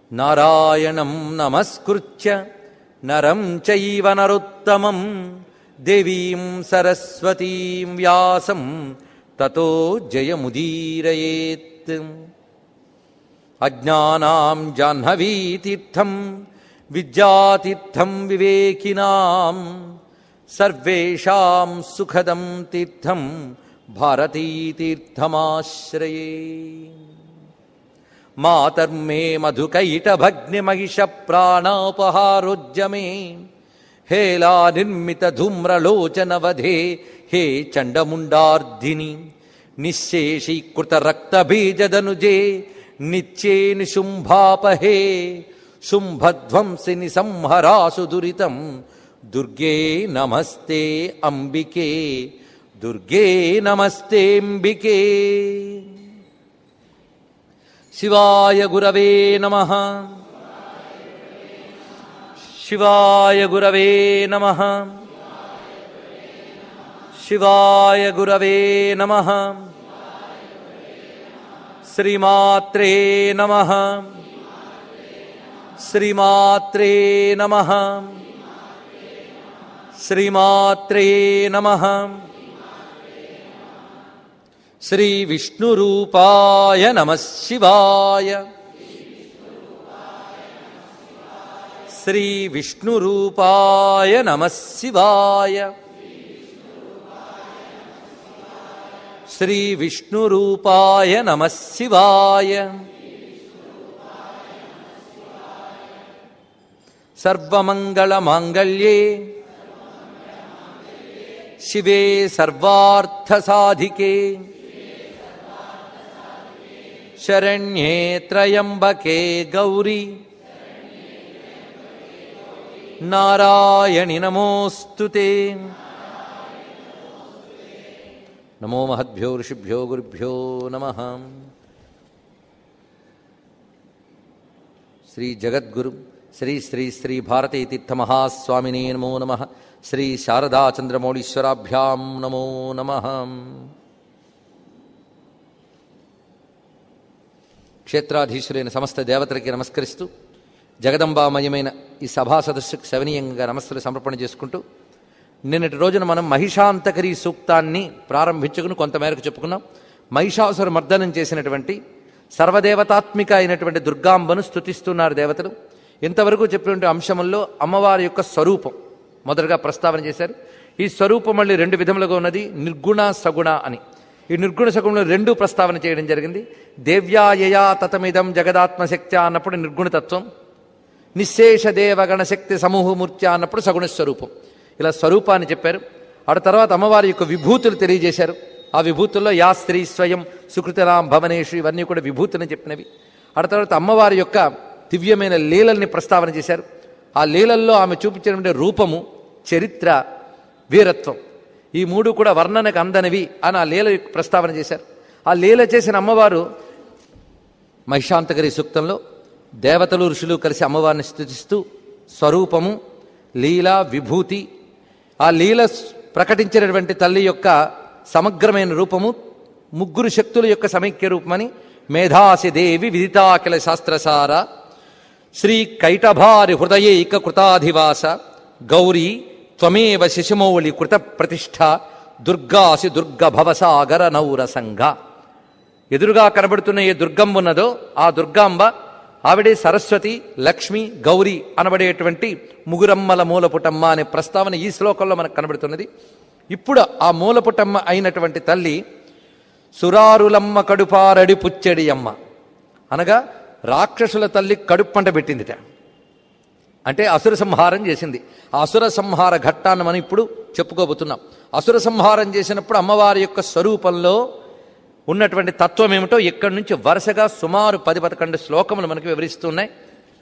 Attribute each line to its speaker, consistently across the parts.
Speaker 1: నారాయణం నమస్కృత్య నరం చైవ నరోత్తమం దేవీం సరస్వతీం వ్యాసం తతో జయముదీరయేత్ అజ్ఞానాం జాహ్నవీతీర్థం విద్యాతీర్థం వివేకినాం సర్వేషాం సుఖదం తీర్థం భారతీతీర్థమాశ్రయే మాతర్మే మధుకైటభగ్నిమహిష ప్రాణాపహారోజ్యమే హేలా నిర్మిత ధూమ్రలోచనవధే హే చండముండార్ధిని నిశ్శేషీకృత రక్తబీజదనుజే నిత్యే నిశుంభాపహే శుంభధ్వంసిని సంహరాసు దురితం దుర్గే నమస్తే అంబికే దుర్గే నమస్తేంబికే శివాయ గురవే నమ శివాయ గురవే నమ శివాయ గురవే నమ శ్రీమాత్రే నమ శ్రీమాత్రే నమ శ్రీమాత్రే నమ శ్రీ విష్ణురూపాయ నమ శివాయ శ్రీ విష్ణురూపాయ నమ శివాయ శ్రీ విష్ణురూపాయ నమ శివాయ సర్వమంగళమాంగళ్యే శివే సర్వార్థసాధికే శరణ్యే త్రయంబకే గౌరీ నారాయణి నమోऽस्तु ते నమో మహద్భ్యో ఋషిభ్యో గురుభ్యో నమ శ్రీ జగద్గురు శ్రీ శ్రీ శ్రీ భారతీ తీర్థ మహాస్వామినే నమో నమ శ్రీ శారదాచంద్రమౌళీశ్వరాభ్యాం నమో నమ క్షేత్రాధీశులైన సమస్త దేవతలకి నమస్కరిస్తూ జగదంబామయమైన ఈ సభా సదస్సుకు శవనీయంగా నమస్సులు సమర్పణ చేసుకుంటూ నిన్నటి రోజున మనం మహిషాంతకరీ సూక్తాన్ని ప్రారంభించుకుని కొంతమేరకు చెప్పుకున్నాం మహిషాసుర మర్దనం చేసినటువంటి సర్వదేవతాత్మిక అయినటువంటి దుర్గాంబను స్తుతిస్తున్నారు దేవతలు ఇంతవరకు చెప్పినటువంటి అంశముల్లో అమ్మవారి యొక్క స్వరూపం మొదటగా ప్రస్తావన చేశారు ఈ స్వరూపం మళ్ళీ రెండు విధములుగా ఉన్నది నిర్గుణ సగుణ అని ఈ నిర్గుణ సగుణంలో రెండు ప్రస్తావన చేయడం జరిగింది దేవ్యాయయా తతమిదం జగదాత్మశక్త్య అన్నప్పుడు నిర్గుణతత్వం నిశ్శేష దేవగణ శక్తి సమూహమూర్త్య అన్నప్పుడు సగుణ స్వరూపం ఇలా స్వరూపాన్ని చెప్పారు ఆడ తర్వాత అమ్మవారి యొక్క విభూతులు తెలియజేశారు ఆ విభూతుల్లో యా స్త్రీ స్వయం సుకృతరాం భవనేషు ఇవన్నీ కూడా విభూతులని చెప్పినవి ఆడ తర్వాత అమ్మవారి యొక్క దివ్యమైన లీలల్ని ప్రస్తావన చేశారు ఆ లీలల్లో ఆమె చూపించినటువంటి రూపము చరిత్ర వీరత్వం ఈ మూడు కూడా వర్ణనకు అందనివి అని ఆ లీల ప్రస్తావన చేశారు ఆ లీల చేసిన అమ్మవారు మహిషాంతకరి సూక్తంలో దేవతలు ఋషులు కలిసి అమ్మవారిని స్థుతిస్తూ స్వరూపము లీల విభూతి ఆ లీల ప్రకటించినటువంటి తల్లి యొక్క సమగ్రమైన రూపము ముగ్గురు శక్తుల యొక్క సమైక్య రూపమని మేధాసి దేవి విదితాకిల శాస్త్రసార శ్రీ కైటభారి హృదయైక కృతాధివాస గౌరీ త్వమేవ శిశుమౌళి కృత ప్రతిష్ఠ దుర్గాసి దుర్గ భవసాగర నౌర సంఘ ఎదురుగా కనబడుతున్న ఏ దుర్గంబ ఉన్నదో ఆ దుర్గాంబ ఆవిడే సరస్వతి లక్ష్మి గౌరీ అనబడేటువంటి ముగురమ్మల మూలపుటమ్మ అనే ప్రస్తావన ఈ శ్లోకంలో మనకు కనబడుతున్నది ఇప్పుడు ఆ మూలపుటమ్మ అయినటువంటి తల్లి సురారులమ్మ కడుపారడి పుచ్చడి అమ్మ అనగా రాక్షసుల తల్లి కడుపు పంట పెట్టిందిట అంటే అసుర సంహారం చేసింది ఆ అసుర సంహార ఘట్టాన్ని మనం ఇప్పుడు చెప్పుకోబోతున్నాం అసుర సంహారం చేసినప్పుడు అమ్మవారి యొక్క స్వరూపంలో ఉన్నటువంటి తత్వం ఏమిటో ఇక్కడి నుంచి వరుసగా సుమారు పది పదకొండు శ్లోకములు మనకు వివరిస్తున్నాయి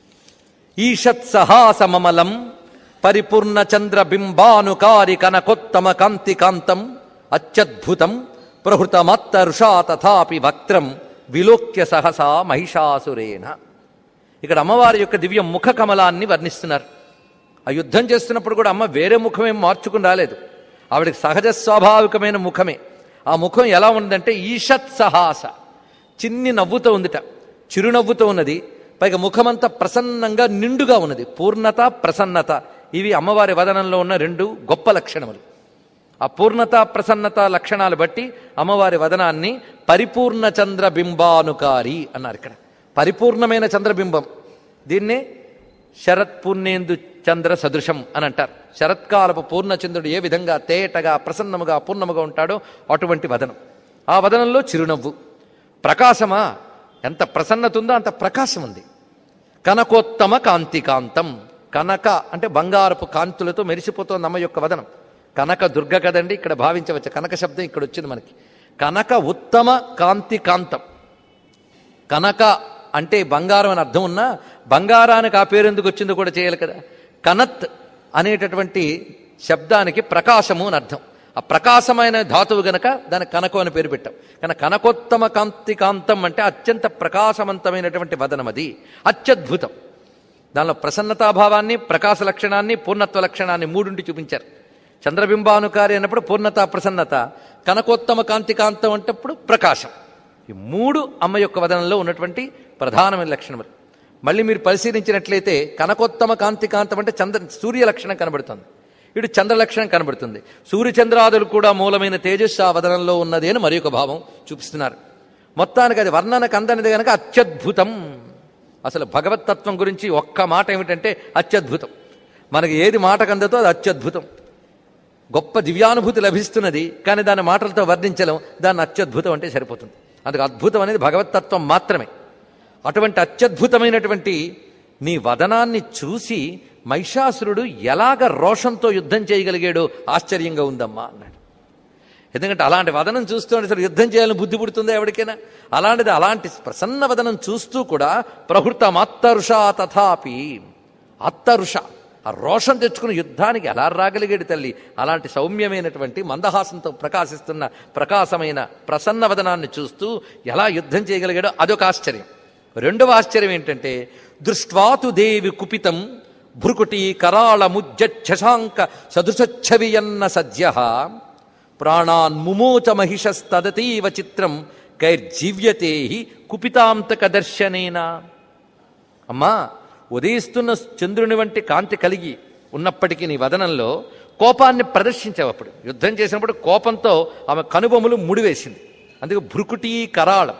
Speaker 1: ఈషత్ సహాసమమలం పరిపూర్ణ చంద్ర బింబానుకారి కనకోత్తమ కాంతి కాంతం అత్యద్భుతం ప్రహృతమత్త రుషా తథాపి వక్త్రం విలోక్య సహసా మహిషాసురేణ ఇక్కడ అమ్మవారి యొక్క దివ్య ముఖ కమలాన్ని వర్ణిస్తున్నారు ఆ యుద్ధం చేస్తున్నప్పుడు కూడా అమ్మ వేరే ముఖమేం మార్చుకుని రాలేదు ఆవిడకి సహజ స్వాభావికమైన ముఖమే ఆ ముఖం ఎలా ఉందంటే ఈషత్ సహాస చిన్ని నవ్వుతో ఉందిట చిరునవ్వుతో ఉన్నది పైగా ముఖమంతా ప్రసన్నంగా నిండుగా ఉన్నది పూర్ణత ప్రసన్నత ఇవి అమ్మవారి వదనంలో ఉన్న రెండు గొప్ప లక్షణములు ఆ పూర్ణత ప్రసన్నత లక్షణాలు బట్టి అమ్మవారి వదనాన్ని పరిపూర్ణ చంద్రబింబానుకారి అన్నారు ఇక్కడ పరిపూర్ణమైన చంద్రబింబం దీన్నే శరత్ పూర్ణేందు చంద్ర సదృశం అని అంటారు శరత్కాలపు పూర్ణచంద్రుడు ఏ విధంగా తేటగా ప్రసన్నముగా పూర్ణముగా ఉంటాడో అటువంటి వదనం ఆ వదనంలో చిరునవ్వు ప్రకాశమా ఎంత ప్రసన్నత ఉందో అంత ప్రకాశం ఉంది కనకోత్తమ కాంతికాంతం కనక అంటే బంగారపు కాంతులతో మెరిసిపోతోంది అమ్మ యొక్క వదనం కనక దుర్గ కదండి ఇక్కడ భావించవచ్చు కనక శబ్దం ఇక్కడ వచ్చింది మనకి కనక ఉత్తమ కాంతి కాంతం కనక అంటే బంగారం అని అర్థం ఉన్నా బంగారానికి ఆ పేరు ఎందుకు వచ్చిందో కూడా చేయాలి కదా కనత్ అనేటటువంటి శబ్దానికి ప్రకాశము అని అర్థం ఆ ప్రకాశమైన ధాతువు గనక దానికి కనకం అని పేరు పెట్టాం కానీ కనకోత్తమ కాంతి కాంతం అంటే అత్యంత ప్రకాశవంతమైనటువంటి వదనం అది అత్యద్భుతం దానిలో ప్రసన్నతాభావాన్ని ప్రకాశ లక్షణాన్ని పూర్ణత్వ లక్షణాన్ని మూడుంటి చూపించారు చంద్రబింబానుకారి అన్నప్పుడు పూర్ణత ప్రసన్నత కనకోత్తమ కాంతి కాంతం అంటప్పుడు ప్రకాశం ఈ మూడు అమ్మ యొక్క వదనంలో ఉన్నటువంటి ప్రధానమైన లక్షణములు మళ్ళీ మీరు పరిశీలించినట్లయితే కనకోత్తమ కాంతి కాంతం అంటే చంద్ర సూర్య లక్షణం కనబడుతుంది ఇటు చంద్ర లక్షణం కనబడుతుంది సూర్యచంద్రాదులు కూడా మూలమైన తేజస్సు ఆ వదనంలో ఉన్నది అని మరి ఒక భావం చూపిస్తున్నారు మొత్తానికి అది వర్ణనకు అందనిది కనుక అత్యద్భుతం అసలు భగవతత్వం గురించి ఒక్క మాట ఏమిటంటే అత్యద్భుతం మనకి ఏది మాటకు అందతో అది అత్యద్భుతం గొప్ప దివ్యానుభూతి లభిస్తున్నది కానీ దాని మాటలతో వర్ణించలేం దాన్ని అత్యద్భుతం అంటే సరిపోతుంది అందుకు అద్భుతం అనేది భగవతత్వం మాత్రమే అటువంటి అత్యద్భుతమైనటువంటి నీ వదనాన్ని చూసి మహిషాసురుడు ఎలాగ రోషంతో యుద్ధం చేయగలిగాడో ఆశ్చర్యంగా ఉందమ్మా అన్నాడు ఎందుకంటే అలాంటి వదనం చూస్తూ అసలు యుద్ధం చేయాలని బుద్ధి పుడుతుందా ఎవరికైనా అలాంటిది అలాంటి ప్రసన్న వదనం చూస్తూ కూడా ప్రహృతమాత్తరుష తథాపి అత్తరుష ఆ రోషం తెచ్చుకుని యుద్ధానికి ఎలా రాగలిగాడు తల్లి అలాంటి సౌమ్యమైనటువంటి మందహాసంతో ప్రకాశిస్తున్న ప్రకాశమైన ప్రసన్న వదనాన్ని చూస్తూ ఎలా యుద్ధం చేయగలిగాడో అదొక ఆశ్చర్యం రెండవ ఆశ్చర్యం ఏంటంటే దృష్ట్వాతు దేవి కుపితం భృకుటి కరాళ ముజ్జశశాంక సదృశచ్చవియన్న సద్య ప్రాణాన్ ముమోచ మహిషస్తదతీవ చిత్రం కైర్జీవ్యతే కుపితాంతక దర్శనేనా అమ్మా ఉదయిస్తున్న చంద్రుని వంటి కాంతి కలిగి ఉన్నప్పటికీ నీ వదనంలో కోపాన్ని ప్రదర్శించావు అప్పుడు యుద్ధం చేసినప్పుడు కోపంతో ఆమె కనుబొమ్మలు ముడివేసింది అందుకే భృకుటి కరాళం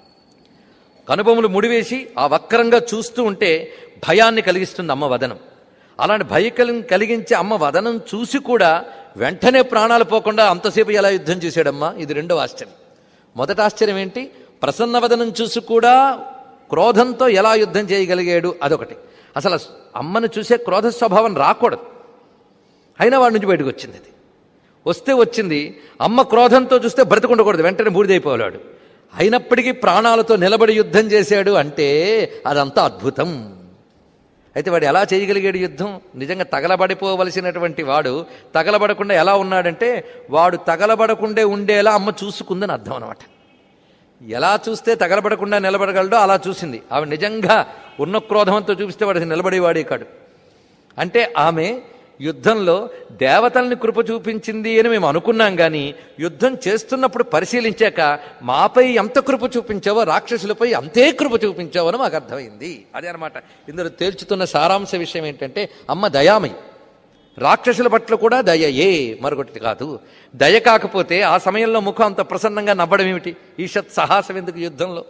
Speaker 1: కనుబొమ్మలు ముడివేసి ఆ వక్రంగా చూస్తూ ఉంటే భయాన్ని కలిగిస్తుంది అమ్మ వదనం అలాంటి భయం కలిగించే అమ్మ వదనం చూసి కూడా వెంటనే ప్రాణాలు పోకుండా అంతసేపు ఎలా యుద్ధం చేశాడమ్మా ఇది రెండవ ఆశ్చర్యం మొదటి ఆశ్చర్యం ఏంటి ప్రసన్న వదనం చూసి కూడా క్రోధంతో ఎలా యుద్ధం చేయగలిగాడు అదొకటి అసలు అమ్మను చూసే క్రోధ స్వభావం రాకూడదు అయినా వాడి నుంచి బయటకు వచ్చింది అది వస్తే వచ్చింది అమ్మ క్రోధంతో చూస్తే బ్రతకుండకూడదు వెంటనే బూడిదైపోవాడు అయినప్పటికీ ప్రాణాలతో నిలబడి యుద్ధం చేశాడు అంటే అదంతా అద్భుతం అయితే వాడు ఎలా చేయగలిగాడు యుద్ధం నిజంగా తగలబడిపోవలసినటువంటి వాడు తగలబడకుండా ఎలా ఉన్నాడంటే వాడు తగలబడకుండే ఉండేలా అమ్మ చూసుకుందని అర్థం అనమాట ఎలా చూస్తే తగలబడకుండా నిలబడగలడో అలా చూసింది ఆవిడ నిజంగా ఉన్న క్రోధంతో చూపిస్తే వాడు నిలబడేవాడే కాడు అంటే ఆమె యుద్ధంలో దేవతల్ని కృప చూపించింది అని మేము అనుకున్నాం కానీ యుద్ధం చేస్తున్నప్పుడు పరిశీలించాక మాపై ఎంత కృప చూపించావో రాక్షసులపై అంతే కృప చూపించావో అని మాకు అర్థమైంది అదే అనమాట ఇందులో తేల్చుతున్న సారాంశ విషయం ఏంటంటే అమ్మ దయామయి రాక్షసుల పట్ల కూడా దయయే మరొకటి కాదు దయ కాకపోతే ఆ సమయంలో ముఖం అంత ప్రసన్నంగా నవ్వడం ఏమిటి ఈషత్ సాహసం ఎందుకు యుద్ధంలో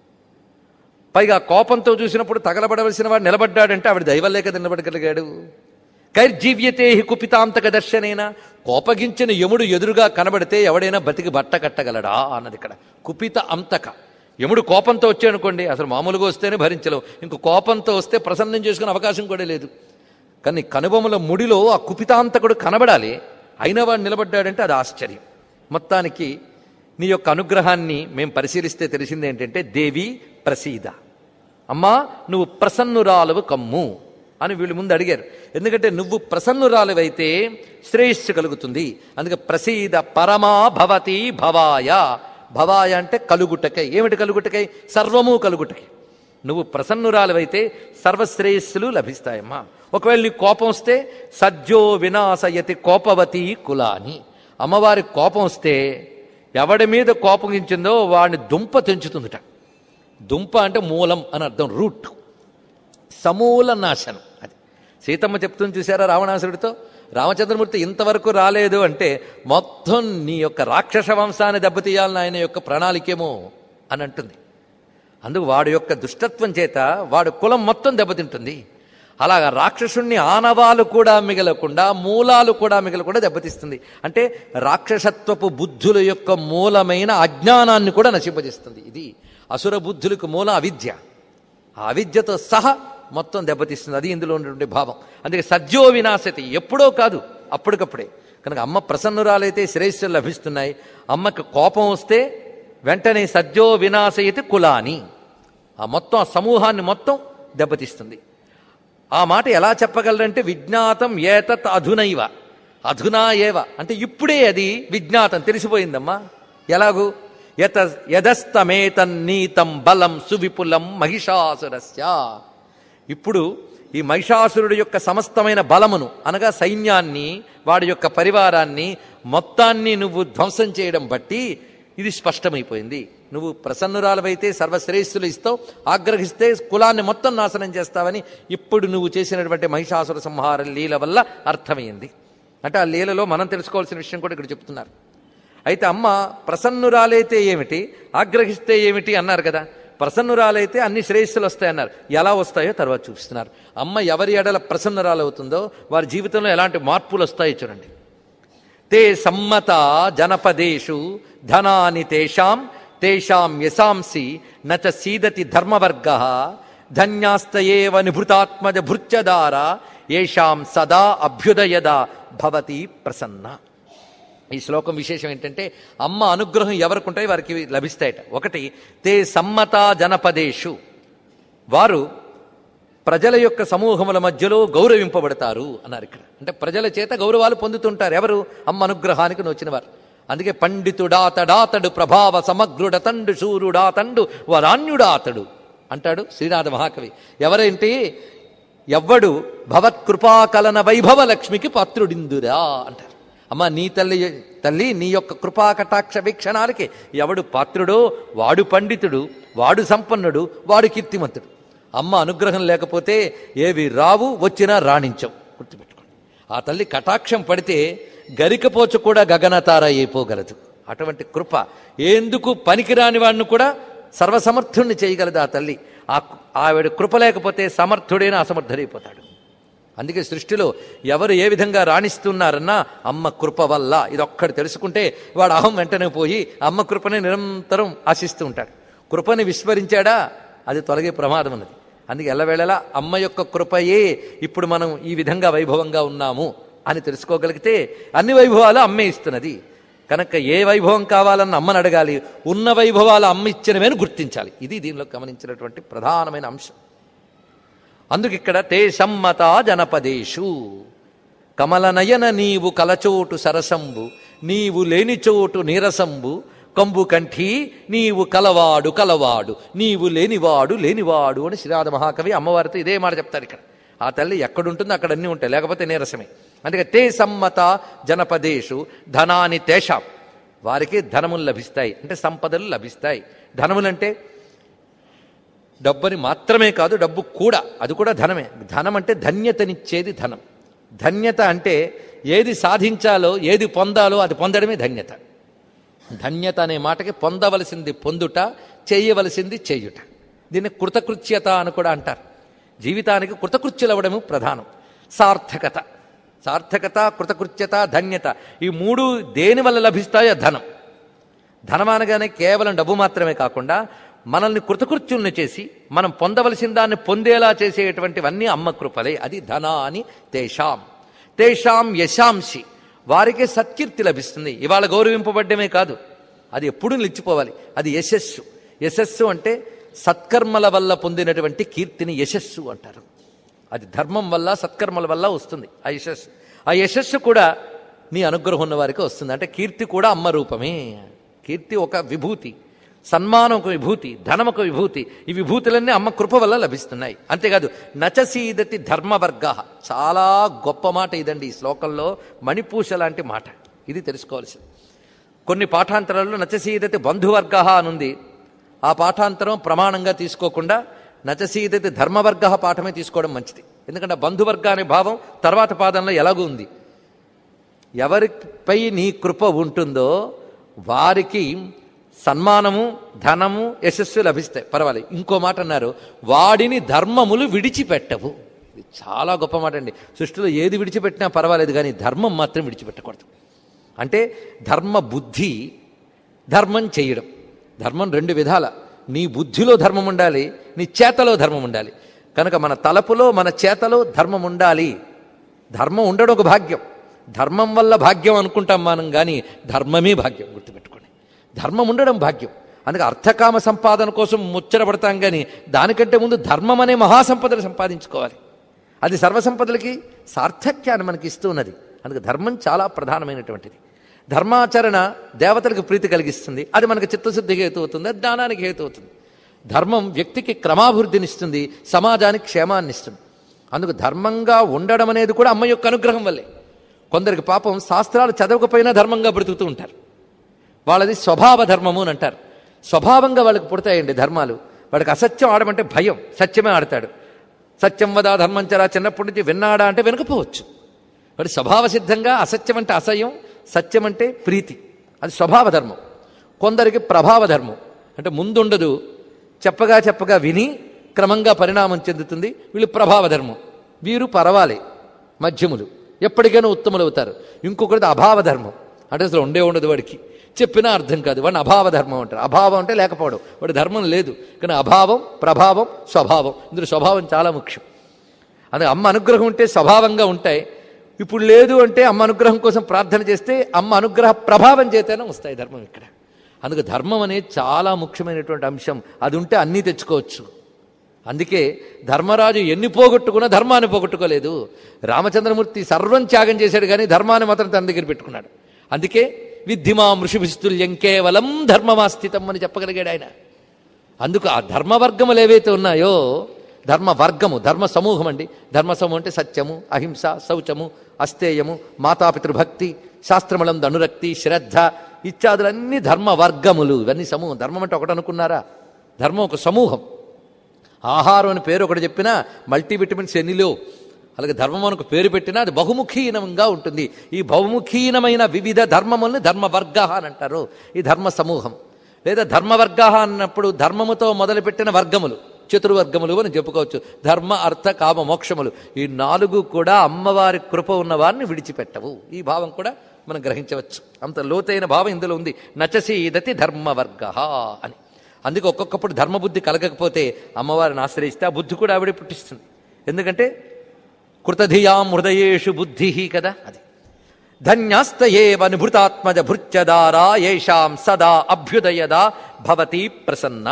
Speaker 1: పైగా కోపంతో చూసినప్పుడు తగలబడవలసిన వాడు నిలబడ్డాడంటే ఆవిడ దైవల్లే కదా నిలబడగలిగాడు కైర్జీవ్యతే హి కుపితాంతక దర్శనేనా కోపగించిన యముడు ఎదురుగా కనబడితే ఎవడైనా బతికి బట్ట కట్టగలడా అన్నది ఇక్కడ కుపిత అంతక యముడు కోపంతో వచ్చాడనుకోండి అసలు మామూలుగా వస్తేనే భరించలేవు ఇంకో కోపంతో వస్తే ప్రసన్నం చేసుకునే అవకాశం కూడా లేదు కానీ కనుబొమ్మల ముడిలో ఆ కుపితాంతకుడు కనబడాలి అయినా వాడు నిలబడ్డాడంటే అది ఆశ్చర్యం మొత్తానికి నీ యొక్క అనుగ్రహాన్ని మేము పరిశీలిస్తే తెలిసింది ఏంటంటే దేవి ప్రసీద అమ్మా నువ్వు ప్రసన్నురాలవు కమ్ము అని వీళ్ళు ముందు అడిగారు ఎందుకంటే నువ్వు ప్రసన్నురాలువైతే శ్రేయస్సు కలుగుతుంది అందుకే ప్రసీద పరమా భవతి భవాయ భవాయ అంటే కలుగుటకై ఏమిటి కలుగుటకై సర్వము కలుగుటకై నువ్వు ప్రసన్నురాలువైతే సర్వశ్రేయస్సులు లభిస్తాయమ్మా ఒకవేళ నీకు కోపం వస్తే సజ్జో వినాశయతి కోపవతి కులాని అమ్మవారి కోపం వస్తే ఎవడి మీద కోపగించిందో వాడిని దుంప తెంచుతుందిట దుంప అంటే మూలం అని అర్థం రూట్ సమూల నాశనం అది సీతమ్మ చెప్తుంది చూసారా రావణాసురుడితో రామచంద్రమూర్తి ఇంతవరకు రాలేదు అంటే మొత్తం నీ యొక్క రాక్షస వంశాన్ని దెబ్బతీయాలని ఆయన యొక్క ప్రణాళికేమో అని అంటుంది అందుకు వాడి యొక్క దుష్టత్వం చేత వాడు కులం మొత్తం దెబ్బతింటుంది అలాగా రాక్షసుణ్ణి ఆనవాలు కూడా మిగలకుండా మూలాలు కూడా మిగలకుండా దెబ్బతీస్తుంది అంటే రాక్షసత్వపు బుద్ధుల యొక్క మూలమైన అజ్ఞానాన్ని కూడా నశింపజేస్తుంది ఇది అసుర బుద్ధులకు మూల అవిద్య ఆ అవిద్యతో సహా మొత్తం దెబ్బతీస్తుంది అది ఇందులో ఉన్నటువంటి భావం అందుకే సజ్జో వినాశతి ఎప్పుడో కాదు అప్పటికప్పుడే కనుక అమ్మ ప్రసన్నురాలైతే శ్రేయస్సులు లభిస్తున్నాయి అమ్మకి కోపం వస్తే వెంటనే సజ్జో వినాశయతి కులాని ఆ మొత్తం ఆ సమూహాన్ని మొత్తం దెబ్బతీస్తుంది ఆ మాట ఎలా చెప్పగలరంటే విజ్ఞాతం ఏతత్ అధునైవ అధునా ఏవ అంటే ఇప్పుడే అది విజ్ఞాతం తెలిసిపోయిందమ్మా ఎలాగూ యత యదస్తమేతన్నీతం బలం సువిపులం మహిషాసురస్య ఇప్పుడు ఈ మహిషాసురుడు యొక్క సమస్తమైన బలమును అనగా సైన్యాన్ని వాడి యొక్క పరివారాన్ని మొత్తాన్ని నువ్వు ధ్వంసం చేయడం బట్టి ఇది స్పష్టమైపోయింది నువ్వు ప్రసన్నురాలవైతే సర్వశ్రేష్ఠులు ఇస్తావు ఆగ్రహిస్తే కులాన్ని మొత్తం నాశనం చేస్తావని ఇప్పుడు నువ్వు చేసినటువంటి మహిషాసుర సంహార లీల వల్ల అర్థమైంది అంటే ఆ లీలలో మనం తెలుసుకోవాల్సిన విషయం కూడా ఇక్కడ చెప్తున్నారు అయితే అమ్మ ప్రసన్నురాలైతే ఏమిటి ఆగ్రహిస్తే ఏమిటి అన్నారు కదా ప్రసన్నురాలైతే అన్ని శ్రేయస్సులు వస్తాయన్నారు ఎలా వస్తాయో తర్వాత చూపిస్తున్నారు అమ్మ ఎవరి ఎడల ప్రసన్నురాలవుతుందో వారి జీవితంలో ఎలాంటి మార్పులు వస్తాయో చూడండి తే సమ్మత జనపదేషు ధనాని తేషాం తేషాం యశాంసి నచ సీదతి ధర్మవర్గ ధన్యాస్తయేవ నిభృతాత్మజ భృత్యదార ఏషాం సదా అభ్యుదయద భవతి ప్రసన్న ఈ శ్లోకం విశేషం ఏంటంటే అమ్మ అనుగ్రహం ఎవరికి ఉంటాయి వారికి లభిస్తాయట ఒకటి తే సమ్మత జనపదేషు వారు ప్రజల యొక్క సమూహముల మధ్యలో గౌరవింపబడతారు అన్నారు ఇక్కడ అంటే ప్రజల చేత గౌరవాలు పొందుతుంటారు ఎవరు అమ్మ అనుగ్రహానికి నొచ్చినవారు అందుకే పండితుడాతడాతడు ప్రభావ సమగ్రుడతండు శూరుడాతండు వరాణ్యుడాతడు అంటాడు శ్రీనాథ మహాకవి ఎవరేంటి ఎవ్వడు భవత్కృపాకలన వైభవ లక్ష్మికి పాత్రుడిందురా అంటారు అమ్మ నీ తల్లి తల్లి నీ యొక్క కృపా కటాక్ష వీక్షణాలకి ఎవడు పాత్రుడో వాడు పండితుడు వాడు సంపన్నుడు వాడు కీర్తిమంతుడు అమ్మ అనుగ్రహం లేకపోతే ఏవి రావు వచ్చినా రాణించవు గుర్తుపెట్టుకోండి ఆ తల్లి కటాక్షం పడితే గరికపోచు కూడా గగనతార అయిపోగలదు అటువంటి కృప ఎందుకు పనికిరాని వాడిని కూడా సర్వసమర్థుణ్ణి చేయగలదు ఆ తల్లి ఆ ఆవిడ కృప లేకపోతే సమర్థుడైన అసమర్థుడైపోతాడు అందుకే సృష్టిలో ఎవరు ఏ విధంగా రాణిస్తున్నారన్నా అమ్మ కృప వల్ల ఇదొక్కటి తెలుసుకుంటే వాడు అహం వెంటనే పోయి అమ్మ కృపని నిరంతరం ఆశిస్తూ ఉంటాడు కృపని విస్మరించాడా అది తొలగే ప్రమాదం ఉన్నది అందుకే ఎల్లవేళలా అమ్మ యొక్క కృపయే ఇప్పుడు మనం ఈ విధంగా వైభవంగా ఉన్నాము అని తెలుసుకోగలిగితే అన్ని వైభవాలు అమ్మే ఇస్తున్నది కనుక ఏ వైభవం కావాలన్న అమ్మని అడగాలి ఉన్న వైభవాలు అమ్మ ఇచ్చినవని గుర్తించాలి ఇది దీనిలో గమనించినటువంటి ప్రధానమైన అంశం అందుకు ఇక్కడ తే సమ్మత జనపదేషు కమలనయన నీవు కలచోటు సరసంబు నీవు లేని చోటు నీరసంబు కంబు కంఠీ నీవు కలవాడు కలవాడు నీవు లేనివాడు లేనివాడు అని శ్రీరాధ మహాకవి అమ్మవారితో ఇదే మాట చెప్తారు ఇక్కడ ఆ తల్లి ఎక్కడుంటుందో అక్కడ అన్నీ ఉంటాయి లేకపోతే నీరసమే అందుకే తే సమ్మత జనపదేషు ధనాని తేషాం వారికి ధనములు లభిస్తాయి అంటే సంపదలు లభిస్తాయి ధనములంటే డబ్బుని మాత్రమే కాదు డబ్బు కూడా అది కూడా ధనమే ధనం అంటే ధన్యతనిచ్చేది ధనం ధన్యత అంటే ఏది సాధించాలో ఏది పొందాలో అది పొందడమే ధన్యత ధన్యత అనే మాటకి పొందవలసింది పొందుట చేయవలసింది చేయుట దీన్ని కృతకృత్యత అని కూడా అంటారు జీవితానికి కృతకృత్యులవ్వడము ప్రధానం సార్థకత సార్థకత కృతకృత్యత ధన్యత ఈ మూడు దేని వల్ల లభిస్తాయో ధనం ధనం అనగానే కేవలం డబ్బు మాత్రమే కాకుండా మనల్ని కృతకృత్యుల్ని చేసి మనం పొందవలసిన దాన్ని పొందేలా చేసేటువంటివన్నీ అమ్మ కృపలే అది ధన అని తేషాం తేషాం యశాంసి వారికే సత్కీర్తి లభిస్తుంది ఇవాళ గౌరవింపబడ్డమే కాదు అది ఎప్పుడూ నిలిచిపోవాలి అది యశస్సు యశస్సు అంటే సత్కర్మల వల్ల పొందినటువంటి కీర్తిని యశస్సు అంటారు అది ధర్మం వల్ల సత్కర్మల వల్ల వస్తుంది ఆ యశస్సు ఆ యశస్సు కూడా నీ అనుగ్రహం ఉన్న వారికి వస్తుంది అంటే కీర్తి కూడా అమ్మ రూపమే కీర్తి ఒక విభూతి సన్మానం ఒక విభూతి ధనం ఒక విభూతి ఈ విభూతులన్నీ అమ్మ కృప వల్ల లభిస్తున్నాయి అంతేకాదు నచసీదతి ధర్మవర్గ చాలా గొప్ప మాట ఇదండి ఈ శ్లోకంలో మణిపూష లాంటి మాట ఇది తెలుసుకోవాల్సింది కొన్ని పాఠాంతరాల్లో నచసీదతి బంధువర్గ అనుంది ఆ పాఠాంతరం ప్రమాణంగా తీసుకోకుండా నచసీదతి ధర్మవర్గ పాఠమే తీసుకోవడం మంచిది ఎందుకంటే బంధువర్గ అనే భావం తర్వాత పాదంలో ఎలాగూ ఉంది ఎవరిపై నీ కృప ఉంటుందో వారికి సన్మానము ధనము యశస్సు లభిస్తాయి పర్వాలేదు ఇంకో మాట అన్నారు వాడిని ధర్మములు విడిచిపెట్టవు ఇది చాలా గొప్ప మాట అండి సృష్టిలో ఏది విడిచిపెట్టినా పర్వాలేదు కానీ ధర్మం మాత్రం విడిచిపెట్టకూడదు అంటే ధర్మ బుద్ధి ధర్మం చేయడం ధర్మం రెండు విధాల నీ బుద్ధిలో ధర్మం ఉండాలి నీ చేతలో ధర్మం ఉండాలి కనుక మన తలపులో మన చేతలో ధర్మం ఉండాలి ధర్మం ఉండడం ఒక భాగ్యం ధర్మం వల్ల భాగ్యం అనుకుంటాం మనం కానీ ధర్మమే భాగ్యం గుర్తుపెట్టుకోండి ధర్మం ఉండడం భాగ్యం అందుకే అర్థకామ సంపాదన కోసం ముచ్చటపడతాం కానీ దానికంటే ముందు ధర్మం అనే మహాసంపదను సంపాదించుకోవాలి అది సర్వసంపదలకి సార్థక్యాన్ని మనకి ఇస్తూ ఉన్నది అందుకే ధర్మం చాలా ప్రధానమైనటువంటిది ధర్మాచరణ దేవతలకు ప్రీతి కలిగిస్తుంది అది మనకు చిత్తశుద్ధికి హేతు అవుతుంది అది జ్ఞానానికి హేతు అవుతుంది ధర్మం వ్యక్తికి క్రమాభివృద్ధినిస్తుంది సమాజానికి క్షేమాన్ని ఇస్తుంది అందుకు ధర్మంగా ఉండడం అనేది కూడా అమ్మ యొక్క అనుగ్రహం వల్లే కొందరికి పాపం శాస్త్రాలు చదవకపోయినా ధర్మంగా బ్రతుకుతూ ఉంటారు వాళ్ళది స్వభావ ధర్మము అని అంటారు స్వభావంగా వాళ్ళకి పుడతాయండి ధర్మాలు వాడికి అసత్యం ఆడమంటే భయం సత్యమే ఆడతాడు సత్యం వదా ధర్మం చరా చిన్నప్పటి నుంచి విన్నాడా అంటే వినకపోవచ్చు వాడి స్వభావ సిద్ధంగా అసత్యం అంటే అసహ్యం సత్యం అంటే ప్రీతి అది స్వభావ ధర్మం కొందరికి ప్రభావ ధర్మం అంటే ముందుండదు చెప్పగా చెప్పగా విని క్రమంగా పరిణామం చెందుతుంది వీళ్ళు ప్రభావ ధర్మం వీరు పర్వాలే మధ్యములు ఎప్పటికైనా ఉత్తములు అవుతారు ఇంకొకరిది అభావ ధర్మం అంటే అసలు ఉండే ఉండదు వాడికి చెప్పినా అర్థం కాదు వాడిని అభావ ధర్మం అంటారు అభావం అంటే లేకపోవడం వాడి ధర్మం లేదు కానీ అభావం ప్రభావం స్వభావం ఇందులో స్వభావం చాలా ముఖ్యం అది అమ్మ అనుగ్రహం ఉంటే స్వభావంగా ఉంటాయి ఇప్పుడు లేదు అంటే అమ్మ అనుగ్రహం కోసం ప్రార్థన చేస్తే అమ్మ అనుగ్రహ ప్రభావం చేతనే వస్తాయి ధర్మం ఇక్కడ అందుకు ధర్మం అనేది చాలా ముఖ్యమైనటువంటి అంశం అది ఉంటే అన్నీ తెచ్చుకోవచ్చు అందుకే ధర్మరాజు ఎన్ని పోగొట్టుకున్నా ధర్మాన్ని పోగొట్టుకోలేదు రామచంద్రమూర్తి సర్వం త్యాగం చేశాడు కానీ ధర్మాన్ని మాత్రం తన దగ్గర పెట్టుకున్నాడు అందుకే విద్ధిమా మృషిభిస్తుల్యం కేవలం ధర్మమాస్థితం అని చెప్పగలిగాడు ఆయన అందుకు ఆ ధర్మవర్గములు ఏవైతే ఉన్నాయో ధర్మ వర్గము ధర్మ సమూహం అండి ధర్మ సమూహం అంటే సత్యము అహింస శౌచము అస్తేయము మాతాపితృభక్తి శాస్త్రములందు అనురక్తి శ్రద్ధ ఇత్యాదులన్నీ ధర్మ వర్గములు ఇవన్నీ సమూహం ధర్మం అంటే ఒకటి అనుకున్నారా ధర్మం ఒక సమూహం ఆహారం అని పేరు ఒకటి చెప్పినా మల్టీవిటమిన్స్ ఎన్నిలో అలాగే ధర్మం అని ఒక పేరు పెట్టినా అది బహుముఖీనంగా ఉంటుంది ఈ బహుముఖీనమైన వివిధ ధర్మముల్ని ధర్మవర్గ అని అంటారు ఈ ధర్మ సమూహం లేదా ధర్మవర్గ అన్నప్పుడు ధర్మముతో మొదలుపెట్టిన వర్గములు చతుర్వర్గములు అని చెప్పుకోవచ్చు ధర్మ అర్థ కామ మోక్షములు ఈ నాలుగు కూడా అమ్మవారి కృప ఉన్న వారిని విడిచిపెట్టవు ఈ భావం కూడా మనం గ్రహించవచ్చు అంత లోతైన భావం ఇందులో ఉంది నచసీదతి ధర్మవర్గ అని అందుకే ఒక్కొక్కప్పుడు ధర్మబుద్ధి కలగకపోతే అమ్మవారిని ఆశ్రయిస్తే ఆ బుద్ధి కూడా ఆవిడే పుట్టిస్తుంది ఎందుకంటే కృతధియాం హృదయేషు బుద్ధి కదా అది ధన్యాస్తయేవ నిభృతాత్మజ భృత్యదారా ఏషాం సదా అభ్యుదయదా భవతి ప్రసన్న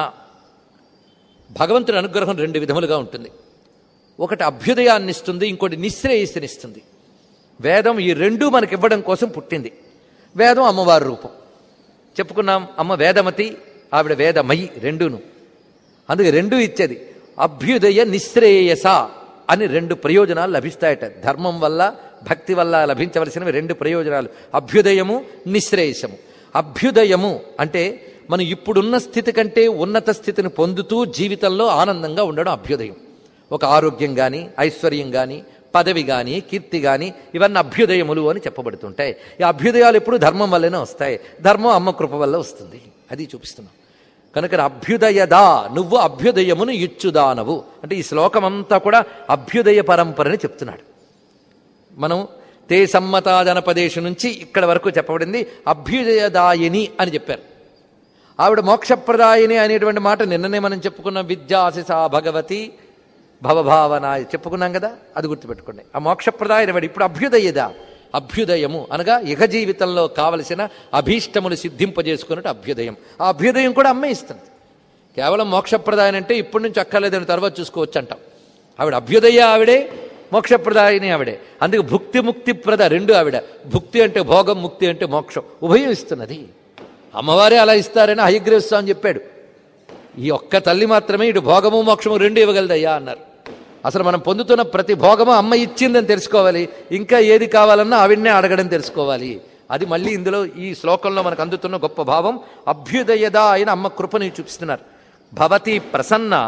Speaker 1: భగవంతుని అనుగ్రహం రెండు విధములుగా ఉంటుంది ఒకటి అభ్యుదయాన్ని ఇస్తుంది ఇంకోటి నిశ్రేయస్సునిస్తుంది వేదం ఈ రెండూ మనకి ఇవ్వడం కోసం పుట్టింది వేదం అమ్మవారి రూపం చెప్పుకున్నాం అమ్మ వేదమతి ఆవిడ వేదమయి రెండును అందుకే రెండూ ఇచ్చేది అభ్యుదయ నిశ్రేయస అని రెండు ప్రయోజనాలు లభిస్తాయట ధర్మం వల్ల భక్తి వల్ల లభించవలసినవి రెండు ప్రయోజనాలు అభ్యుదయము నిశ్రేయసము అభ్యుదయము అంటే మనం ఇప్పుడున్న స్థితి కంటే ఉన్నత స్థితిని పొందుతూ జీవితంలో ఆనందంగా ఉండడం అభ్యుదయం ఒక ఆరోగ్యం కానీ ఐశ్వర్యం కానీ పదవి కానీ కీర్తి కానీ ఇవన్నీ అభ్యుదయములు అని చెప్పబడుతుంటాయి ఈ అభ్యుదయాలు ఎప్పుడు ధర్మం వల్లనే వస్తాయి ధర్మం అమ్మ కృప వల్ల వస్తుంది అది చూపిస్తున్నాం కనుక అభ్యుదయదా నువ్వు అభ్యుదయమును ఇచ్చుదానవు అంటే ఈ శ్లోకం అంతా కూడా అభ్యుదయ పరంపరని చెప్తున్నాడు మనం తే సమ్మతా జనపదేశం నుంచి ఇక్కడ వరకు చెప్పబడింది అభ్యుదయదాయిని అని చెప్పారు ఆవిడ మోక్షప్రదాయిని అనేటువంటి మాట నిన్ననే మనం చెప్పుకున్నాం విద్యాశిసా భగవతి భవభావన చెప్పుకున్నాం కదా అది గుర్తుపెట్టుకోండి ఆ మోక్షప్రదాయన వాడు ఇప్పుడు అభ్యుదయదా అభ్యుదయము అనగా ఇహ జీవితంలో కావలసిన అభీష్టములు సిద్ధింపజేసుకున్నట్టు అభ్యుదయం ఆ అభ్యుదయం కూడా అమ్మే ఇస్తుంది కేవలం మోక్షప్రదాయన అంటే ఇప్పటి నుంచి అక్కర్లేదని తర్వాత చూసుకోవచ్చు అంటాం ఆవిడ అభ్యుదయ ఆవిడే మోక్షప్రదాయని ఆవిడే అందుకే భుక్తి ముక్తి ప్రద రెండు ఆవిడ భుక్తి అంటే భోగం ముక్తి అంటే మోక్షం ఉభయం ఇస్తున్నది అమ్మవారే అలా ఇస్తారని హయగ్రీవ స్వామి చెప్పాడు ఈ ఒక్క తల్లి మాత్రమే ఇటు భోగము మోక్షము రెండు ఇవ్వగలదయ్యా అన్నారు అసలు మనం పొందుతున్న ప్రతి భోగము అమ్మ ఇచ్చిందని తెలుసుకోవాలి ఇంకా ఏది కావాలన్నా ఆవిడనే అడగడం తెలుసుకోవాలి అది మళ్ళీ ఇందులో ఈ శ్లోకంలో మనకు అందుతున్న గొప్ప భావం అభ్యుదయద అయిన అమ్మ కృపని చూపిస్తున్నారు భవతి ప్రసన్న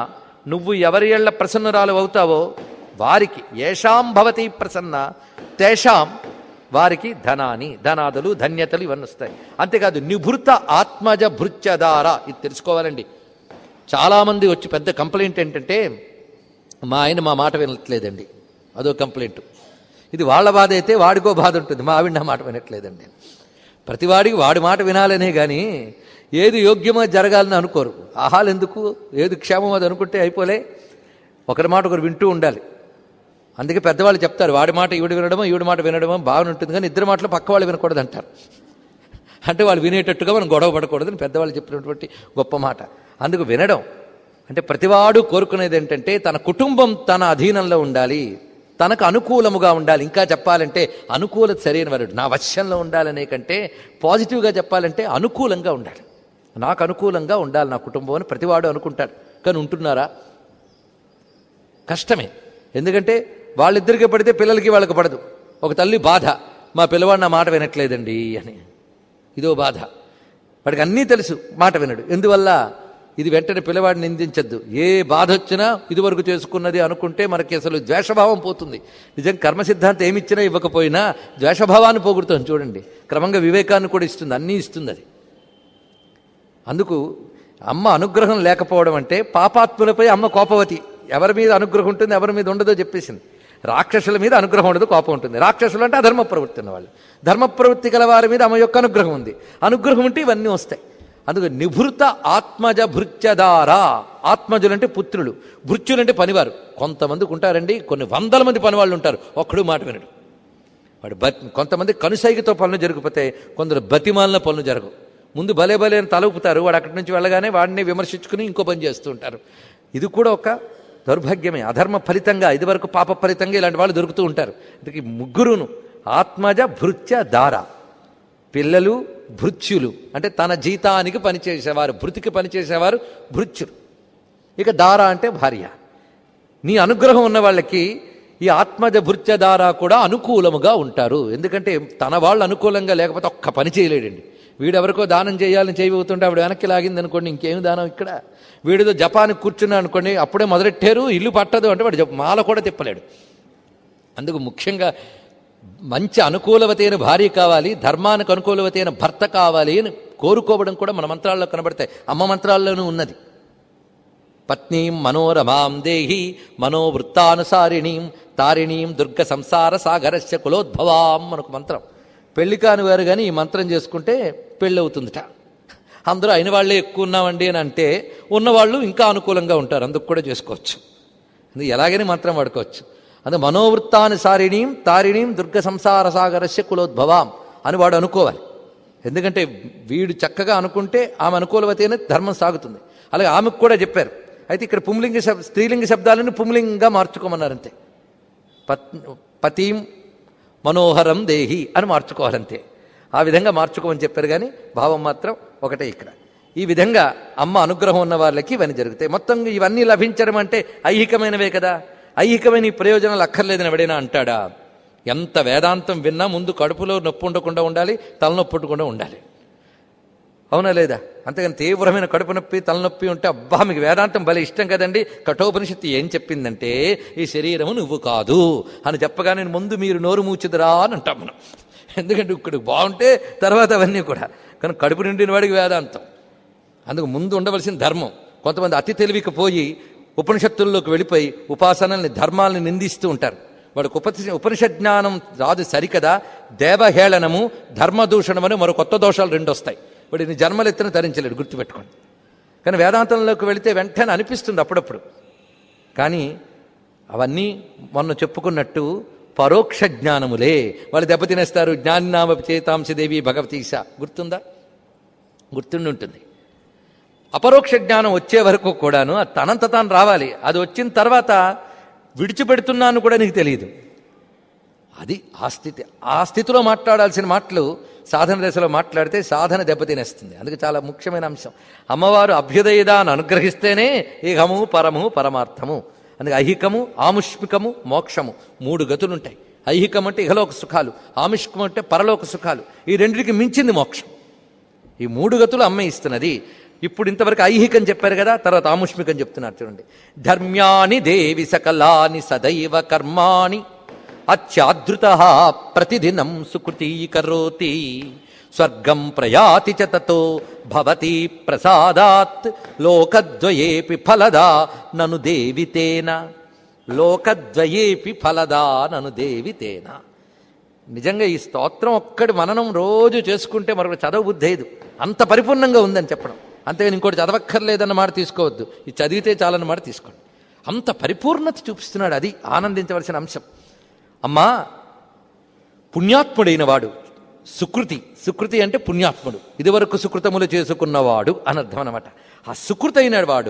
Speaker 1: నువ్వు ఎవరి ఏళ్ల ప్రసన్నురాలు అవుతావో వారికి ఏషాం భవతి ప్రసన్న తేషాం వారికి ధనాని ధనాదులు ధన్యతలు ఇవన్నీ వస్తాయి అంతేకాదు నిభృత ఆత్మజ భృత్యదార ఇది తెలుసుకోవాలండి చాలామంది వచ్చి పెద్ద కంప్లైంట్ ఏంటంటే మా ఆయన మా మాట వినట్లేదండి అదో కంప్లైంట్ ఇది వాళ్ళ బాధ అయితే వాడికో బాధ ఉంటుంది మా ఆవిడ నా మాట వినట్లేదండి ప్రతివాడికి వాడి మాట వినాలనే కానీ ఏది యోగ్యమో జరగాలని అనుకోరు ఆహాలు ఎందుకు ఏది క్షేమం అది అనుకుంటే అయిపోలే ఒకరి మాట ఒకరు వింటూ ఉండాలి అందుకే పెద్దవాళ్ళు చెప్తారు వాడి మాట ఈవిడ వినడమో ఈవిడ మాట వినడమో బాగుంటుంది కానీ ఇద్దరు మాటలు పక్క వాళ్ళు వినకూడదు అంటారు అంటే వాళ్ళు వినేటట్టుగా మనం గొడవ పడకూడదని పెద్దవాళ్ళు చెప్పినటువంటి గొప్ప మాట అందుకు వినడం అంటే ప్రతివాడు కోరుకునేది ఏంటంటే తన కుటుంబం తన అధీనంలో ఉండాలి తనకు అనుకూలముగా ఉండాలి ఇంకా చెప్పాలంటే అనుకూలత సరైన వరుడు నా వశ్యంలో ఉండాలనే కంటే పాజిటివ్గా చెప్పాలంటే అనుకూలంగా ఉండాలి నాకు అనుకూలంగా ఉండాలి నా కుటుంబం అని ప్రతివాడు అనుకుంటాడు కానీ ఉంటున్నారా కష్టమే ఎందుకంటే వాళ్ళిద్దరికి పడితే పిల్లలకి వాళ్ళకి పడదు ఒక తల్లి బాధ మా పిల్లవాడు నా మాట వినట్లేదండి అని ఇదో బాధ వాడికి అన్నీ తెలుసు మాట వినడు ఎందువల్ల ఇది వెంటనే పిల్లవాడిని నిందించద్దు ఏ బాధ వచ్చినా ఇదివరకు చేసుకున్నది అనుకుంటే మనకి అసలు ద్వేషభావం పోతుంది నిజం కర్మ సిద్ధాంతం ఏమిచ్చినా ఇవ్వకపోయినా ద్వేషభావాన్ని పోగొడుతుంది చూడండి క్రమంగా వివేకాన్ని కూడా ఇస్తుంది అన్నీ ఇస్తుంది అది అందుకు అమ్మ అనుగ్రహం లేకపోవడం అంటే పాపాత్ములపై అమ్మ కోపవతి ఎవరి మీద అనుగ్రహం ఉంటుంది ఎవరి మీద ఉండదో చెప్పేసింది రాక్షసుల మీద అనుగ్రహం ఉండదు కోపం ఉంటుంది రాక్షసులు అంటే అధర్మ ప్రవృత్తి ఉన్నవాళ్ళు ధర్మ ప్రవృత్తి గల వారి మీద ఆమె యొక్క అనుగ్రహం ఉంది అనుగ్రహం ఉంటే ఇవన్నీ వస్తాయి అందుకు నిభృత ఆత్మజ భృత్యదారా ఆత్మజులంటే పుత్రులు భృత్యులంటే పనివారు కొంతమందికి ఉంటారండి కొన్ని వందల మంది పనివాళ్ళు ఉంటారు ఒక్కడు మాట వినడు వాడు బతి కొంతమంది కనుసైగతో పనులు జరిగిపోతాయి కొందరు బతిమాలిన పనులు జరగవు ముందు భలే భలే అని తలవుపుతారు వాడు అక్కడి నుంచి వెళ్ళగానే వాడిని విమర్శించుకుని ఇంకో పని చేస్తూ ఉంటారు ఇది కూడా ఒక దౌర్భాగ్యమే అధర్మ ఫలితంగా ఇదివరకు పాప ఫలితంగా ఇలాంటి వాళ్ళు దొరుకుతూ ఉంటారు ఇంతకీ ముగ్గురును ఆత్మజ భృత్య దార పిల్లలు భృత్యులు అంటే తన జీతానికి పనిచేసేవారు భృతికి పనిచేసేవారు భృత్యులు ఇక దార అంటే భార్య నీ అనుగ్రహం ఉన్న వాళ్ళకి ఈ ఆత్మజ భృత్యధార కూడా అనుకూలముగా ఉంటారు ఎందుకంటే తన వాళ్ళు అనుకూలంగా లేకపోతే ఒక్క పని చేయలేడండి వీడెవరికో దానం చేయాలని చేయబోతుంటే ఆవిడ వెనక్కి లాగింది అనుకోండి ఇంకేం దానం ఇక్కడ వీడితో జపానికి కూర్చున్నా అనుకోండి అప్పుడే మొదలెట్టారు ఇల్లు పట్టదు అంటే వాడు జప- మాల కూడా తిప్పలేడు అందుకు ముఖ్యంగా మంచి అనుకూలవతైన భార్య కావాలి ధర్మానికి అనుకూలవతైన భర్త కావాలి అని కోరుకోవడం కూడా మన మంత్రాల్లో కనబడతాయి అమ్మ మంత్రాల్లోనూ ఉన్నది పత్నీం మనోరమాం దేహి మనోవృత్తానుసారిణీం తారిణీం దుర్గ సంసార సాగరస్య కులోద్భవాం మనకు మంత్రం పెళ్లి కాని వారు కానీ ఈ మంత్రం చేసుకుంటే పెళ్ళి అవుతుందిట అందరూ అయిన వాళ్ళే ఎక్కువ ఉన్నామండి అని అంటే ఉన్నవాళ్ళు ఇంకా అనుకూలంగా ఉంటారు అందుకు కూడా చేసుకోవచ్చు అది ఎలాగైనా మంత్రం వాడుకోవచ్చు అది మనోవృత్తానుసారిణీం తారిణీం దుర్గ సంసార సాగరస్య కులోద్భవాం అని వాడు అనుకోవాలి ఎందుకంటే వీడు చక్కగా అనుకుంటే ఆమె అనుకూలవతేనే ధర్మం సాగుతుంది అలాగే ఆమెకు కూడా చెప్పారు అయితే ఇక్కడ పుంలింగ శబ్ స్త్రీలింగ శబ్దాలను పుంలింగంగా మార్చుకోమన్నారు అంతే పత్ పతీం మనోహరం దేహి అని మార్చుకోవాలంతే ఆ విధంగా మార్చుకోమని చెప్పారు కానీ భావం మాత్రం ఒకటే ఇక్కడ ఈ విధంగా అమ్మ అనుగ్రహం ఉన్న వాళ్ళకి ఇవన్నీ జరుగుతాయి మొత్తం ఇవన్నీ లభించడం అంటే ఐహికమైనవే కదా ఐహికమైన ఈ ప్రయోజనాలు అక్కర్లేదని ఎవడైనా అంటాడా ఎంత వేదాంతం విన్నా ముందు కడుపులో నొప్పి ఉండకుండా ఉండాలి తలనొప్పి ఉండకుండా ఉండాలి అవునా లేదా అంతేగాని తీవ్రమైన కడుపు నొప్పి తలనొప్పి ఉంటే అబ్బా మీకు వేదాంతం భలే ఇష్టం కదండి కఠోపనిషత్తు ఏం చెప్పిందంటే ఈ శరీరము నువ్వు కాదు అని చెప్పగానే ముందు మీరు నోరు మూచుదురా అని అంటాం మనం ఎందుకంటే ఇక్కడ బాగుంటే తర్వాత అవన్నీ కూడా కానీ కడుపు నిండిన వాడికి వేదాంతం అందుకు ముందు ఉండవలసిన ధర్మం కొంతమంది అతి తెలివికి పోయి ఉపనిషత్తుల్లోకి వెళ్ళిపోయి ఉపాసనల్ని ధర్మాల్ని నిందిస్తూ ఉంటారు వాడికి ఉప ఉపనిషత్ జ్ఞానం రాదు సరికదా దేవహేళనము ధర్మదూషణమని మరో కొత్త దోషాలు రెండు వస్తాయి వాడిని జన్మలెత్తిన ధరించలేడు గుర్తుపెట్టుకోండి కానీ వేదాంతంలోకి వెళితే వెంటనే అనిపిస్తుంది అప్పుడప్పుడు కానీ అవన్నీ మొన్న చెప్పుకున్నట్టు పరోక్ష జ్ఞానములే వాళ్ళు దెబ్బతినేస్తారు జ్ఞానామ చేతాంశ దేవి భగవతీశ గుర్తుందా గుర్తుండి ఉంటుంది అపరోక్ష జ్ఞానం వచ్చే వరకు కూడాను అది తనంత తాను రావాలి అది వచ్చిన తర్వాత విడిచిపెడుతున్నాను కూడా నీకు తెలియదు అది ఆ స్థితి ఆ స్థితిలో మాట్లాడాల్సిన మాటలు సాధన దశలో మాట్లాడితే సాధన దెబ్బతినేస్తుంది అందుకే చాలా ముఖ్యమైన అంశం అమ్మవారు అభ్యుదయదాన్ని అనుగ్రహిస్తేనే ఇహము పరము పరమార్థము అందుకే ఐహికము ఆముష్మికము మోక్షము మూడు గతులుంటాయి ఐహికం అంటే ఇహలోక సుఖాలు ఆముష్కం అంటే పరలోక సుఖాలు ఈ రెండింటికి మించింది మోక్షం ఈ మూడు గతులు అమ్మ ఇస్తున్నది ఇప్పుడు ఇంతవరకు ఐహికం చెప్పారు కదా తర్వాత ఆముష్మికం చెప్తున్నారు చూడండి ధర్మ్యాని దేవి సకలాని సదైవ కర్మాణి అత్యాదృత ప్రతిదినం సుకృతీకరోతి స్వర్గం ప్రయాతి చ తతో భవతి ప్రసాదాత్ లోకద్వయేపి ఫలదా నను దేవితేన లోకద్వయేపి ఫలదా నను దేవితేన నిజంగా ఈ స్తోత్రం ఒక్కడి మననం రోజు చేసుకుంటే మరొకటి చదవబుద్ధి అయ్యదు అంత పరిపూర్ణంగా ఉందని చెప్పడం అంతేగాని ఇంకోటి చదవక్కర్లేదన్న మాట తీసుకోవద్దు ఇది చదివితే చాలన్న మాట తీసుకోండి అంత పరిపూర్ణత చూపిస్తున్నాడు అది ఆనందించవలసిన అంశం అమ్మా పుణ్యాత్ముడైన వాడు సుకృతి సుకృతి అంటే పుణ్యాత్ముడు ఇదివరకు సుకృతములు చేసుకున్నవాడు అని అర్థం అనమాట ఆ సుకృతైన వాడు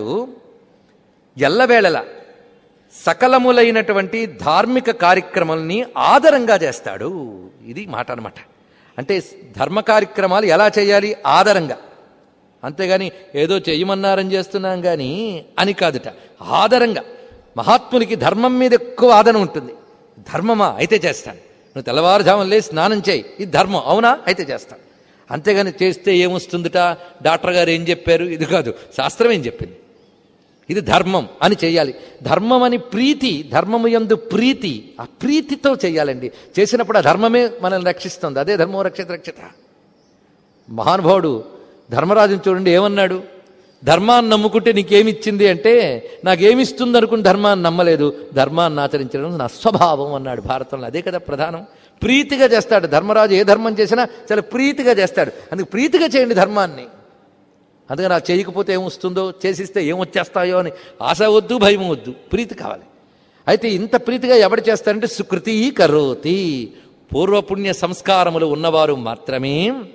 Speaker 1: ఎల్లవేళల సకలములైనటువంటి ధార్మిక కార్యక్రమాల్ని ఆదరంగా చేస్తాడు ఇది మాట అనమాట అంటే ధర్మ కార్యక్రమాలు ఎలా చేయాలి ఆదరంగా అంతేగాని ఏదో చెయ్యమన్నారని చేస్తున్నాం కానీ అని కాదుట ఆదరంగా మహాత్మునికి ధర్మం మీద ఎక్కువ ఆదరణ ఉంటుంది ధర్మమా అయితే చేస్తాను నువ్వు తెల్లవారుజామున లేచి స్నానం చేయి ఇది ధర్మం అవునా అయితే చేస్తాను అంతేగాని చేస్తే ఏమొస్తుందిట డాక్టర్ గారు ఏం చెప్పారు ఇది కాదు శాస్త్రం ఏం చెప్పింది ఇది ధర్మం అని చేయాలి ధర్మం అని ప్రీతి ధర్మము యందు ప్రీతి ఆ ప్రీతితో చేయాలండి చేసినప్పుడు ఆ ధర్మమే మనల్ని రక్షిస్తుంది అదే ధర్మం రక్షిత రక్షిత మహానుభావుడు ధర్మరాజుని చూడండి ఏమన్నాడు ధర్మాన్ని నమ్ముకుంటే నీకేమిచ్చింది అంటే నాకేమిస్తుంది అనుకుని ధర్మాన్ని నమ్మలేదు ధర్మాన్ని ఆచరించడం నా స్వభావం అన్నాడు భారతంలో అదే కదా ప్రధానం ప్రీతిగా చేస్తాడు ధర్మరాజు ఏ ధర్మం చేసినా చాలా ప్రీతిగా చేస్తాడు అందుకు ప్రీతిగా చేయండి ధర్మాన్ని అందుకని ఆ చేయకపోతే ఏమొస్తుందో చేసిస్తే ఏమొచ్చేస్తాయో అని ఆశ వద్దు భయం వద్దు ప్రీతి కావాలి అయితే ఇంత ప్రీతిగా ఎవడు చేస్తారంటే సుకృతి కరోతి పూర్వపుణ్య సంస్కారములు ఉన్నవారు మాత్రమే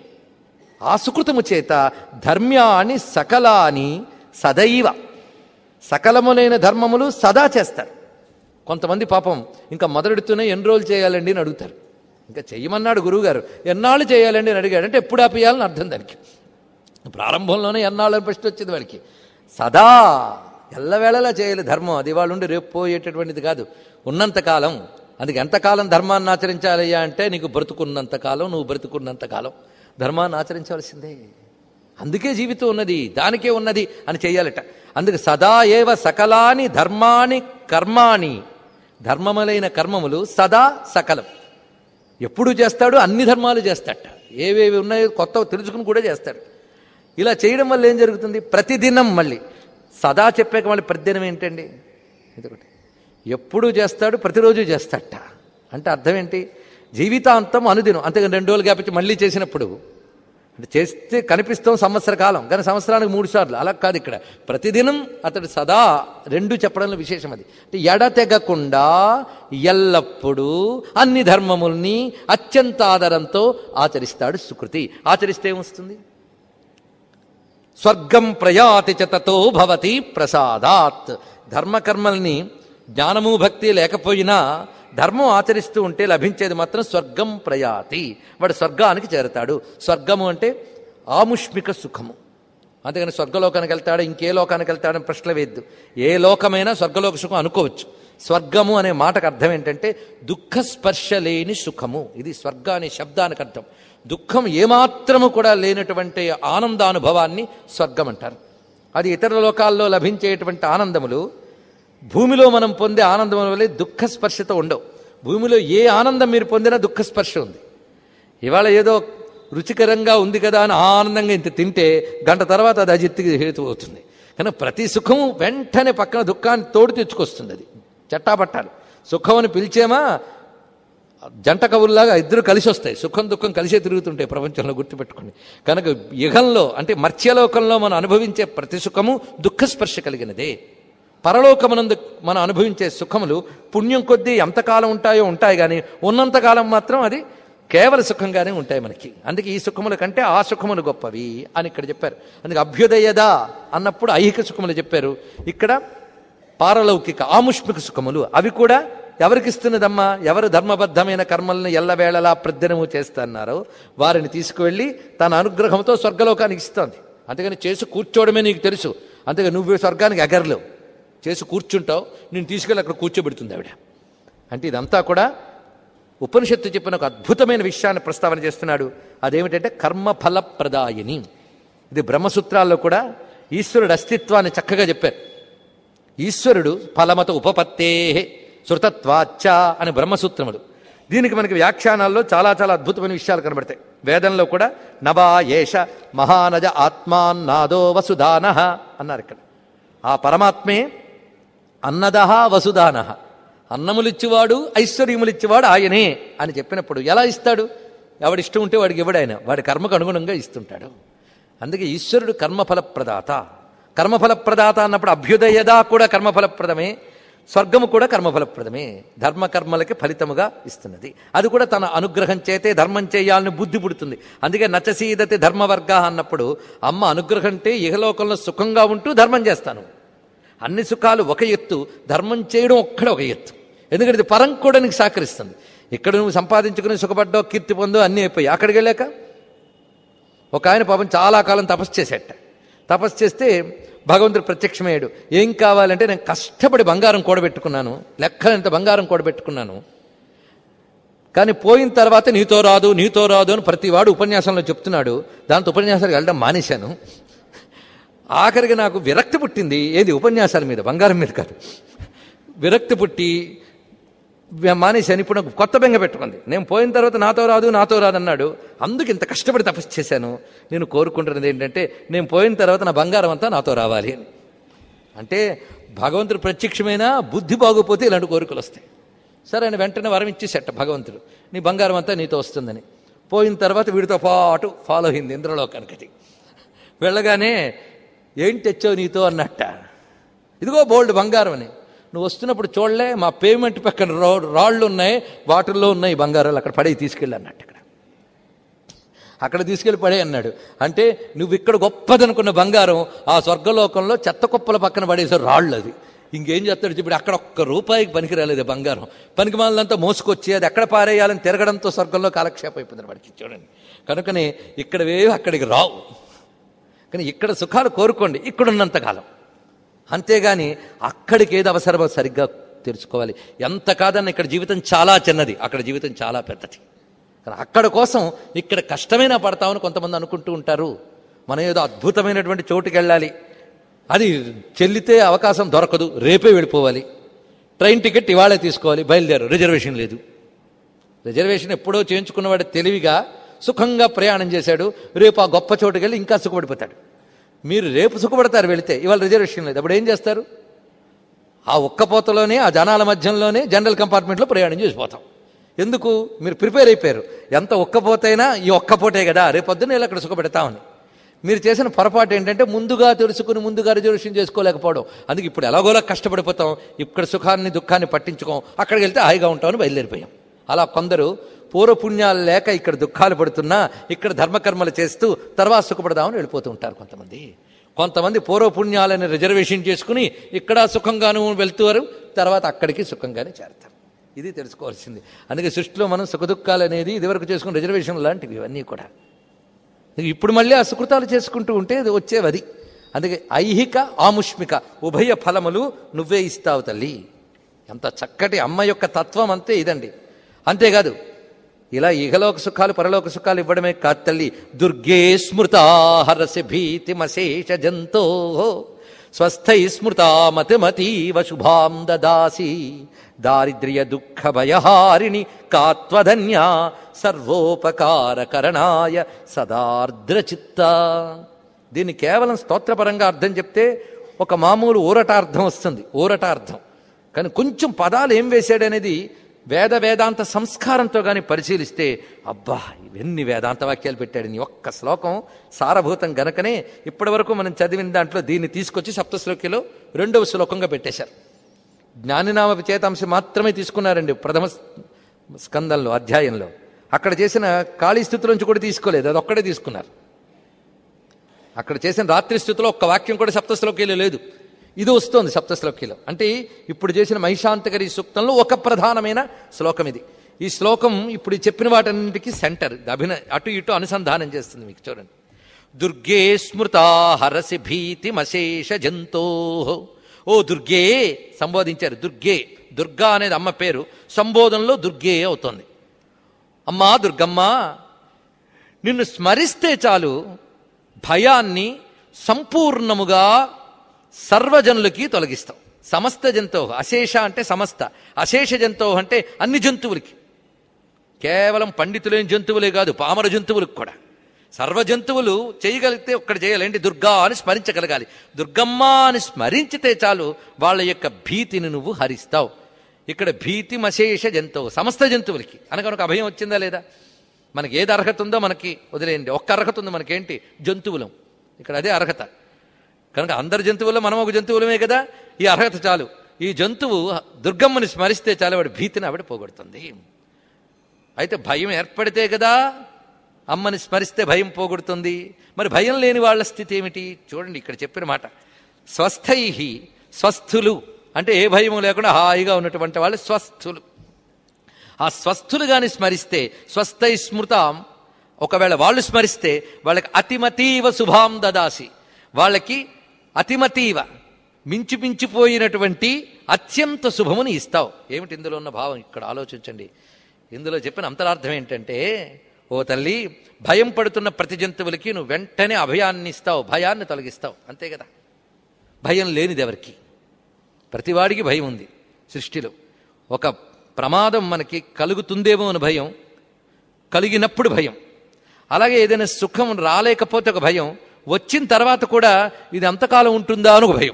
Speaker 1: ఆ సుకృతము చేత ధర్మ్యాన్ని సకలాని సదైవ సకలములైన ధర్మములు సదా చేస్తారు కొంతమంది పాపం ఇంకా మొదలెడుతూనే ఎన్ని రోజులు చేయాలండి అని అడుగుతారు ఇంకా చెయ్యమన్నాడు గురువుగారు ఎన్నాళ్ళు చేయాలండి అని అడిగాడు అంటే ఎప్పుడు ఆపేయాలని అర్థం దానికి ప్రారంభంలోనే ఎన్నాళ్ళని ప్రశ్న వచ్చింది వాడికి సదా ఎల్లవేళలా చేయాలి ధర్మం అది వాళ్ళు ఉండి రేపు పోయేటటువంటిది కాదు ఉన్నంతకాలం అందుకే ఎంతకాలం ధర్మాన్ని ఆచరించాలయ్యా అంటే నీకు బ్రతుకున్నంతకాలం నువ్వు బ్రతుకున్నంతకాలం ధర్మాన్ని ఆచరించవలసిందే అందుకే జీవితం ఉన్నది దానికే ఉన్నది అని చెయ్యాలట అందుకే సదా ఏవ సకలాని ధర్మాని కర్మాణి ధర్మములైన కర్మములు సదా సకలం ఎప్పుడు చేస్తాడు అన్ని ధర్మాలు చేస్తాడట ఏవేవి ఉన్నాయో కొత్త తెలుసుకుని కూడా చేస్తాడు ఇలా చేయడం వల్ల ఏం జరుగుతుంది ప్రతిదినం మళ్ళీ సదా చెప్పాక మళ్ళీ ప్రతిదినం ఏంటండి ఇదొకటి ఎప్పుడు చేస్తాడు ప్రతిరోజు చేస్తాడట అంటే అర్థం ఏంటి జీవితాంతం అనుదినం అంతేగాని రెండు రోజులు గ్యాపించి మళ్ళీ చేసినప్పుడు అంటే చేస్తే కనిపిస్తాం సంవత్సర కాలం కానీ సంవత్సరానికి మూడు సార్లు అలా కాదు ఇక్కడ ప్రతిదినం అతడు సదా రెండు చెప్పడంలో విశేషం అది అంటే ఎడతెగకుండా ఎల్లప్పుడూ అన్ని ధర్మముల్ని అత్యంత ఆదరంతో ఆచరిస్తాడు సుకృతి ఆచరిస్తే ఏమొస్తుంది స్వర్గం ప్రయాతి చ తతో భవతి ప్రసాదాత్ ధర్మకర్మల్ని జ్ఞానము భక్తి లేకపోయినా ధర్మం ఆచరిస్తూ ఉంటే లభించేది మాత్రం స్వర్గం ప్రయాతి వాడు స్వర్గానికి చేరతాడు స్వర్గము అంటే ఆముష్మిక సుఖము అంతేగాని స్వర్గలోకానికి వెళ్తాడు ఇంకే లోకానికి వెళ్తాడని ప్రశ్న వేద్దు ఏ లోకమైనా స్వర్గలోక సుఖం అనుకోవచ్చు స్వర్గము అనే మాటకు అర్థం ఏంటంటే దుఃఖ స్పర్శ లేని సుఖము ఇది స్వర్గ అనే శబ్దానికి అర్థం దుఃఖం ఏమాత్రము కూడా లేనటువంటి ఆనందానుభవాన్ని స్వర్గం అంటారు అది ఇతర లోకాల్లో లభించేటువంటి ఆనందములు భూమిలో మనం పొందే ఆనందం వల్ల దుఃఖ స్పర్శతో ఉండవు భూమిలో ఏ ఆనందం మీరు పొందినా దుఃఖ స్పర్శ ఉంది ఇవాళ ఏదో రుచికరంగా ఉంది కదా అని ఆనందంగా ఇంత తింటే గంట తర్వాత అది అజిత్తికి హేతు అవుతుంది కానీ ప్రతి సుఖము వెంటనే పక్కన దుఃఖాన్ని తోడు తెచ్చుకొస్తుంది అది చట్టాపట్టాలు సుఖం అని పిలిచేమా జంట కవుల్లాగా ఇద్దరు కలిసి వస్తాయి సుఖం దుఃఖం కలిసే తిరుగుతుంటాయి ప్రపంచంలో గుర్తుపెట్టుకోండి కనుక యుగంలో అంటే మర్త్యలోకంలో మనం అనుభవించే ప్రతి సుఖము దుఃఖస్పర్శ కలిగినదే పరలోకమునందు మనం అనుభవించే సుఖములు పుణ్యం కొద్దీ ఎంతకాలం ఉంటాయో ఉంటాయి కానీ ఉన్నంతకాలం మాత్రం అది కేవల సుఖంగానే ఉంటాయి మనకి అందుకే ఈ సుఖముల కంటే ఆ సుఖములు గొప్పవి అని ఇక్కడ చెప్పారు అందుకే అభ్యుదయదా అన్నప్పుడు ఐహిక సుఖములు చెప్పారు ఇక్కడ పారలౌకిక ఆముష్మిక సుఖములు అవి కూడా ఎవరికిస్తున్నదమ్మా ఎవరు ధర్మబద్ధమైన కర్మలను ఎల్లవేళలా ప్రద్దనము చేస్తున్నారో వారిని తీసుకువెళ్ళి తన అనుగ్రహంతో స్వర్గలోకానికి ఇస్తోంది అంతేగాని చేసి కూర్చోవడమే నీకు తెలుసు అంతేగా నువ్వు స్వర్గానికి ఎగరలేవు చేసి కూర్చుంటావు నేను తీసుకెళ్ళి అక్కడ కూర్చోబెడుతుంది ఆవిడ అంటే ఇదంతా కూడా ఉపనిషత్తు చెప్పిన ఒక అద్భుతమైన విషయాన్ని ప్రస్తావన చేస్తున్నాడు అదేమిటంటే కర్మఫల ప్రదాయిని ఇది బ్రహ్మసూత్రాల్లో కూడా ఈశ్వరుడు అస్తిత్వాన్ని చక్కగా చెప్పారు ఈశ్వరుడు ఫలమత ఉపపత్తే శృతత్వాచ్చ అని బ్రహ్మసూత్రములు దీనికి మనకి వ్యాఖ్యానాల్లో చాలా చాలా అద్భుతమైన విషయాలు కనబడతాయి వేదంలో కూడా నవా ఏష మహానజ ఆత్మాన్నాదో వసుదాన అన్నారు ఇక్కడ ఆ పరమాత్మే అన్నదహ వసుదాన అన్నములిచ్చేవాడు ఐశ్వర్యములిచ్చేవాడు ఆయనే అని చెప్పినప్పుడు ఎలా ఇస్తాడు ఎవడి ఇష్టం ఉంటే వాడికి ఇవ్వడు ఆయన వాడి కర్మకు అనుగుణంగా ఇస్తుంటాడు అందుకే ఈశ్వరుడు కర్మఫల ప్రదాత కర్మఫల ప్రదాత అన్నప్పుడు అభ్యుదయదా కూడా కర్మఫలప్రదమే స్వర్గము కూడా కర్మఫలప్రదమే ధర్మ కర్మలకి ఫలితముగా ఇస్తున్నది అది కూడా తన అనుగ్రహం చేతే ధర్మం చేయాలని బుద్ధి పుడుతుంది అందుకే నచసీదతి ధర్మవర్గ అన్నప్పుడు అమ్మ అనుగ్రహం అంటే ఇహలోకంలో సుఖంగా ఉంటూ ధర్మం చేస్తాను అన్ని సుఖాలు ఒక ఎత్తు ధర్మం చేయడం ఒక్కడ ఒక ఎత్తు ఎందుకంటే ఇది పరం కూడా నీకు సహకరిస్తుంది ఇక్కడ నువ్వు సంపాదించుకుని సుఖపడ్డావు కీర్తి పొందో అన్నీ అయిపోయి అక్కడికి వెళ్ళాక ఒక ఆయన పాపం చాలా కాలం తపస్సు చేసేట తపస్సు చేస్తే భగవంతుడు ప్రత్యక్షమయ్యాడు ఏం కావాలంటే నేను కష్టపడి బంగారం కూడబెట్టుకున్నాను లెక్కలంత బంగారం కూడబెట్టుకున్నాను కానీ పోయిన తర్వాత నీతో రాదు నీతో రాదు అని ప్రతివాడు ఉపన్యాసంలో చెప్తున్నాడు దాంతో ఉపన్యాసాలకు వెళ్ళడం మానేశాను ఆఖరికి నాకు విరక్తి పుట్టింది ఏది ఉపన్యాసాల మీద బంగారం మీద కాదు విరక్తి పుట్టి మానేశాను ఇప్పుడు నాకు కొత్త బెంగ పెట్టుకుంది నేను పోయిన తర్వాత నాతో రాదు నాతో రాదు అన్నాడు అందుకు ఇంత కష్టపడి తపస్సు చేశాను నేను కోరుకుంటున్నది ఏంటంటే నేను పోయిన తర్వాత నా బంగారం అంతా నాతో రావాలి అని అంటే భగవంతుడు ప్రత్యక్షమైన బుద్ధి బాగోపోతే ఇలాంటి కోరికలు వస్తాయి సరే ఆయన వెంటనే వరం ఇచ్చేసేట భగవంతుడు నీ బంగారం అంతా నీతో వస్తుందని పోయిన తర్వాత వీడితో పాటు ఫాలో అయింది ఇంద్రలోకానికి అది వెళ్ళగానే ఏంటి తెచ్చావు నీతో అన్నట్ట ఇదిగో బోల్డ్ బంగారం అని నువ్వు వస్తున్నప్పుడు చూడలే మా పేమెంట్ పక్కన రా రాళ్ళు ఉన్నాయి వాటిల్లో ఉన్నాయి బంగారాలు అక్కడ పడే తీసుకెళ్ళి అన్నట్టు ఇక్కడ అక్కడ తీసుకెళ్ళి పడే అన్నాడు అంటే నువ్వు ఇక్కడ గొప్పదనుకున్న బంగారం ఆ స్వర్గలోకంలో చెత్త కుప్పల పక్కన పడేసే రాళ్ళు అది ఇంకేం చేస్తాడు ఇప్పుడు అక్కడ ఒక్క రూపాయికి పనికి రాలేదు బంగారం పనికి మాలంతా మోసుకొచ్చి అది ఎక్కడ పారేయాలని తిరగడంతో స్వర్గంలో కాలక్షేపం అయిపోయింది వాడికి చూడండి కనుకనే ఇక్కడవేవి అక్కడికి రావు కానీ ఇక్కడ సుఖాలు కోరుకోండి ఇక్కడున్నంత కాలం అంతేగాని అక్కడికి ఏది అవసరమో సరిగ్గా తెలుసుకోవాలి ఎంత కాదన్న ఇక్కడ జీవితం చాలా చిన్నది అక్కడ జీవితం చాలా పెద్దది కానీ అక్కడ కోసం ఇక్కడ కష్టమైనా పడతామని కొంతమంది అనుకుంటూ ఉంటారు మనం ఏదో అద్భుతమైనటువంటి చోటుకి వెళ్ళాలి అది చెల్లితే అవకాశం దొరకదు రేపే వెళ్ళిపోవాలి ట్రైన్ టికెట్ ఇవాళే తీసుకోవాలి బయలుదేరు రిజర్వేషన్ లేదు రిజర్వేషన్ ఎప్పుడో చేయించుకున్నవాడు తెలివిగా సుఖంగా ప్రయాణం చేశాడు రేపు ఆ గొప్ప చోటుకి వెళ్ళి ఇంకా సుఖపడిపోతాడు మీరు రేపు సుఖపడతారు వెళితే ఇవాళ రిజర్వేషన్ లేదు అప్పుడు ఏం చేస్తారు ఆ ఒక్కపోతలోనే ఆ జనాల మధ్యంలోనే జనరల్ కంపార్ట్మెంట్లో ప్రయాణం చేసిపోతాం ఎందుకు మీరు ప్రిపేర్ అయిపోయారు ఎంత ఒక్కపోతైనా ఈ ఒక్కపోటే కదా రేపొద్దున ఇలా అక్కడ సుఖపెడతామని మీరు చేసిన పొరపాటు ఏంటంటే ముందుగా తెలుసుకుని ముందుగా రిజర్వేషన్ చేసుకోలేకపోవడం అందుకే ఇప్పుడు ఎలాగోలా కష్టపడిపోతాం ఇక్కడ సుఖాన్ని దుఃఖాన్ని పట్టించుకోం అక్కడికి వెళ్తే హాయిగా ఉంటామని బయలుదేరిపోయాం అలా కొందరు పూర్వపుణ్యాలు లేక ఇక్కడ దుఃఖాలు పడుతున్నా ఇక్కడ ధర్మకర్మలు చేస్తూ తర్వాత సుఖపడదామని వెళ్ళిపోతూ ఉంటారు కొంతమంది కొంతమంది పూర్వపుణ్యాలని రిజర్వేషన్ చేసుకుని ఇక్కడ సుఖంగాను వెళ్తారు తర్వాత అక్కడికి సుఖంగానే చేరతారు ఇది తెలుసుకోవాల్సింది అందుకే సృష్టిలో మనం సుఖదుఖాలు అనేది ఇదివరకు చేసుకున్న రిజర్వేషన్ లాంటివి ఇవన్నీ కూడా ఇప్పుడు మళ్ళీ ఆ సుకృతాలు చేసుకుంటూ ఉంటే ఇది వచ్చేవది అందుకే ఐహిక ఆముష్మిక ఉభయ ఫలములు నువ్వే ఇస్తావు తల్లి ఎంత చక్కటి అమ్మ యొక్క తత్వం అంతే ఇదండి అంతేకాదు ఇలా ఇహలోక సుఖాలు పరలోక సుఖాలు ఇవ్వడమే కాదు తల్లి దుర్గే స్మృతా హరసి భీతిమశేష జంతో స్వస్థై స్మృతా మతిమతీవ శుభాం దదాసి దారిద్ర్య దుఃఖ భయహారిణి కాత్వధన్యా సర్వోపకారకరణాయ సదార్ద్రచిత్త దీన్ని కేవలం స్తోత్రపరంగా అర్థం చెప్తే ఒక మామూలు ఊరటార్థం వస్తుంది ఊరటార్థం కానీ కొంచెం పదాలు ఏం వేశాడనేది వేద వేదాంత సంస్కారంతో కానీ పరిశీలిస్తే అబ్బా ఇవన్నీ వేదాంత వాక్యాలు పెట్టాడు నీ ఒక్క శ్లోకం సారభూతం గనకనే ఇప్పటి వరకు మనం చదివిన దాంట్లో దీన్ని తీసుకొచ్చి సప్తశ్లోకిలో రెండవ శ్లోకంగా పెట్టేశారు జ్ఞానినామ చేతాంశం మాత్రమే తీసుకున్నారండి ప్రథమ స్కందంలో అధ్యాయంలో అక్కడ చేసిన ఖాళీ స్థితిలోంచి కూడా తీసుకోలేదు అది ఒక్కడే తీసుకున్నారు అక్కడ చేసిన రాత్రి స్థితిలో ఒక్క వాక్యం కూడా సప్తశ్లోకీలో లేదు ఇది వస్తోంది సప్తశ్లోకీలో అంటే ఇప్పుడు చేసిన మహిషాంతకరి సూక్తంలో ఒక ప్రధానమైన శ్లోకం ఇది ఈ శ్లోకం ఇప్పుడు చెప్పిన వాటన్నిటికీ సెంటర్ అభిన అటు ఇటు అనుసంధానం చేస్తుంది మీకు చూడండి దుర్గే స్మృతా హరసి భీతిమశేష జంతో ఓ దుర్గే సంబోధించారు దుర్గే దుర్గా అనేది అమ్మ పేరు సంబోధనలో దుర్గే అవుతోంది అమ్మా దుర్గమ్మ నిన్ను స్మరిస్తే చాలు భయాన్ని సంపూర్ణముగా సర్వజనులకి తొలగిస్తాం సమస్త జంతువు అశేష అంటే సమస్త అశేష జంతువు అంటే అన్ని జంతువులకి కేవలం పండితులైన జంతువులే కాదు పామర జంతువులకు కూడా సర్వ జంతువులు చేయగలిగితే ఒక్కడ చేయాలి ఏంటి దుర్గా అని స్మరించగలగాలి దుర్గమ్మ అని స్మరించితే చాలు వాళ్ళ యొక్క భీతిని నువ్వు హరిస్తావు ఇక్కడ భీతి మశేష జంతువు సమస్త జంతువులకి అనగా ఒక అభయం వచ్చిందా లేదా మనకి ఏది అర్హత ఉందో మనకి వదిలేయండి ఒక్క అర్హత ఉంది మనకేంటి జంతువులం ఇక్కడ అదే అర్హత కనుక అందరి జంతువుల్లో మనం ఒక జంతువులమే కదా ఈ అర్హత చాలు ఈ జంతువు దుర్గమ్మని స్మరిస్తే చాలు వాడి భీతిని ఆవిడ పోగొడుతుంది అయితే భయం ఏర్పడితే కదా అమ్మని స్మరిస్తే భయం పోగొడుతుంది మరి భయం లేని వాళ్ళ స్థితి ఏమిటి చూడండి ఇక్కడ చెప్పిన మాట స్వస్థై స్వస్థులు అంటే ఏ భయము లేకుండా హాయిగా ఉన్నటువంటి వాళ్ళు స్వస్థులు ఆ స్వస్థులు గాని స్మరిస్తే స్వస్థై స్మృతాం ఒకవేళ వాళ్ళు స్మరిస్తే వాళ్ళకి అతిమతీవ శుభాం దదాసి వాళ్ళకి అతిమతీవ మించిమించిపోయినటువంటి అత్యంత శుభముని ఇస్తావు ఏమిటి ఇందులో ఉన్న భావం ఇక్కడ ఆలోచించండి ఇందులో చెప్పిన అంతరార్థం ఏంటంటే ఓ తల్లి భయం పడుతున్న ప్రతి జంతువులకి నువ్వు వెంటనే అభయాన్ని ఇస్తావు భయాన్ని తొలగిస్తావు అంతే కదా భయం లేనిది ఎవరికి ప్రతివాడికి భయం ఉంది సృష్టిలో ఒక ప్రమాదం మనకి కలుగుతుందేమో అని భయం కలిగినప్పుడు భయం అలాగే ఏదైనా సుఖం రాలేకపోతే ఒక భయం వచ్చిన తర్వాత కూడా ఇది అంతకాలం ఉంటుందా అని ఒక భయం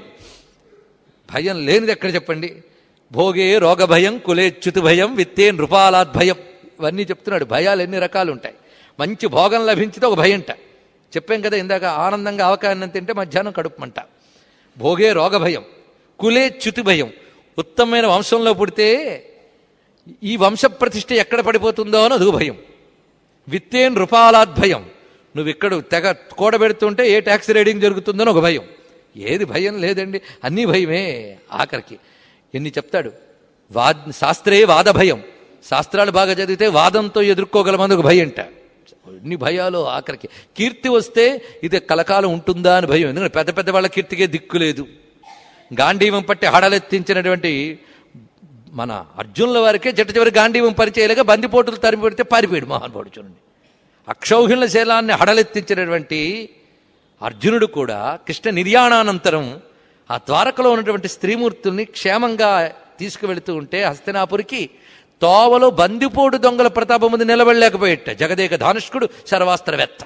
Speaker 1: భయం లేనిది ఎక్కడ చెప్పండి భోగే రోగ భయం కులేచ్యుతి భయం విత్తే నృపాలాద్ భయం ఇవన్నీ చెప్తున్నాడు భయాలు ఎన్ని రకాలు ఉంటాయి మంచి భోగం లభించితే ఒక భయంట చెప్పాం కదా ఇందాక ఆనందంగా అవకాశం తింటే మధ్యాహ్నం కడుపుమంట భోగే రోగ భయం కులే చ్యుతి భయం ఉత్తమమైన వంశంలో పుడితే ఈ వంశ ప్రతిష్ఠ ఎక్కడ పడిపోతుందో అని అదుగు భయం విత్తే నృపాలాద్ భయం నువ్వు ఇక్కడ తెగ కూడబెడుతుంటే ఏ ట్యాక్స్ రేడింగ్ జరుగుతుందో అని ఒక భయం ఏది భయం లేదండి అన్నీ భయమే ఆఖరికి ఎన్ని చెప్తాడు వాద్ శాస్త్రే వాద భయం శాస్త్రాలు బాగా చదివితే వాదంతో ఎదుర్కోగలమని ఒక భయం అంట ఎన్ని భయాలు ఆఖరికి కీర్తి వస్తే ఇది కలకాలం ఉంటుందా అని భయం ఎందుకంటే పెద్ద పెద్ద వాళ్ళ కీర్తికే దిక్కు లేదు గాంధీవం పట్టి హడలెత్తించినటువంటి మన అర్జునుల వారికే జట్ట చివరి గాంధీవం పరిచయలుగా బందిపోటులు తరిమి పెడితే పారిపోయాడు మహానుభావుడు చూడండి అక్షౌహిణ శైలాన్ని హడలెత్తించినటువంటి అర్జునుడు కూడా కృష్ణ నిర్యాణానంతరం ఆ ద్వారకలో ఉన్నటువంటి స్త్రీమూర్తుల్ని క్షేమంగా తీసుకువెళుతూ ఉంటే హస్తినాపురికి తోవలో బందిపోటు దొంగల ప్రతాపం ముందు నిలబడలేకపోయేట జగదేక ధానుష్కుడు సర్వాస్త్రవేత్త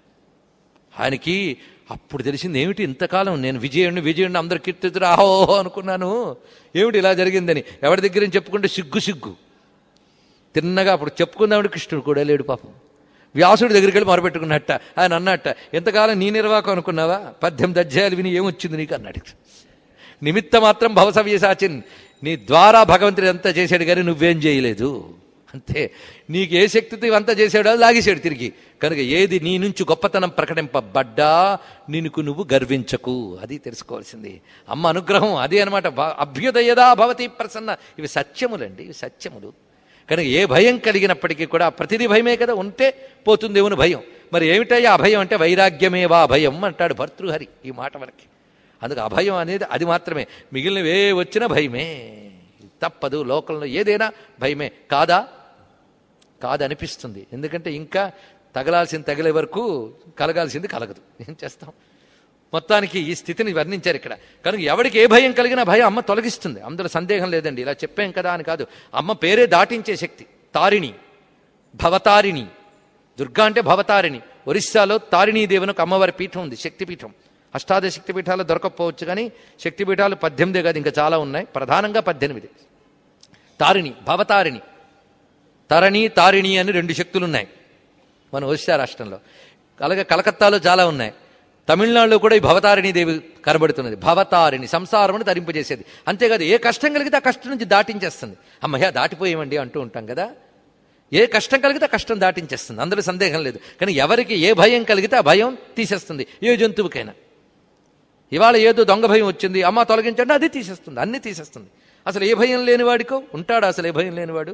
Speaker 1: ఆయనకి అప్పుడు తెలిసింది ఏమిటి ఇంతకాలం నేను విజయుడిని విజయుడిని అందరు కీర్తితురు ఆహో అనుకున్నాను ఏమిటి ఇలా జరిగిందని ఎవరి దగ్గర నుంచి చెప్పుకుంటే సిగ్గు సిగ్గు తిన్నగా అప్పుడు చెప్పుకుందామని కృష్ణుడు కూడా లేడు పాపం వ్యాసుడి దగ్గరికి వెళ్ళి మొరపెట్టుకున్నట్ట ఆయన అన్నట్ట ఎంతకాలం నీ నిర్వాకం అనుకున్నావా పద్దెనిమిది అధ్యాయాలు విని ఏమొచ్చింది నీకు అన్నాడు నిమిత్త మాత్రం భవసవ్యసాచిన్ నీ ద్వారా భగవంతుడు అంతా చేశాడు కానీ నువ్వేం చేయలేదు అంతే నీకు ఏ శక్తితో ఇవంతా చేశాడో అది లాగేశాడు తిరిగి కనుక ఏది నీ నుంచి గొప్పతనం ప్రకటింపబడ్డా నీకు నువ్వు గర్వించకు అది తెలుసుకోవాల్సింది అమ్మ అనుగ్రహం అదే అనమాట అభ్యుదయదా భవతి ప్రసన్న ఇవి సత్యములండి ఇవి సత్యములు కనుక ఏ భయం కలిగినప్పటికీ కూడా ప్రతిదీ భయమే కదా ఉంటే పోతుందేమో భయం మరి ఏమిటయ్యా అభయం అంటే వైరాగ్యమేవా భయం అంటాడు భర్తృహరి ఈ మాట మనకి అందుకు అభయం అనేది అది మాత్రమే మిగిలినవి ఏ వచ్చినా భయమే తప్పదు లోకంలో ఏదైనా భయమే కాదా కాదనిపిస్తుంది ఎందుకంటే ఇంకా తగలాల్సింది తగిలే వరకు కలగాల్సింది కలగదు ఏం చేస్తాం మొత్తానికి ఈ స్థితిని వర్ణించారు ఇక్కడ కనుక ఎవరికి ఏ భయం కలిగినా భయం అమ్మ తొలగిస్తుంది అందులో సందేహం లేదండి ఇలా చెప్పాం కదా అని కాదు అమ్మ పేరే దాటించే శక్తి తారిణి భవతారిణి దుర్గా అంటే భవతారిణి ఒరిస్సాలో తారిణీదేవిని ఒక అమ్మవారి పీఠం ఉంది శక్తిపీఠం అష్టాదశ శక్తి పీఠాలు దొరకకపోవచ్చు కానీ శక్తిపీఠాలు పద్దెనిమిదే కాదు ఇంకా చాలా ఉన్నాయి ప్రధానంగా పద్దెనిమిది తారిణి భవతారిణి తరణి తారిణి అని రెండు శక్తులు ఉన్నాయి మన ఒరిస్సా రాష్ట్రంలో అలాగే కలకత్తాలో చాలా ఉన్నాయి తమిళనాడులో కూడా ఈ భవతారిణి దేవి కనబడుతున్నది భవతారిణి సంసారమును తరింపజేసేది అంతేకాదు ఏ కష్టం కలిగితే ఆ కష్టం నుంచి దాటించేస్తుంది అమ్మయ్య దాటిపోయేమండి అంటూ ఉంటాం కదా ఏ కష్టం కలిగితే ఆ కష్టం దాటించేస్తుంది అందులో సందేహం లేదు కానీ ఎవరికి ఏ భయం కలిగితే ఆ భయం తీసేస్తుంది ఏ జంతువుకైనా ఇవాళ ఏదో దొంగ భయం వచ్చింది అమ్మ తొలగించండి అది తీసేస్తుంది అన్ని తీసేస్తుంది అసలు ఏ భయం లేనివాడికో ఉంటాడు అసలు ఏ భయం లేనివాడు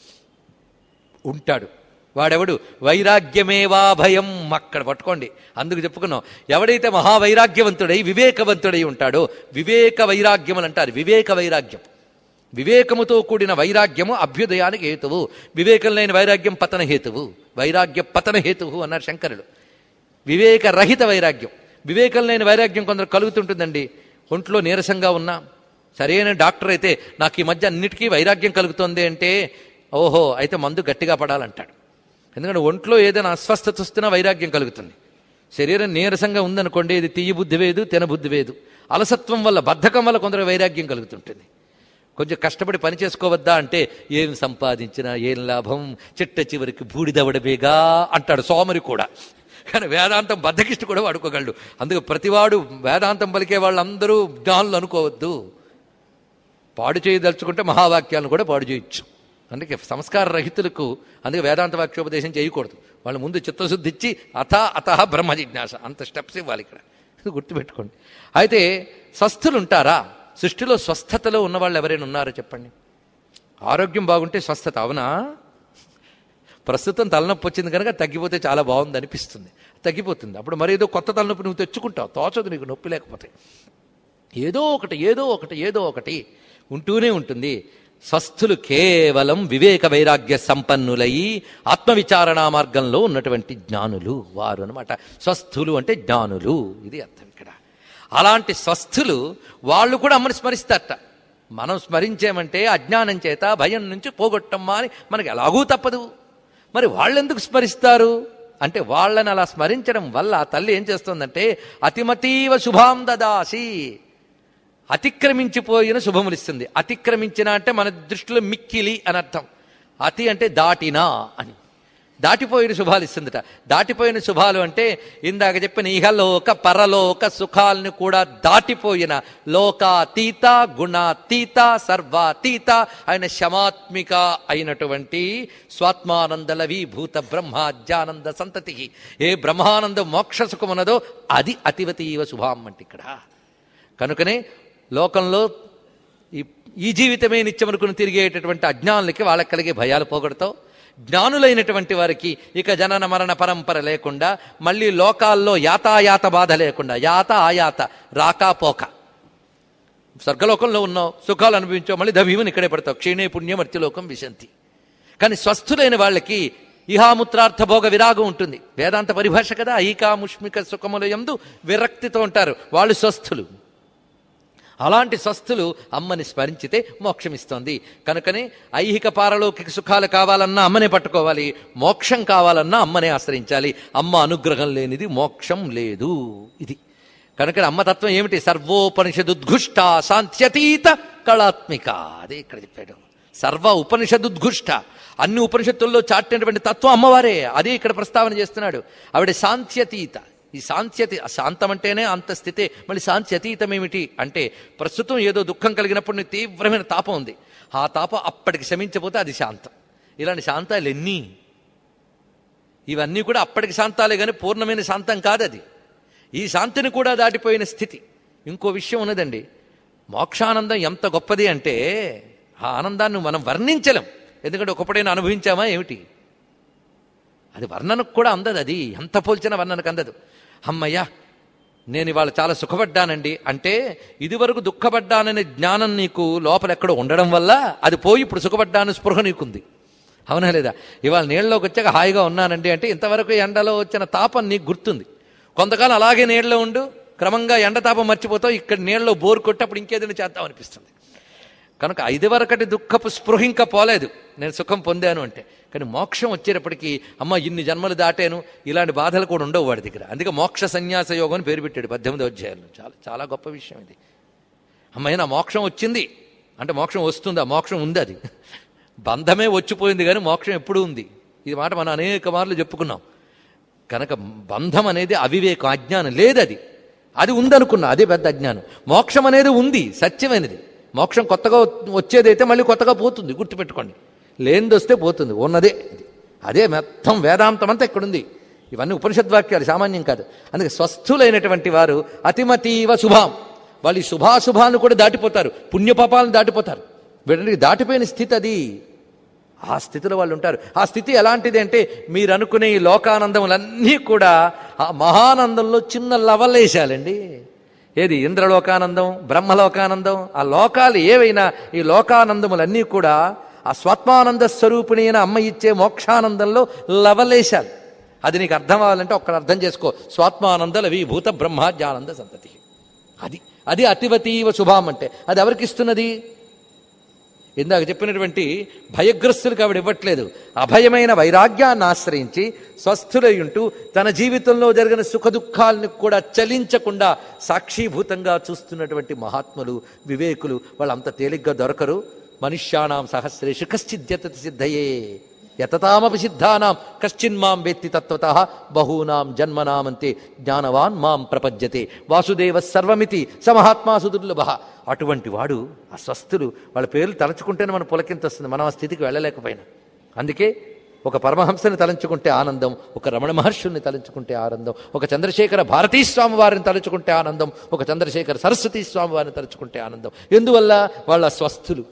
Speaker 1: ఉంటాడు వాడెవడు వైరాగ్యమేవా భయం అక్కడ పట్టుకోండి అందుకు చెప్పుకున్నాం ఎవడైతే మహావైరాగ్యవంతుడై వివేకవంతుడై ఉంటాడో వివేక వైరాగ్యములు అంటారు వివేక వైరాగ్యం వివేకముతో కూడిన వైరాగ్యము అభ్యుదయానికి హేతువు వివేకం లేని వైరాగ్యం పతన హేతువు వైరాగ్య పతన హేతువు అన్నారు శంకరుడు వివేకరహిత వైరాగ్యం వివేకం లేని వైరాగ్యం కొందరు కలుగుతుంటుందండి ఒంట్లో నీరసంగా ఉన్నా సరైన డాక్టర్ అయితే నాకు ఈ మధ్య అన్నిటికీ వైరాగ్యం కలుగుతుంది అంటే ఓహో అయితే మందు గట్టిగా పడాలంటాడు ఎందుకంటే ఒంట్లో ఏదైనా అస్వస్థత వస్తున్నా వైరాగ్యం కలుగుతుంది శరీరం నీరసంగా ఉందనుకోండి ఇది తీయ బుద్ధి వేదు తిన బుద్ధి వేదు అలసత్వం వల్ల బద్ధకం వల్ల కొందరు వైరాగ్యం కలుగుతుంటుంది కొంచెం కష్టపడి పని చేసుకోవద్దా అంటే ఏం సంపాదించినా ఏం లాభం చిట్ట చివరికి బూడిదవడమేగా అంటాడు సోమరి కూడా కానీ వేదాంతం బద్దకిష్టి కూడా వాడుకోగలడు అందుకే ప్రతివాడు వేదాంతం పలికే వాళ్ళందరూ జ్ఞానులు అనుకోవద్దు పాడు చేయదలుచుకుంటే మహావాక్యాలను కూడా పాడు చేయొచ్చు అందుకే సంస్కార రహితులకు అందుకే వేదాంత వాక్యోపదేశం చేయకూడదు వాళ్ళ ముందు చిత్తశుద్ధి ఇచ్చి అథ అత బ్రహ్మ జిజ్ఞాస అంత స్టెప్స్ ఇవ్వాలి ఇక్కడ ఇది గుర్తుపెట్టుకోండి అయితే స్వస్థులు ఉంటారా సృష్టిలో స్వస్థతలో ఉన్నవాళ్ళు ఎవరైనా ఉన్నారో చెప్పండి ఆరోగ్యం బాగుంటే స్వస్థత అవునా ప్రస్తుతం తలనొప్పి వచ్చింది కనుక తగ్గిపోతే చాలా బాగుంది అనిపిస్తుంది తగ్గిపోతుంది అప్పుడు మరేదో కొత్త తలనొప్పి నువ్వు తెచ్చుకుంటావు తోచదు నీకు నొప్పి లేకపోతే ఏదో ఒకటి ఏదో ఒకటి ఏదో ఒకటి ఉంటూనే ఉంటుంది స్వస్థులు కేవలం వివేక వైరాగ్య సంపన్నులై ఆత్మవిచారణ మార్గంలో ఉన్నటువంటి జ్ఞానులు వారు అనమాట స్వస్థులు అంటే జ్ఞానులు ఇది అర్థం ఇక్కడ అలాంటి స్వస్థులు వాళ్ళు కూడా అమ్మని స్మరిస్తారట మనం స్మరించామంటే అజ్ఞానం చేత భయం నుంచి పోగొట్టమ్మా అని మనకి ఎలాగూ తప్పదు మరి వాళ్ళెందుకు స్మరిస్తారు అంటే వాళ్ళని అలా స్మరించడం వల్ల ఆ తల్లి ఏం చేస్తుందంటే అతిమతీవ శుభాం దదాసి అతిక్రమించిపోయిన శుభములిస్తుంది అతిక్రమించిన అంటే మన దృష్టిలో మిక్కిలి అని అర్థం అతి అంటే దాటినా అని దాటిపోయిన శుభాలు ఇస్తుందట దాటిపోయిన శుభాలు అంటే ఇందాక చెప్పిన ఇహలోక పరలోక సుఖాలను కూడా దాటిపోయిన లోకాతీత గుణాతీత సర్వాతీత ఆయన శమాత్మిక అయినటువంటి స్వాత్మానంద భూత బ్రహ్మాజ్యానంద సంతతి ఏ బ్రహ్మానంద మోక్ష సుఖమున్నదో అది అతివతీవ శుభాం అంటే ఇక్కడ కనుకనే లోకంలో ఈ ఈ జీవితమే నిత్యమనుకుని తిరిగేటటువంటి అజ్ఞానులకి వాళ్ళకి కలిగే భయాలు పోగొడతావు జ్ఞానులైనటువంటి వారికి ఇక జనన మరణ పరంపర లేకుండా మళ్ళీ లోకాల్లో యాతాయాత బాధ లేకుండా యాత ఆయాత రాకా పోక స్వర్గలోకంలో ఉన్నావు సుఖాలు అనుభవించావు మళ్ళీ దభీమని ఇక్కడే పడతావు క్షీణే పుణ్యం మర్త్యలోకం విశంతి కానీ స్వస్థులైన వాళ్ళకి ఇహాముత్రార్థ భోగ విరాగం ఉంటుంది వేదాంత పరిభాష కదా ఐకాముష్మిక సుఖముల ఎందు విరక్తితో ఉంటారు వాళ్ళు స్వస్థులు అలాంటి స్వస్థులు అమ్మని స్మరించితే మోక్షం ఇస్తోంది కనుకనే ఐహిక పారలౌకిక సుఖాలు కావాలన్నా అమ్మనే పట్టుకోవాలి మోక్షం కావాలన్నా అమ్మనే ఆశ్రయించాలి అమ్మ అనుగ్రహం లేనిది మోక్షం లేదు ఇది కనుక అమ్మతత్వం ఏమిటి సర్వోపనిషదుద్ఘుష్ట శాంత్యతీత కళాత్మిక అదే ఇక్కడ చెప్పాడు సర్వ ఉపనిషదుద్ఘుష్ట అన్ని ఉపనిషత్తుల్లో చాటినటువంటి తత్వం అమ్మవారే అదే ఇక్కడ ప్రస్తావన చేస్తున్నాడు ఆవిడ శాంత్యతీత ఈ శాంత్యతి శాంతం అంటేనే అంత స్థితే మళ్ళీ శాంత్యతీతం ఏమిటి అంటే ప్రస్తుతం ఏదో దుఃఖం కలిగినప్పుడు నీకు తీవ్రమైన తాపం ఉంది ఆ తాపం అప్పటికి శమించకపోతే అది శాంతం ఇలాంటి శాంతాలు ఎన్ని ఇవన్నీ కూడా అప్పటికి శాంతాలే కానీ పూర్ణమైన శాంతం కాదు అది ఈ శాంతిని కూడా దాటిపోయిన స్థితి ఇంకో విషయం ఉన్నదండి మోక్షానందం ఎంత గొప్పది అంటే ఆ ఆనందాన్ని మనం వర్ణించలేం ఎందుకంటే ఒకప్పుడైనా అనుభవించామా ఏమిటి అది వర్ణనకు కూడా అందదు అది ఎంత పోల్చిన వర్ణనకు అందదు అమ్మయ్యా నేను ఇవాళ చాలా సుఖపడ్డానండి అంటే ఇదివరకు దుఃఖపడ్డాననే జ్ఞానం నీకు లోపల ఎక్కడో ఉండడం వల్ల అది పోయి ఇప్పుడు సుఖపడ్డాను స్పృహ నీకుంది అవునా లేదా ఇవాళ నీళ్ళలోకి వచ్చాక హాయిగా ఉన్నానండి అంటే ఇంతవరకు ఎండలో వచ్చిన తాపం నీకు గుర్తుంది కొంతకాలం అలాగే నీళ్ళలో ఉండు క్రమంగా ఎండ తాపం మర్చిపోతావు ఇక్కడ నీళ్ళలో బోరు కొట్టి అప్పుడు ఇంకేదైనా చేద్దాం అనిపిస్తుంది కనుక ఇదివరకటి దుఃఖపు స్పృహ ఇంకా పోలేదు నేను సుఖం పొందాను అంటే కానీ మోక్షం వచ్చేటప్పటికి అమ్మ ఇన్ని జన్మలు దాటాను ఇలాంటి బాధలు కూడా ఉండవు వాడి దగ్గర అందుకే మోక్ష సన్యాస యోగం అని పేరు పెట్టాడు పద్దెనిమిది అధ్యాయంలో చాలా చాలా గొప్ప విషయం ఇది అమ్మాయి నా మోక్షం వచ్చింది అంటే మోక్షం వస్తుందా మోక్షం ఉంది అది బంధమే వచ్చిపోయింది కానీ మోక్షం ఎప్పుడూ ఉంది ఇది మాట మనం అనేక మార్లు చెప్పుకున్నాం కనుక బంధం అనేది అవివేకం అజ్ఞానం లేదది అది ఉందనుకున్నా అదే పెద్ద అజ్ఞానం మోక్షం అనేది ఉంది సత్యమైనది మోక్షం కొత్తగా వచ్చేదైతే మళ్ళీ కొత్తగా పోతుంది గుర్తుపెట్టుకోండి లేనిది వస్తే పోతుంది ఉన్నదే ఇది అదే మొత్తం వేదాంతం అంతా ఇక్కడుంది ఇవన్నీ ఉపనిషద్వాక్యాలు సామాన్యం కాదు అందుకే స్వస్థులైనటువంటి వారు అతిమతీవ శుభాం వాళ్ళు ఈ శుభాశుభాన్ని కూడా దాటిపోతారు పుణ్యపాపాలను దాటిపోతారు వీటికి దాటిపోయిన స్థితి అది ఆ స్థితిలో వాళ్ళు ఉంటారు ఆ స్థితి ఎలాంటిది అంటే మీరు అనుకునే ఈ లోకానందములన్నీ కూడా ఆ మహానందంలో చిన్న లవలేశాలండి ఏది ఇంద్రలోకానందం బ్రహ్మలోకానందం ఆ లోకాలు ఏవైనా ఈ లోకానందములన్నీ కూడా ఆ స్వాత్మానంద స్వరూపిణి అయిన అమ్మ ఇచ్చే మోక్షానందంలో లవలేశాలు అది నీకు అర్థం అవ్వాలంటే ఒక్కడ అర్థం చేసుకో స్వాత్మానంద లవీభూత బ్రహ్మాజ్ఞానంద సంతతి అది అది అతివతీవ శుభం అంటే అది ఎవరికి ఇస్తున్నది ఇందాక చెప్పినటువంటి భయగ్రస్తులకు ఆవిడ ఇవ్వట్లేదు అభయమైన వైరాగ్యాన్ని ఆశ్రయించి స్వస్థులై ఉంటూ తన జీవితంలో జరిగిన సుఖ దుఃఖాలను కూడా చలించకుండా సాక్షీభూతంగా చూస్తున్నటువంటి మహాత్ములు వివేకులు వాళ్ళంత తేలిగ్గా దొరకరు మనుష్యానాం సహస్రేషు కశ్చిద్యత సిద్ధయే యతతామపి సిద్ధానాం కశ్చిన్మాం వేత్తి తత్వత బహూనాం జన్మనామంతే జ్ఞానవాన్ మాం ప్రపద్యతే వాసుదేవ సర్వమితి సమహాత్మా సుదుర్లభ అటువంటి వాడు ఆ స్వస్థులు వాళ్ళ పేర్లు తలుచుకుంటేనే మన పులకింత వస్తుంది మనం ఆ స్థితికి వెళ్ళలేకపోయినా అందుకే ఒక పరమహంసని తలంచుకుంటే ఆనందం ఒక రమణ మహర్షుల్ని తలంచుకుంటే ఆనందం ఒక చంద్రశేఖర భారతీ స్వామి వారిని తలుచుకుంటే ఆనందం ఒక చంద్రశేఖర సరస్వతీ స్వామి వారిని తలుచుకుంటే ఆనందం ఎందువల్ల వాళ్ళ స్వస్థులు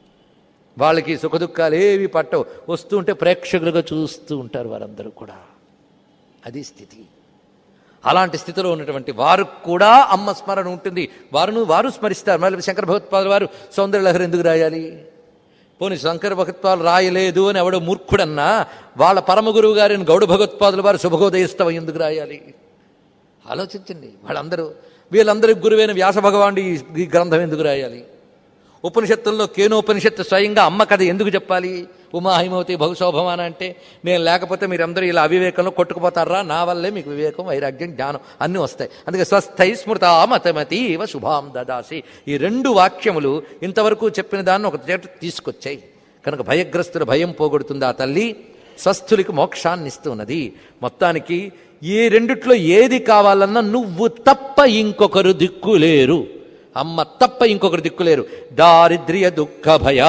Speaker 1: వాళ్ళకి సుఖదుఖాలు ఏవి పట్టవు వస్తూ ఉంటే ప్రేక్షకులుగా చూస్తూ ఉంటారు వారందరూ కూడా అది స్థితి అలాంటి స్థితిలో ఉన్నటువంటి వారు కూడా అమ్మ స్మరణ ఉంటుంది వారును వారు స్మరిస్తారు మళ్ళీ శంకర భగవత్పాదుల వారు సౌందర్యలహరి ఎందుకు రాయాలి పోనీ శంకర భగవత్పాదులు రాయలేదు అని ఎవడో మూర్ఖుడన్నా వాళ్ళ పరమ గురువు గారిని గౌడ భగవత్పాదుల వారు శుభగోదయస్తవ ఎందుకు రాయాలి ఆలోచించండి వాళ్ళందరూ వీళ్ళందరికి గురువైన వ్యాస భగవానుడు ఈ- ఈ గ్రంథం ఎందుకు రాయాలి ఉపనిషత్తుల్లో కేనోపనిషత్తు స్వయంగా అమ్మ కథ ఎందుకు చెప్పాలి ఉమా హైమవతి బహుశోభమాన అంటే నేను లేకపోతే మీరందరూ ఇలా అవివేకంలో కొట్టుకుపోతారా నా వల్లే మీకు వివేకం వైరాగ్యం జ్ఞానం అన్నీ వస్తాయి అందుకే స్వస్థై స్మృత మతమతీవ శుభాం దదాసి ఈ రెండు వాక్యములు ఇంతవరకు చెప్పిన దాన్ని ఒక చేట తీసుకొచ్చాయి కనుక భయగ్రస్తుల భయం పోగొడుతుంది ఆ తల్లి స్వస్థులకి మోక్షాన్ని ఇస్తున్నది మొత్తానికి ఈ రెండిట్లో ఏది కావాలన్నా నువ్వు తప్ప ఇంకొకరు దిక్కులేరు అమ్మ తప్ప ఇంకొకరు దిక్కులేరు దారిద్ర్య దుఃఖ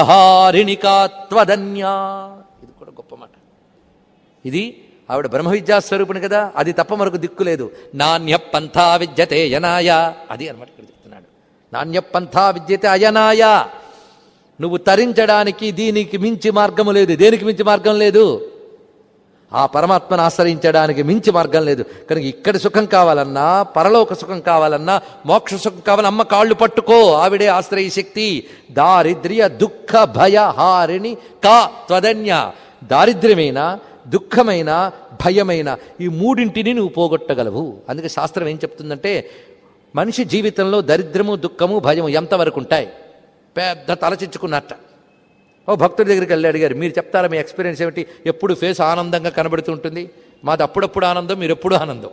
Speaker 1: భయహారిణికాత్వధన్యా ఇది కూడా గొప్ప మాట ఇది ఆవిడ బ్రహ్మ విద్యా స్వరూపిణి కదా అది తప్ప మరొక దిక్కు లేదు నాణ్య పంథా విద్యతే యనాయ అది అనమాట ఇక్కడ చెప్తున్నాడు నాణ్య పంథా విద్యతే అయనాయ నువ్వు తరించడానికి దీనికి మించి మార్గము లేదు దేనికి మించి మార్గం లేదు ఆ పరమాత్మను ఆశ్రయించడానికి మించి మార్గం లేదు కనుక ఇక్కడ సుఖం కావాలన్నా పరలోక సుఖం కావాలన్నా మోక్ష సుఖం కావాలన్నా అమ్మ కాళ్ళు పట్టుకో ఆవిడే ఆశ్రయ శక్తి దారిద్ర్య దుఃఖ భయ హారిణి కా త్వదన్య దారిద్ర్యమైన దుఃఖమైన భయమైన ఈ మూడింటిని నువ్వు పోగొట్టగలవు అందుకే శాస్త్రం ఏం చెప్తుందంటే మనిషి జీవితంలో దరిద్రము దుఃఖము భయము ఎంతవరకు ఉంటాయి పెద్ద తలచిచ్చుకున్నట్ట ఓ భక్తుడి దగ్గరికి వెళ్ళి అడిగారు మీరు చెప్తారా మీ ఎక్స్పీరియన్స్ ఏమిటి ఎప్పుడు ఫేస్ ఆనందంగా కనబడుతూ ఉంటుంది మాది అప్పుడప్పుడు ఆనందం మీరు ఎప్పుడు ఆనందం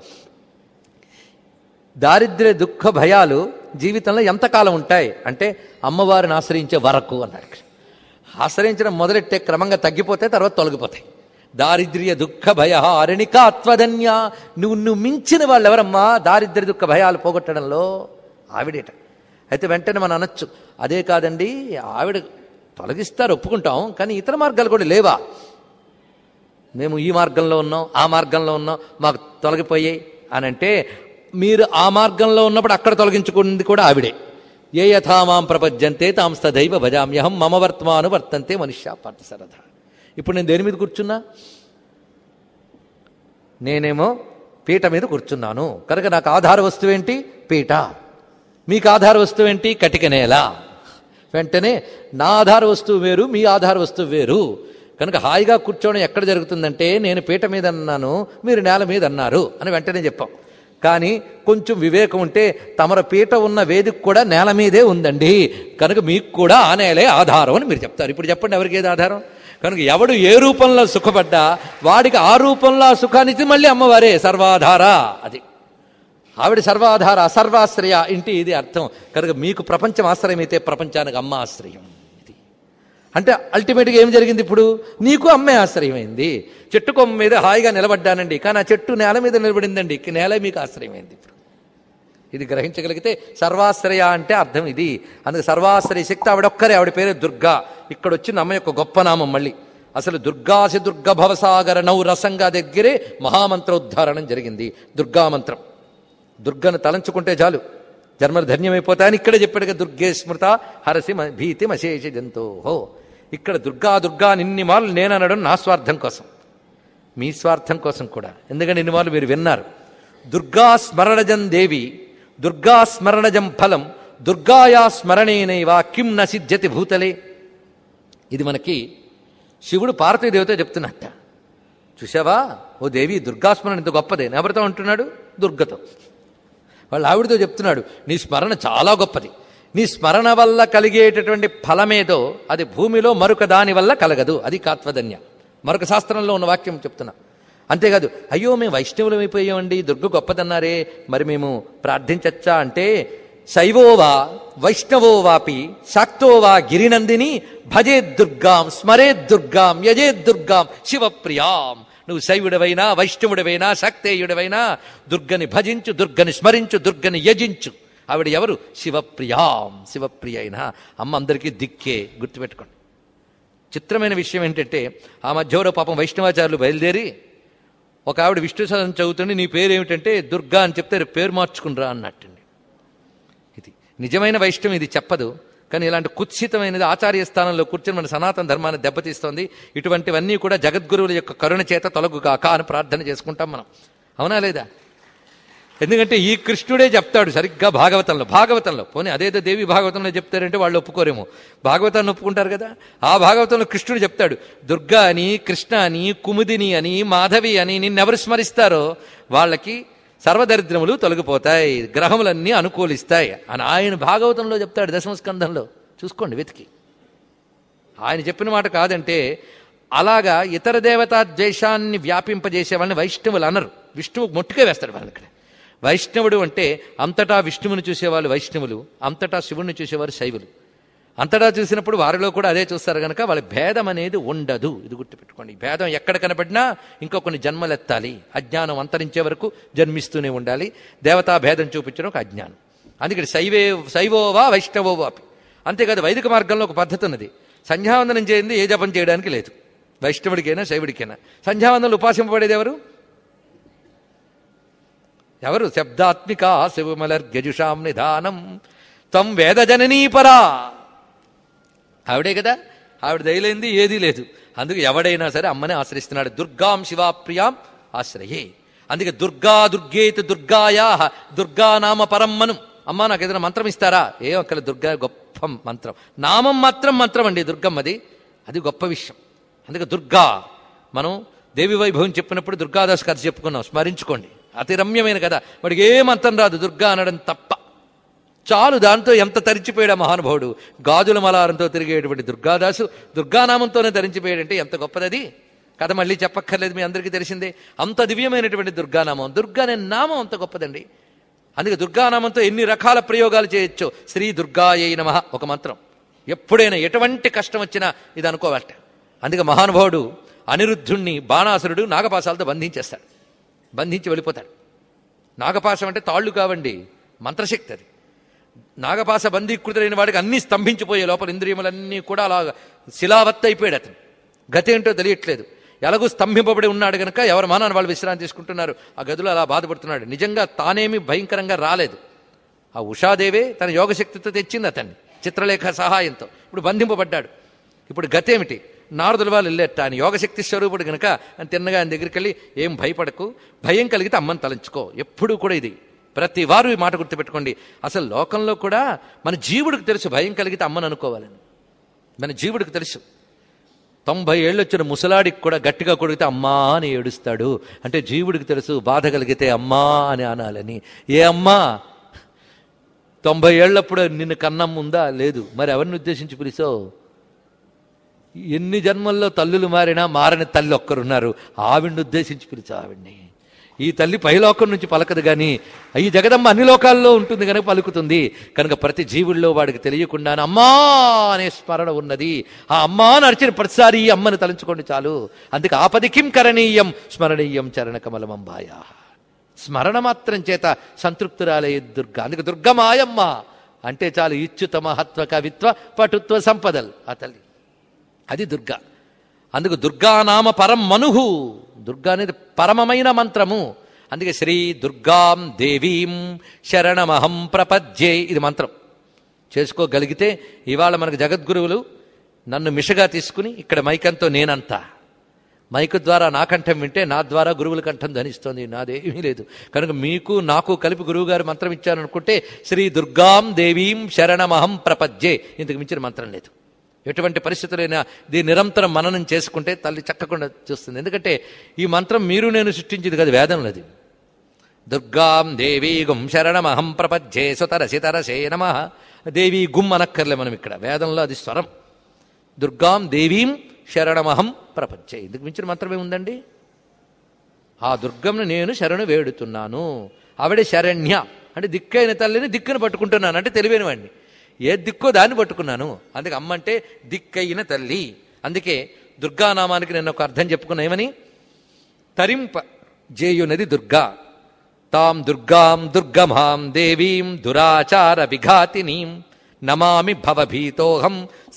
Speaker 1: దారిద్ర్య దుఃఖ భయాలు జీవితంలో ఎంతకాలం ఉంటాయి అంటే అమ్మవారిని ఆశ్రయించే వరకు అన్నాడు ఇక్కడ. ఆశ్రయించడం మొదలెట్టే క్రమంగా తగ్గిపోతే తర్వాత తొలగిపోతాయి దారిద్ర్య దుఃఖ భయ అరణికాత్వధన్య నువ్వు నువ్వు మించిన వాళ్ళు ఎవరమ్మా దారిద్ర్య దుఃఖ భయాలు పోగొట్టడంలో ఆవిడేట అయితే వెంటనే మనం అనొచ్చు అదే కాదండి ఆవిడ తొలగిస్తారు ఒప్పుకుంటాం కానీ ఇతర మార్గాలు కూడా లేవా మేము ఈ మార్గంలో ఉన్నాం ఆ మార్గంలో ఉన్నాం మాకు తొలగిపోయాయి అని అంటే మీరు ఆ మార్గంలో ఉన్నప్పుడు అక్కడ తొలగించుకుంది కూడా ఆవిడే ఏ యథామాం ప్రపద్యంతే తాం స్తదైవ భజామ్యహం మమ వర్తమాను వర్తంతే మనుష్య పార్థసరథ ఇప్పుడు నేను దేని మీద కూర్చున్నా నేనేమో పీట మీద కూర్చున్నాను కనుక నాకు ఆధార వస్తువు ఏంటి పీట మీకు ఆధార వస్తువు ఏంటి కటిక నేల వెంటనే నా ఆధార వస్తువు వేరు మీ ఆధార వస్తువు వేరు కనుక హాయిగా కూర్చోవడం ఎక్కడ జరుగుతుందంటే నేను పీట మీద అన్నాను మీరు నేల మీద అన్నారు అని వెంటనే చెప్పాం కానీ కొంచెం వివేకం ఉంటే తమర పీట ఉన్న వేదిక కూడా నేల మీదే ఉందండి కనుక మీకు కూడా ఆ నేలే ఆధారం అని మీరు చెప్తారు ఇప్పుడు చెప్పండి ఎవరికి ఏది ఆధారం కనుక ఎవడు ఏ రూపంలో సుఖపడ్డా వాడికి ఆ రూపంలో ఆ సుఖానికి మళ్ళీ అమ్మవారే సర్వాధార అది ఆవిడ సర్వాధార సర్వాశ్రయ ఇంటి ఇది అర్థం కనుక మీకు ప్రపంచం ఆశ్రయం అయితే ప్రపంచానికి అమ్మ ఆశ్రయం ఇది అంటే అల్టిమేట్గా ఏం జరిగింది ఇప్పుడు నీకు అమ్మే ఆశ్రయమైంది చెట్టు కొమ్మ మీద హాయిగా నిలబడ్డానండి కానీ ఆ చెట్టు నేల మీద నిలబడిందండి ఇక నేల మీకు ఆశ్రయమైంది ఇప్పుడు ఇది గ్రహించగలిగితే సర్వాశ్రయ అంటే అర్థం ఇది అందుకే సర్వాశ్రయ శక్తి ఆవిడొక్కరే ఆవిడ పేరే దుర్గా ఇక్కడ వచ్చిన అమ్మ యొక్క గొప్ప నామం మళ్ళీ అసలు దుర్గాసి దుర్గ భవసాగర నౌ రసంగా దగ్గరే మహామంత్రోద్ధారణం జరిగింది దుర్గామంత్రం దుర్గను తలంచుకుంటే చాలు జన్మలు ధన్యమైపోతాయని ఇక్కడే చెప్పాడు కదా దుర్గే స్మృత హరసి మ- భీతి మశేష జంతోహో ఇక్కడ దుర్గా దుర్గా నిన్ని మార్లు నేననడం నా స్వార్థం కోసం మీ స్వార్థం కోసం కూడా ఎందుకంటే ఇన్ని మార్లు మీరు విన్నారు దుర్గా స్మరణజం దేవి దుర్గా స్మరణజం ఫలం దుర్గాయా స్మరణేనైవా కిం న సిద్ధ్యతి భూతలే ఇది మనకి శివుడు పార్వతీదేవితో చెప్తున్నట్ట చూసావా ఓ దేవి దుర్గాస్మరణ ఇంత గొప్పదే ఎవరితో అంటున్నాడు దుర్గతో వాళ్ళ ఆవిడతో చెప్తున్నాడు నీ స్మరణ చాలా గొప్పది నీ స్మరణ వల్ల కలిగేటటువంటి ఫలమేదో అది భూమిలో మరొక దాని వల్ల కలగదు అది కాత్వధన్య మరొక శాస్త్రంలో ఉన్న వాక్యం చెప్తున్నా అంతేకాదు అయ్యో మేము వైష్ణవులం అయిపోయామండి దుర్గ గొప్పదన్నారే మరి మేము ప్రార్థించచ్చా అంటే శైవోవా వైష్ణవోవాపి శాక్తోవా గిరినందిని భజే దుర్గాం స్మరే దుర్గాం యజే దుర్గాం శివప్రియాం నువ్వు శైవుడవైనా వైష్ణవుడవైనా శాక్తేయుడవైనా దుర్గని భజించు దుర్గని స్మరించు దుర్గని యజించు ఆవిడ ఎవరు శివప్రియాం శివప్రియ అయినా అమ్మ అందరికీ దిక్కే గుర్తుపెట్టుకోండి చిత్రమైన విషయం ఏంటంటే ఆ మధ్యలో పాపం వైష్ణవాచార్యులు బయలుదేరి ఒక ఆవిడ విష్ణు సహస్రం చదువుతుంటే నీ పేరు ఏమిటంటే దుర్గా అని చెప్తే రేపు పేరు మార్చుకునిరా అన్నట్టండి ఇది నిజమైన వైష్ణవం ఇది చెప్పదు కానీ ఇలాంటి కుత్సితమైనది ఆచార్య స్థానంలో కూర్చొని మన సనాతన ధర్మాన్ని దెబ్బతీస్తోంది ఇటువంటివన్నీ కూడా జగద్గురువుల యొక్క కరుణ చేత తొలగుగాక అని ప్రార్థన చేసుకుంటాం మనం అవునా లేదా ఎందుకంటే ఈ కృష్ణుడే చెప్తాడు సరిగ్గా భాగవతంలో భాగవతంలో పోనీ అదేదో దేవి భాగవతంలో చెప్తారంటే వాళ్ళు ఒప్పుకోరేమో భాగవతాన్ని ఒప్పుకుంటారు కదా ఆ భాగవతంలో కృష్ణుడు చెప్తాడు దుర్గా అని కృష్ణ అని కుముదిని అని మాధవి అని నిన్నెవరు స్మరిస్తారో వాళ్ళకి సర్వదరిద్రములు తొలగిపోతాయి గ్రహములన్నీ అనుకూలిస్తాయి అని ఆయన భాగవతంలో చెప్తాడు దశమస్కంధంలో చూసుకోండి వెతికి ఆయన చెప్పిన మాట కాదంటే అలాగా ఇతర దేవతా ద్వేషాన్ని వ్యాపింపజేసే వాళ్ళని వైష్ణవులు అనరు విష్ణువు మొట్టుకే వేస్తాడు వాళ్ళని ఇక్కడ వైష్ణవుడు అంటే అంతటా విష్ణువుని చూసేవాళ్ళు వైష్ణవులు అంతటా శివుణ్ణి చూసేవారు శైవులు అంతటా చూసినప్పుడు వారిలో కూడా అదే చూస్తారు కనుక వాళ్ళ భేదం అనేది ఉండదు ఇది గుర్తుపెట్టుకోండి ఈ భేదం ఎక్కడ కనపడినా ఇంకో కొన్ని జన్మలెత్తాలి అజ్ఞానం అంతరించే వరకు జన్మిస్తూనే ఉండాలి దేవతా భేదం చూపించడం ఒక అజ్ఞానం అందుకని శైవే శైవోవా వైష్ణవోవాపి అంతేకాదు వైదిక మార్గంలో ఒక పద్ధతి ఉన్నది సంధ్యావందనం చేయండి ఏ జపం చేయడానికి లేదు వైష్ణవుడికైనా శైవుడికైనా సంధ్యావందనలు ఉపాసింపబడేది ఎవరు ఎవరు శబ్దాత్మిక శివమలర్గజుషాం నిధానం తం వేదజననీపరా ఆవిడే కదా ఆవిడ దయలేంది ఏదీ లేదు అందుకు ఎవడైనా సరే అమ్మనే ఆశ్రయిస్తున్నాడు దుర్గాం శివాప్రియాం ఆశ్రయే అందుకే దుర్గా దుర్గేత్ దుర్గాయా దుర్గా నామ పరమ్మను అమ్మా నాకు ఏదైనా మంత్రం ఇస్తారా ఏ ఒక్కల దుర్గా గొప్ప మంత్రం నామం మాత్రం మంత్రం అండి దుర్గమ్మది అది గొప్ప విషయం అందుకే దుర్గా మనం దేవి వైభవం చెప్పినప్పుడు దుర్గాదాస్ కథ చెప్పుకున్నాం స్మరించుకోండి అతి రమ్యమైన కథ వాడికి ఏ మంత్రం రాదు దుర్గా అనడం తప్ప చాలు దాంతో ఎంత తరిచిపోయాడు ఆ మహానుభావుడు గాజుల మలారంతో తిరిగేటువంటి దుర్గాదాసు దుర్గానామంతోనే ధరించిపోయాడంటే ఎంత గొప్పదది కథ మళ్ళీ చెప్పక్కర్లేదు మీ అందరికీ తెలిసిందే అంత దివ్యమైనటువంటి దుర్గానామం దుర్గా అనే నామం అంత గొప్పదండి అందుకే దుర్గానామంతో ఎన్ని రకాల ప్రయోగాలు చేయొచ్చు శ్రీ దుర్గాయై నమ ఒక మంత్రం ఎప్పుడైనా ఎటువంటి కష్టం వచ్చినా ఇది అనుకోవాలట అందుకే మహానుభావుడు అనిరుద్ధుణ్ణి బాణాసురుడు నాగపాసాలతో బంధించేస్తాడు బంధించి వెళ్ళిపోతాడు నాగపాశం అంటే తాళ్ళు కావండి మంత్రశక్తి అది నాగపాస బందీకృతులైన వాడికి అన్నీ స్తంభించిపోయే లోపల ఇంద్రియములన్నీ కూడా అలా శిలావత్ అయిపోయాడు అతను గతి ఏంటో తెలియట్లేదు ఎలాగూ స్తంభింపబడి ఉన్నాడు గనక ఎవరి మానాన్ని వాళ్ళు విశ్రాంతి తీసుకుంటున్నారు ఆ గదిలో అలా బాధపడుతున్నాడు నిజంగా తానేమి భయంకరంగా రాలేదు ఆ ఉషాదేవే తన యోగశక్తితో తెచ్చింది అతన్ని చిత్రలేఖ సహాయంతో ఇప్పుడు బంధింపబడ్డాడు ఇప్పుడు గతేమిటి నారదుల వాళ్ళు వెళ్ళేట ఆయన యోగశక్తి స్వరూపుడు గనక అని తిన్నగా ఆయన దగ్గరికి వెళ్ళి ఏం భయపడకు భయం కలిగితే అమ్మని తలంచుకో ఎప్పుడూ కూడా ఇది ప్రతి వారు ఈ మాట గుర్తుపెట్టుకోండి అసలు లోకంలో కూడా మన జీవుడికి తెలుసు భయం కలిగితే అమ్మని అనుకోవాలని మన జీవుడికి తెలుసు తొంభై ఏళ్ళు వచ్చిన ముసలాడికి కూడా గట్టిగా కొడిగితే అమ్మా అని ఏడుస్తాడు అంటే జీవుడికి తెలుసు బాధ కలిగితే అమ్మా అని అనాలని ఏ అమ్మా తొంభై ఏళ్ళప్పుడు నిన్ను కన్నం ఉందా లేదు మరి ఎవరిని ఉద్దేశించి పిలిచావు ఎన్ని జన్మల్లో తల్లులు మారినా మారని తల్లి ఒక్కరున్నారు ఆవిడ్ని ఉద్దేశించి పిలిచావు ఆవిడ్ని ఈ తల్లి పైలోకం నుంచి పలకదు కానీ ఈ జగదమ్మ అన్ని లోకాల్లో ఉంటుంది కనుక పలుకుతుంది కనుక ప్రతి జీవుల్లో వాడికి తెలియకుండా అమ్మా అనే స్మరణ ఉన్నది ఆ అమ్మా నడిచిన ప్రతిసారి ఈ అమ్మని తలంచుకోండి చాలు అందుకే ఆపది కిం కరణీయం స్మరణీయం చరణ కమలమంబాయ స్మరణ మాత్రం చేత సంతృప్తురాలే దుర్గ అందుకే దుర్గమాయమ్మ అంటే చాలు ఇచ్చుత మహత్వ కవిత్వ పటుత్వ సంపదలు ఆ తల్లి అది దుర్గా అందుకు దుర్గానామ పరం మనుహు దుర్గా అనేది పరమమైన మంత్రము అందుకే శ్రీ దుర్గాం దేవీం శరణమహం ప్రపద్యే ఇది మంత్రం చేసుకోగలిగితే ఇవాళ మనకు జగద్గురువులు నన్ను మిషగా తీసుకుని ఇక్కడ మైకంతో నేనంతా మైకు ద్వారా నా కంఠం వింటే నా ద్వారా గురువుల కంఠం ధనిస్తోంది నాదేమీ లేదు కనుక మీకు నాకు కలిపి గురువు గారు మంత్రం ఇచ్చారనుకుంటే శ్రీ దుర్గాం దేవీం శరణమహం ప్రపద్యే ఇంతకు మించిన మంత్రం లేదు ఎటువంటి పరిస్థితులైనా దీన్ని నిరంతరం మననం చేసుకుంటే తల్లి చక్కకుండా చూస్తుంది ఎందుకంటే ఈ మంత్రం మీరు నేను సృష్టించింది కదా వేదంలో అది దుర్గాం దేవీ గుం శరణమహం ప్రపజ్జే సుతరసి తరసే నమ దేవీ గుం అనక్కర్లే మనం ఇక్కడ వేదంలో అది స్వరం దుర్గాం దేవీం శరణమహం ప్రపంచే ఇందుకు మించిన మంత్రమే ఉందండి ఆ దుర్గంను నేను శరణు వేడుతున్నాను ఆవిడ శరణ్య అంటే దిక్కైన తల్లిని దిక్కును పట్టుకుంటున్నాను అంటే తెలివైన వాడిని ఏ దిక్కో దాన్ని పట్టుకున్నాను అందుకే అమ్మ అంటే దిక్కైన తల్లి అందుకే దుర్గానామానికి నేను ఒక అర్థం చెప్పుకున్నా ఏమని తరింప జేయునది దుర్గా తాం దుర్గాం దుర్గమాం దేవీం దురాచార విఘాతినీం నమామి భవభీతోహం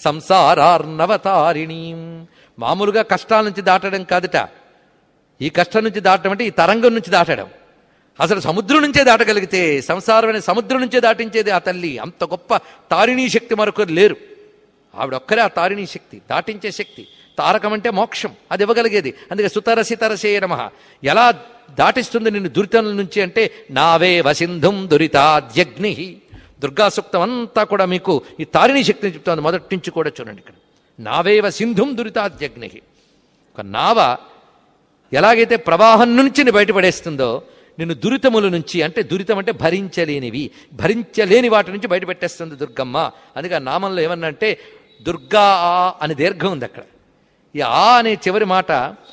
Speaker 1: సంసారార్ణవతారిణీం మామూలుగా కష్టాల నుంచి దాటడం కాదుట ఈ కష్టం నుంచి దాటడం అంటే ఈ తరంగం నుంచి దాటడం అసలు సముద్రం నుంచే దాటగలిగితే సంసారం అనే సముద్రం నుంచే దాటించేది ఆ తల్లి అంత గొప్ప తారిణీ శక్తి మరొకరు లేరు ఆవిడ ఒక్కరే ఆ తారిణీ శక్తి దాటించే శక్తి తారకం అంటే మోక్షం అది ఇవ్వగలిగేది అందుకే సుతరసి తరసే నమ ఎలా దాటిస్తుంది నిన్ను దురితం నుంచి అంటే నావే వసింధుం దురితాద్యగ్ని దుర్గా సూక్తం అంతా కూడా మీకు ఈ తారిణీ శక్తిని చెప్తుంది మొదటి నుంచి కూడా చూడండి ఇక్కడ నావేవ సింధుం దురితాద్యగ్ని ఒక నావ ఎలాగైతే ప్రవాహం నుంచి నీ బయటపడేస్తుందో నిన్ను దురితముల నుంచి అంటే దురితం అంటే భరించలేనివి భరించలేని వాటి నుంచి బయటపెట్టేస్తుంది దుర్గమ్మ అందుకే ఆ నామంలో ఏమన్నా అంటే దుర్గా ఆ అని దీర్ఘం ఉంది అక్కడ ఈ ఆ అనే చివరి మాట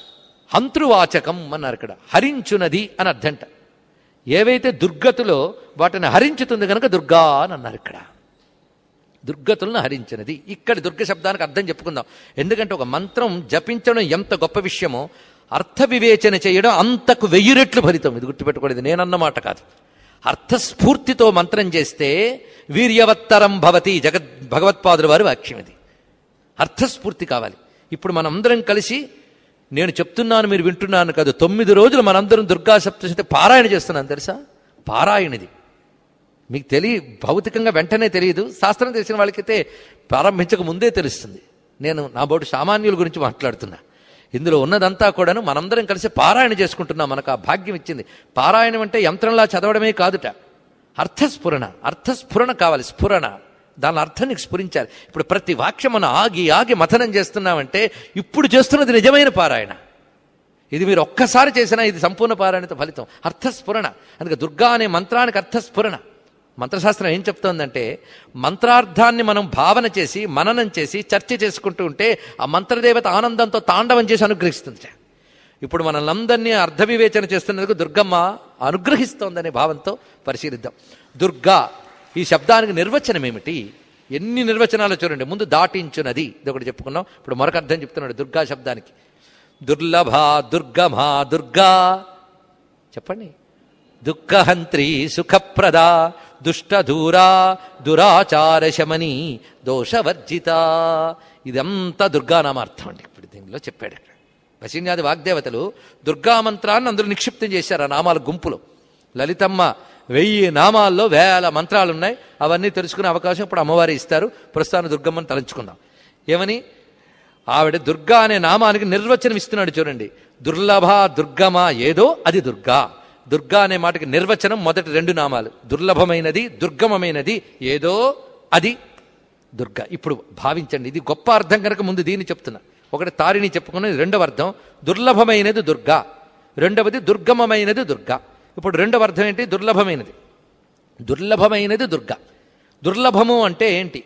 Speaker 1: హంతృవాచకం అన్నారు ఇక్కడ హరించునది అని అర్థంట ఏవైతే దుర్గతులో వాటిని హరించుతుంది కనుక దుర్గా అని అన్నారు ఇక్కడ దుర్గతులను హరించినది ఇక్కడ దుర్గ శబ్దానికి అర్థం చెప్పుకుందాం ఎందుకంటే ఒక మంత్రం జపించడం ఎంత గొప్ప విషయమో అర్థ వివేచన చేయడం అంతకు వెయ్యి రెట్లు ఫలితం ఇది గుర్తుపెట్టుకోలేదు నేనన్న మాట కాదు అర్థస్ఫూర్తితో మంత్రం చేస్తే వీర్యవత్తరం భవతి జగత్ భగవత్పాదుల వారి వాక్యం ఇది అర్థస్ఫూర్తి కావాలి ఇప్పుడు మనందరం కలిసి నేను చెప్తున్నాను మీరు వింటున్నాను కాదు తొమ్మిది రోజులు మనందరం దుర్గా సప్తశతి పారాయణ చేస్తున్నాను తెలుసా పారాయణది మీకు తెలియ భౌతికంగా వెంటనే తెలియదు శాస్త్రం తెలిసిన వాళ్ళకైతే ప్రారంభించక ముందే తెలుస్తుంది నేను నా బోటు సామాన్యుల గురించి మాట్లాడుతున్నా ఇందులో ఉన్నదంతా కూడాను మనందరం కలిసి పారాయణ చేసుకుంటున్నాం మనకు ఆ భాగ్యం ఇచ్చింది పారాయణం అంటే యంత్రంలా చదవడమే కాదుట అర్థస్ఫురణ అర్థస్ఫురణ కావాలి స్ఫురణ దాని అర్థం నీకు స్ఫురించాలి ఇప్పుడు ప్రతి వాక్యం మనం ఆగి ఆగి మథనం చేస్తున్నామంటే ఇప్పుడు చేస్తున్నది నిజమైన పారాయణ ఇది మీరు ఒక్కసారి చేసినా ఇది సంపూర్ణ పారాయణత ఫలితం అర్థస్ఫురణ అందుకే దుర్గా అనే మంత్రానికి అర్థస్ఫురణ మంత్రశాస్త్రం ఏం చెప్తోందంటే మంత్రార్థాన్ని మనం భావన చేసి మననం చేసి చర్చ చేసుకుంటూ ఉంటే ఆ మంత్రదేవత ఆనందంతో తాండవం చేసి అనుగ్రహిస్తుంది ఇప్పుడు మనల్ని అర్థ వివేచన చేస్తున్నందుకు దుర్గమ్మ అనుగ్రహిస్తోందనే భావంతో పరిశీలిద్దాం దుర్గా ఈ శబ్దానికి నిర్వచనం ఏమిటి ఎన్ని నిర్వచనాలు చూడండి ముందు దాటించునది ఇది ఒకటి చెప్పుకున్నాం ఇప్పుడు మరొక అర్థం చెప్తున్నాడు దుర్గా శబ్దానికి దుర్లభ దుర్గమా దుర్గా చెప్పండి దుఃఖహంత్రి సుఖప్రద దుష్టదూరా దురాచార శమని దోషవర్జిత ఇదంతా దుర్గానామార్థం అండి ఇప్పుడు దీనిలో చెప్పాడు ఇక్కడ వశిన్యాది వాగ్దేవతలు దుర్గామంత్రాన్ని అందరూ నిక్షిప్తం చేశారు ఆ నామాల గుంపులో లలితమ్మ వెయ్యి నామాల్లో వేల మంత్రాలు ఉన్నాయి అవన్నీ తెలుసుకునే అవకాశం ఇప్పుడు అమ్మవారి ఇస్తారు ప్రస్తుతాన్ని దుర్గమ్మని తలంచుకుందాం ఏమని ఆవిడ దుర్గా అనే నామానికి నిర్వచనం ఇస్తున్నాడు చూడండి దుర్లభ దుర్గమ ఏదో అది దుర్గా దుర్గా అనే మాటకి నిర్వచనం మొదటి రెండు నామాలు దుర్లభమైనది దుర్గమమైనది ఏదో అది దుర్గా ఇప్పుడు భావించండి ఇది గొప్ప అర్థం కనుక ముందు దీన్ని చెప్తున్నా ఒకటి తారిని చెప్పుకున్నది రెండవ అర్థం దుర్లభమైనది దుర్గా రెండవది దుర్గమమైనది దుర్గా ఇప్పుడు రెండవ అర్థం ఏంటి దుర్లభమైనది దుర్లభమైనది దుర్గా దుర్లభము అంటే ఏంటి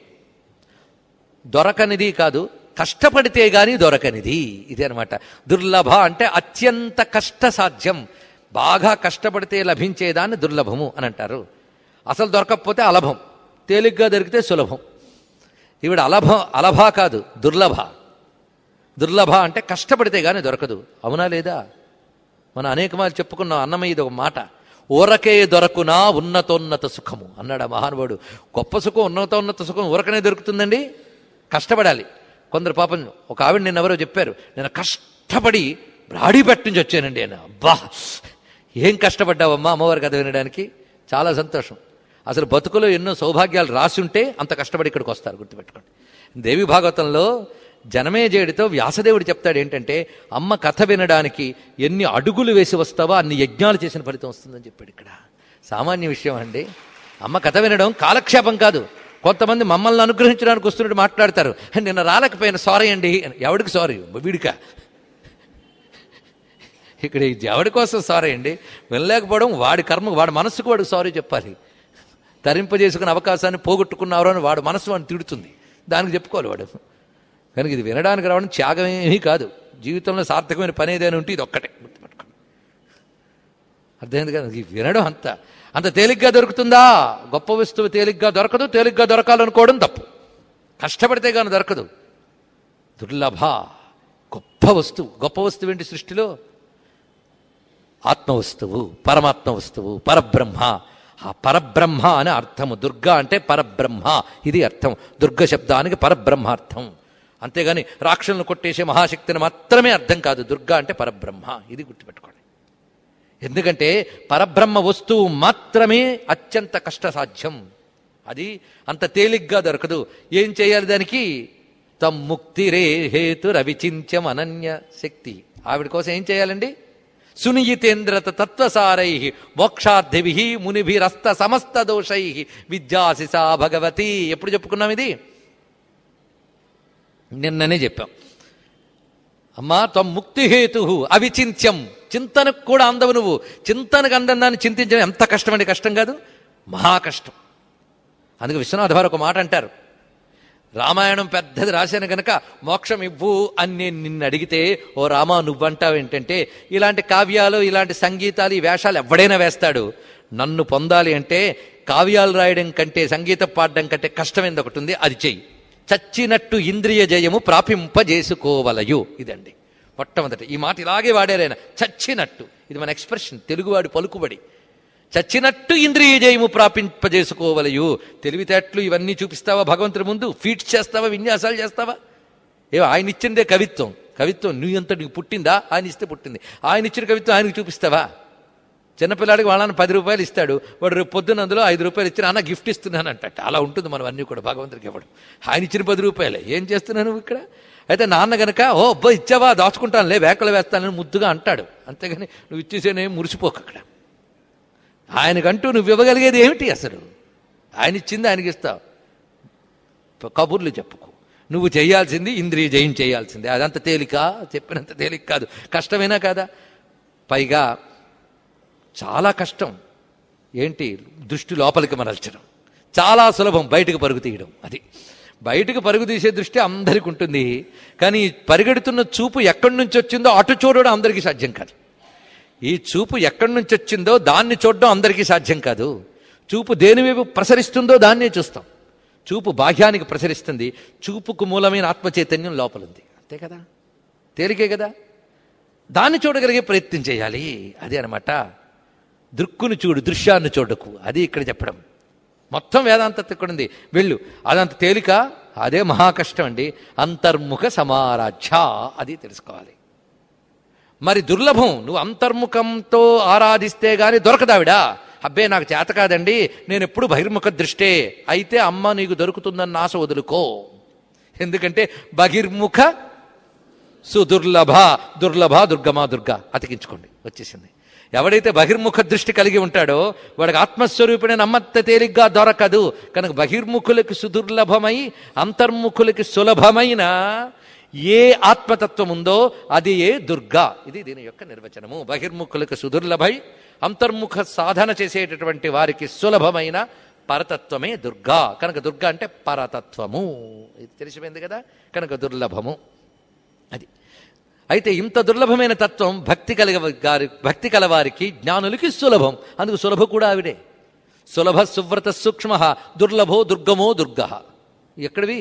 Speaker 1: దొరకనిది కాదు కష్టపడితే గాని దొరకనిది ఇది అనమాట దుర్లభ అంటే అత్యంత కష్ట సాధ్యం బాగా కష్టపడితే లభించేదాన్ని దుర్లభము అని అంటారు అసలు దొరకకపోతే అలభం తేలిగ్గా దొరికితే సులభం ఈవిడ అలభ అలభ కాదు దుర్లభ దుర్లభ అంటే కష్టపడితే గాని దొరకదు అవునా లేదా మనం అనేక మార్లు చెప్పుకున్నాం అన్నమయ్య ఇది ఒక మాట ఊరకే దొరకునా ఉన్నతోన్నత సుఖము అన్నాడు ఆ మహానుభావుడు గొప్ప సుఖం ఉన్నతోన్నత సుఖం ఊరకనే దొరుకుతుందండి కష్టపడాలి కొందరు పాపం ఒక ఆవిడ నిన్న ఎవరో చెప్పారు నేను కష్టపడి బ్రాడీపేట నుంచి వచ్చానండి ఆయన అబ్బా ఏం కష్టపడ్డావమ్మా అమ్మవారి కథ వినడానికి చాలా సంతోషం అసలు బతుకులో ఎన్నో సౌభాగ్యాలు రాసి ఉంటే అంత కష్టపడి ఇక్కడికి వస్తారు గుర్తుపెట్టుకోండి దేవి భాగవతంలో జనమేజయుడితో వ్యాసదేవుడు చెప్తాడు ఏంటంటే అమ్మ కథ వినడానికి ఎన్ని అడుగులు వేసి వస్తావో అన్ని యజ్ఞాలు చేసిన ఫలితం వస్తుందని చెప్పాడు ఇక్కడ సామాన్య విషయం అండి అమ్మ కథ వినడం కాలక్షేపం కాదు కొంతమంది మమ్మల్ని అనుగ్రహించడానికి వస్తున్నట్టు మాట్లాడతారు నిన్న రాలేకపోయిన సారీ అండి అని. ఎవడికి సారీ వీడికా ఇక్కడ ఇది ఎవడి కోసం సారీ అండి వెళ్ళలేకపోవడం వాడి కర్మ వాడి మనసుకు వాడికి సారీ చెప్పాలి తరింపజేసుకునే అవకాశాన్ని పోగొట్టుకున్నారు అని వాడు మనసు వాడిని తిడుతుంది దానికి చెప్పుకోవాలి వాడు కనుక ఇది వినడానికి రావడం త్యాగమేమీ కాదు జీవితంలో సార్థకమైన పని ఏదైనా ఉంటే ఇది ఒక్కటే గుర్తుపెట్టుకోండి అర్థమైంది కదా ఇది వినడం అంత అంత తేలిగ్గా దొరుకుతుందా గొప్ప వస్తువు తేలిగ్గా దొరకదు తేలిగ్గా దొరకాలనుకోవడం తప్పు కష్టపడితే కానీ దొరకదు దుర్లభ గొప్ప వస్తువు గొప్ప వస్తువు ఏంటి సృష్టిలో ఆత్మ వస్తువు పరమాత్మ వస్తువు పరబ్రహ్మ ఆ పరబ్రహ్మ అనే అర్థము దుర్గా అంటే పరబ్రహ్మ ఇది అర్థం దుర్గ శబ్దానికి పరబ్రహ్మ అర్థం అంతేగాని రాక్షసులను కొట్టేసే మహాశక్తిని మాత్రమే అర్థం కాదు దుర్గా అంటే పరబ్రహ్మ ఇది గుర్తుపెట్టుకోండి ఎందుకంటే పరబ్రహ్మ వస్తువు మాత్రమే అత్యంత కష్టసాధ్యం అది అంత తేలిగ్గా దొరకదు ఏం చేయాలి దానికి తమ్ ముక్తిరే హేతు రవిచింత్యం అనన్య శక్తి ఆవిడ కోసం ఏం చేయాలండి సునియితేంద్రత తత్వసారై మోక్షార్థిభి మునిభిరస్త సమస్త దోషై విద్యాసిసా భగవతి ఎప్పుడు చెప్పుకున్నాం ఇది నిన్ననే చెప్పాం అమ్మా త్వం ముక్తిహేతు అవిచింత్యం చింతనకు కూడా అందవు నువ్వు చింతనకు అందం దాన్ని చింతించడం ఎంత కష్టమండి కష్టం కాదు మహా కష్టం అందుకే విశ్వనాథ వారు ఒక మాట అంటారు రామాయణం పెద్దది రాశాను గనక మోక్షం ఇవ్వు అని నేను నిన్ను అడిగితే ఓ రామా నువ్వంటావు ఏంటంటే ఇలాంటి కావ్యాలు ఇలాంటి సంగీతాలు ఈ వేషాలు ఎవడైనా వేస్తాడు నన్ను పొందాలి అంటే కావ్యాలు రాయడం కంటే సంగీతం పాడడం కంటే కష్టమైనది ఒకటి ఉంది అది చెయ్యి చచ్చినట్టు ఇంద్రియ జయము ప్రాపింపజేసుకోవలయు ఇదండి మొట్టమొదటి ఈ మాట ఇలాగే వాడారైనా చచ్చినట్టు ఇది మన ఎక్స్ప్రెషన్ తెలుగువాడి పలుకుబడి చచ్చినట్టు ఇంద్రియ జయము ప్రాపింపజేసుకోవలయు తెలివితేటలు ఇవన్నీ చూపిస్తావా భగవంతుడి ముందు ఫీట్స్ చేస్తావా విన్యాసాలు చేస్తావా ఏ ఆయన ఇచ్చిందే కవిత్వం కవిత్వం నువ్వు ఎంత నీకు పుట్టిందా ఆయన ఇస్తే పుట్టింది ఆయన ఇచ్చిన కవిత్వం ఆయనకు చూపిస్తావా చిన్నపిల్లాడికి వాళ్ళని పది రూపాయలు ఇస్తాడు వాడు రేపు పొద్దున్న అందులో ఐదు రూపాయలు ఇచ్చిన అన్న గిఫ్ట్ ఇస్తున్నాను అంట అలా ఉంటుంది మనం అన్నీ కూడా భగవంతుడికి ఇవ్వడం ఆయన ఇచ్చిన పది రూపాయలే ఏం చేస్తున్నావు నువ్వు ఇక్కడ అయితే నాన్న గనక ఓ అబ్బా ఇచ్చావా దాచుకుంటానులే వేకలు వేస్తానని ముద్దుగా అంటాడు అంతేగాని నువ్వు ఇచ్చేసేనే మురిసిపోకు అక్కడ ఆయనకంటూ నువ్వు ఇవ్వగలిగేది ఏమిటి అసలు ఆయన ఇచ్చింది ఆయనకి ఇస్తావు కబుర్లు చెప్పుకో నువ్వు చేయాల్సింది ఇంద్రియ జయం చేయాల్సిందే అదంత తేలిక చెప్పినంత తేలిక కాదు కష్టమేనా కాదా పైగా చాలా కష్టం ఏంటి దృష్టి లోపలికి మరల్చడం చాలా సులభం బయటకు పరుగు తీయడం అది బయటకు పరుగు తీసే దృష్టి అందరికి ఉంటుంది కానీ పరిగెడుతున్న చూపు ఎక్కడి నుంచి వచ్చిందో అటు చూడడం అందరికీ సాధ్యం కాదు ఈ చూపు ఎక్కడి నుంచి వచ్చిందో దాన్ని చూడడం అందరికీ సాధ్యం కాదు చూపు దేని వైపు ప్రసరిస్తుందో దాన్నే చూస్తాం చూపు బాహ్యానికి ప్రసరిస్తుంది చూపుకు మూలమైన ఆత్మచైతన్యం లోపలుంది అంతే కదా తేలికే కదా దాన్ని చూడగలిగే ప్రయత్నం చేయాలి అదే అనమాట దృక్కును చూడు దృశ్యాన్ని చూడకు అది ఇక్కడ చెప్పడం మొత్తం వేదాంత ఇక్కడ ఉంది వెళ్ళు అదంత తేలిక అదే మహాకష్టం అండి అంతర్ముఖ సమారాధ్య అది తెలుసుకోవాలి మరి దుర్లభం నువ్వు అంతర్ముఖంతో ఆరాధిస్తే గాని దొరకదావిడా అబ్బే నాకు చేత కాదండి నేను ఎప్పుడు బహిర్ముఖ దృష్టే అయితే అమ్మ నీకు దొరుకుతుందన్న ఆశ వదులుకో ఎందుకంటే బహిర్ముఖ సుదుర్లభ దుర్లభ దుర్గమా దుర్గా అతికించుకోండి వచ్చేసింది ఎవడైతే బహిర్ముఖ దృష్టి కలిగి ఉంటాడో వాడికి ఆత్మస్వరూపిణి నమ్మత్త తేలిగ్గా దొరకదు కనుక బహిర్ముఖులకి సుదుర్లభమై అంతర్ముఖులకి సులభమైన ఏ ఆత్మతత్వం ఉందో అది ఏ దుర్గా ఇది దీని యొక్క నిర్వచనము బహిర్ముఖులకు సుదుర్లభై అంతర్ముఖ సాధన చేసేటటువంటి వారికి సులభమైన పరతత్వమే దుర్గా కనుక దుర్గా అంటే పరతత్వము ఇది తెలిసిపోయింది కదా కనుక దుర్లభము అది అయితే ఇంత దుర్లభమైన తత్వం భక్తి కలిగ గారి భక్తి కలవారికి జ్ఞానులకి సులభం అందుకు సులభ కూడా ఆవిడే సులభ సువ్రత సూక్ష్మ దుర్లభో దుర్గమో దుర్గ ఎక్కడివి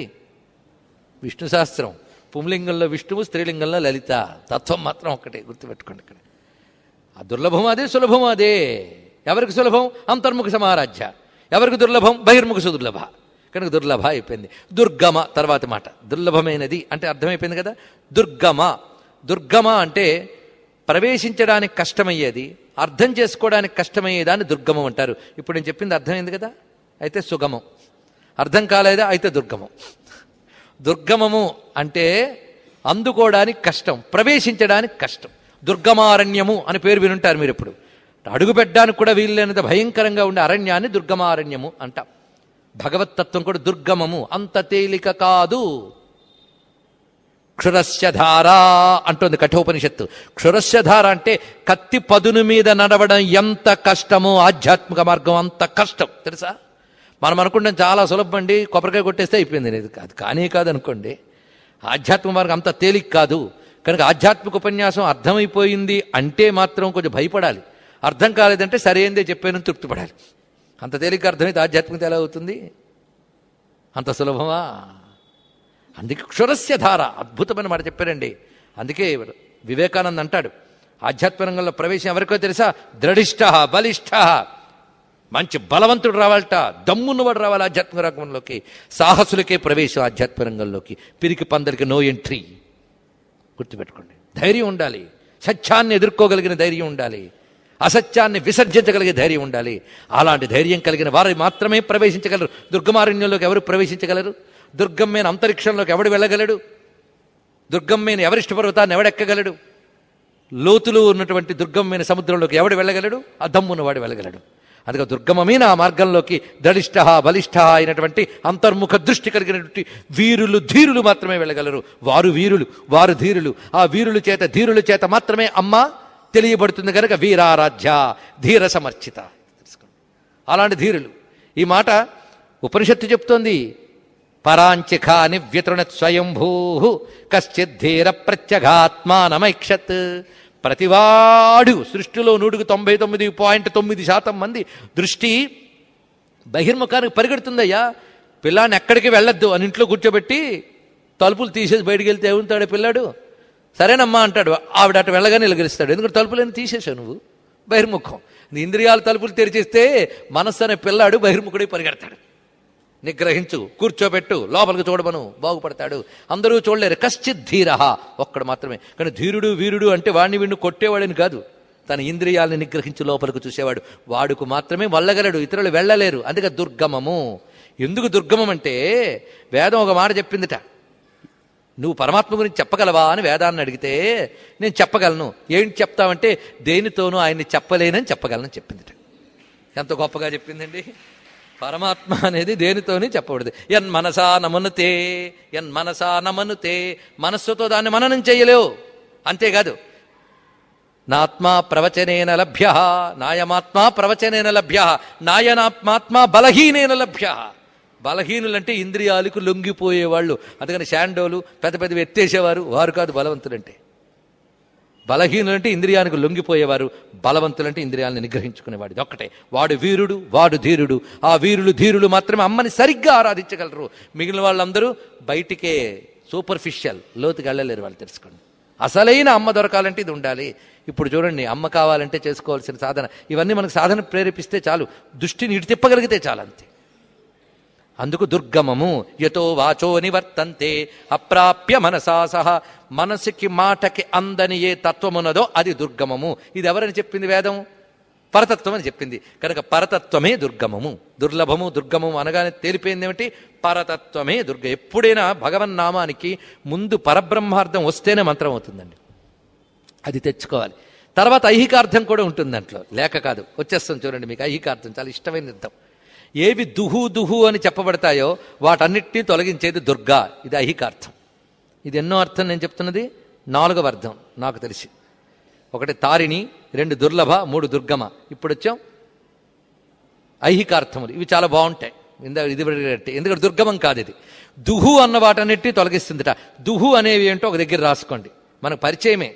Speaker 1: విష్ణు శాస్త్రం పుంలింగంలో విష్ణువు స్త్రీలింగంలో లలిత తత్వం మాత్రం ఒక్కటే గుర్తుపెట్టుకోండి ఇక్కడ ఆ దుర్లభం అదే సులభం అదే ఎవరికి సులభం అంతర్ముఖ సమారాధ్య ఎవరికి దుర్లభం బహిర్ముఖ సుదుర్లభ కనుక దుర్లభ అయిపోయింది దుర్గమ తర్వాత మాట దుర్లభమైనది అంటే అర్థమైపోయింది కదా దుర్గమ దుర్గమ అంటే ప్రవేశించడానికి కష్టమయ్యేది అర్థం చేసుకోవడానికి కష్టమయ్యేదాన్ని దుర్గమం అంటారు ఇప్పుడు నేను చెప్పింది అర్థమైంది కదా అయితే సుగమం అర్థం కాలేదా అయితే దుర్గమం దుర్గమము అంటే అందుకోవడానికి కష్టం ప్రవేశించడానికి కష్టం దుర్గమారణ్యము అని పేరు వినుంటారు మీరు ఇప్పుడు అడుగు పెట్టడానికి కూడా వీల్లేనంత భయంకరంగా ఉండే అరణ్యాన్ని దుర్గమారణ్యము అంటాం భగవత్తత్వం కూడా దుర్గమము అంత తేలిక కాదు క్షురస్యధార అంటుంది కఠోపనిషత్తు క్షురస్యధార అంటే కత్తి పదును మీద నడవడం ఎంత కష్టమో ఆధ్యాత్మిక మార్గం అంత కష్టం తెలుసా మనం అనుకుంటాం చాలా సులభం అండి కొబ్బరికాయ కొట్టేస్తే అయిపోయింది అనేది కాదు కానీ కాదు అనుకోండి ఆధ్యాత్మిక మార్గం అంత తేలిక కాదు కనుక ఆధ్యాత్మిక ఉపన్యాసం అర్థమైపోయింది అంటే మాత్రం కొంచెం భయపడాలి అర్థం కాలేదంటే సరైందే చెప్పాను తృప్తి పడాలి అంత తేలిక అర్థమైతే ఆధ్యాత్మికత ఎలా అవుతుంది అంత సులభమా అందుకే క్షురస్య ధార అద్భుతమైన మాట చెప్పారండి అందుకే వివేకానంద్ అంటాడు ఆధ్యాత్మిక రంగంలో ప్రవేశం ఎవరికో తెలుసా ద్రఢిష్ట బలిష్ట మంచి బలవంతుడు రావాలట దమ్మున్నవాడు రావాలి ఆధ్యాత్మిక రంగంలోకి సాహసులకే ప్రవేశం ఆధ్యాత్మిక రంగంలోకి పిరికి పందరికి నో ఎంట్రీ గుర్తుపెట్టుకోండి ధైర్యం ఉండాలి సత్యాన్ని ఎదుర్కోగలిగిన ధైర్యం ఉండాలి అసత్యాన్ని విసర్జించగలిగే ధైర్యం ఉండాలి అలాంటి ధైర్యం కలిగిన వారు మాత్రమే ప్రవేశించగలరు దుర్గమారణ్యంలోకి ఎవరు ప్రవేశించగలరు దుర్గమ్మైన అంతరిక్షంలోకి ఎవడు వెళ్ళగలడు దుర్గమ్మైన ఎవరిష్ట పర్వతాన్ని ఎవడెక్కగలడు లోతులు ఉన్నటువంటి దుర్గమ్మైన సముద్రంలోకి ఎవడు వెళ్ళగలడు అద్దమ్మున్నవాడు వెళ్ళగలడు అందుకే దుర్గమమైన ఆ మార్గంలోకి దళిష్ట బలిష్ట అయినటువంటి అంతర్ముఖ దృష్టి కలిగినటువంటి వీరులు ధీరులు మాత్రమే వెళ్ళగలరు వారు వీరులు వారు ధీరులు ఆ వీరుల చేత ధీరుల చేత మాత్రమే అమ్మ తెలియబడుతుంది కనుక వీరారాధ్య ధీర సమర్చిత తెలుసుకోండి అలాంటి ధీరులు ఈ మాట ఉపనిషత్తు చెప్తోంది పరాంచిఖా నివ్యతృణ స్వయంభూ కశ్చిత్ ధీర ప్రత్యగాత్మానమైక్షత్ ప్రతివాడు సృష్టిలో నూటికి తొంభై తొమ్మిది పాయింట్ తొమ్మిది శాతం మంది దృష్టి బహిర్ముఖానికి పరిగెడుతుందయ్యా పిల్లాన్ని ఎక్కడికి వెళ్ళొద్దు అని ఇంట్లో కూర్చోబెట్టి తలుపులు తీసేసి బయటికి వెళ్తే ఏముంటాడు పిల్లాడు సరేనమ్మా అంటాడు ఆవిడ అటు వెళ్ళగానే ఎలుగరిస్తాడు ఎందుకంటే తలుపులన్నీ తీసేసావు నువ్వు బహిర్ముఖం నీ ఇంద్రియాల తలుపులు తెరిచేస్తే మనస్సు అనే పిల్లాడు బహిర్ముఖుడై పరిగెడతాడు నిగ్రహించు కూర్చోబెట్టు లోపలికి చూడమను బాగుపడతాడు అందరూ చూడలేరు కశ్చిత్ ధీర ఒక్కడు మాత్రమే కానీ ధీరుడు వీరుడు అంటే వాడిని వీడిని కొట్టేవాడని కాదు తన ఇంద్రియాలను నిగ్రహించి లోపలికి చూసేవాడు వాడుకు మాత్రమే వెళ్ళగలడు ఇతరులు వెళ్ళలేరు అందుకే దుర్గమము ఎందుకు దుర్గమం అంటే వేదం ఒక మాట చెప్పిందిట నువ్వు పరమాత్మ గురించి చెప్పగలవా అని వేదాన్ని అడిగితే నేను చెప్పగలను ఏంటి చెప్తావంటే దేనితోనూ ఆయన్ని చెప్పలేనని చెప్పగలను చెప్పిందిట ఎంత గొప్పగా చెప్పిందండి పరమాత్మ అనేది దేనితోని చెప్పబడదు ఎన్ మనసా నమనుతే ఎన్ మనసా నమనుతే మనస్సుతో దాన్ని మననం చేయలేవు అంతేకాదు నాత్మా ప్రవచనేన లభ్య నాయమాత్మా ప్రవచనేన లభ్య నాయనాత్మాత్మ బలహీనేన లభ్య బలహీనులంటే ఇంద్రియాలకు లొంగిపోయేవాళ్ళు అందుకని శాండోలు పెద్ద పెద్దవి ఎత్తేసేవారు వారు కాదు బలవంతులంటే బలహీనులంటే ఇంద్రియానికి లొంగిపోయేవారు బలవంతులంటే ఇంద్రియాలను నిగ్రహించుకునేవాడు ఇది ఒక్కటే వాడు వీరుడు వాడు ధీరుడు ఆ వీరులు ధీరులు మాత్రమే అమ్మని సరిగ్గా ఆరాధించగలరు మిగిలిన వాళ్ళందరూ బయటికే సూపర్ఫిషియల్ లోతుకి వెళ్ళలేరు వాళ్ళు తెలుసుకోండి అసలైన అమ్మ దొరకాలంటే ఇది ఉండాలి ఇప్పుడు చూడండి అమ్మ కావాలంటే చేసుకోవాల్సిన సాధన ఇవన్నీ మనకు సాధన ప్రేరేపిస్తే చాలు దృష్టిని ఇటు తిప్పగలిగితే చాలు అంతే అందుకు దుర్గమము యతో వాచో నివర్తంతే అప్రాప్య మనసా సహ మనసుకి మాటకి అందని ఏ తత్వమున్నదో అది దుర్గమము ఇది ఎవరని చెప్పింది వేదం పరతత్వం అని చెప్పింది కనుక పరతత్వమే దుర్గమము దుర్లభము దుర్గమము అనగానే తేలిపోయింది ఏమిటి పరతత్వమే దుర్గ ఎప్పుడైనా భగవన్నామానికి ముందు పరబ్రహ్మార్థం వస్తేనే మంత్రం అవుతుందండి అది తెచ్చుకోవాలి తర్వాత ఐహికార్థం కూడా ఉంటుంది దాంట్లో లేక కాదు వచ్చేస్తాం చూడండి మీకు ఐహికార్థం చాలా ఇష్టమైన అర్థం ఏవి దుహు దుహు అని చెప్పబడతాయో వాటన్నిటినీ తొలగించేది దుర్గా ఇది ఐహికార్థం ఇది ఎన్నో అర్థం నేను చెప్తున్నది నాలుగవ అర్థం నాకు తెలిసి ఒకటి తారిణి రెండు దుర్లభ మూడు దుర్గమ ఇప్పుడు వచ్చాం ఐహికార్థములు ఇవి చాలా బాగుంటాయి ఇందా ఇది అడిగినట్టే. ఎందుకంటే దుర్గమం కాదు ఇది దుహు అన్న వాటన్నిటి తొలగిస్తుందిట దుహు అనేవి ఏంటో ఒక దగ్గర రాసుకోండి మనకు పరిచయమే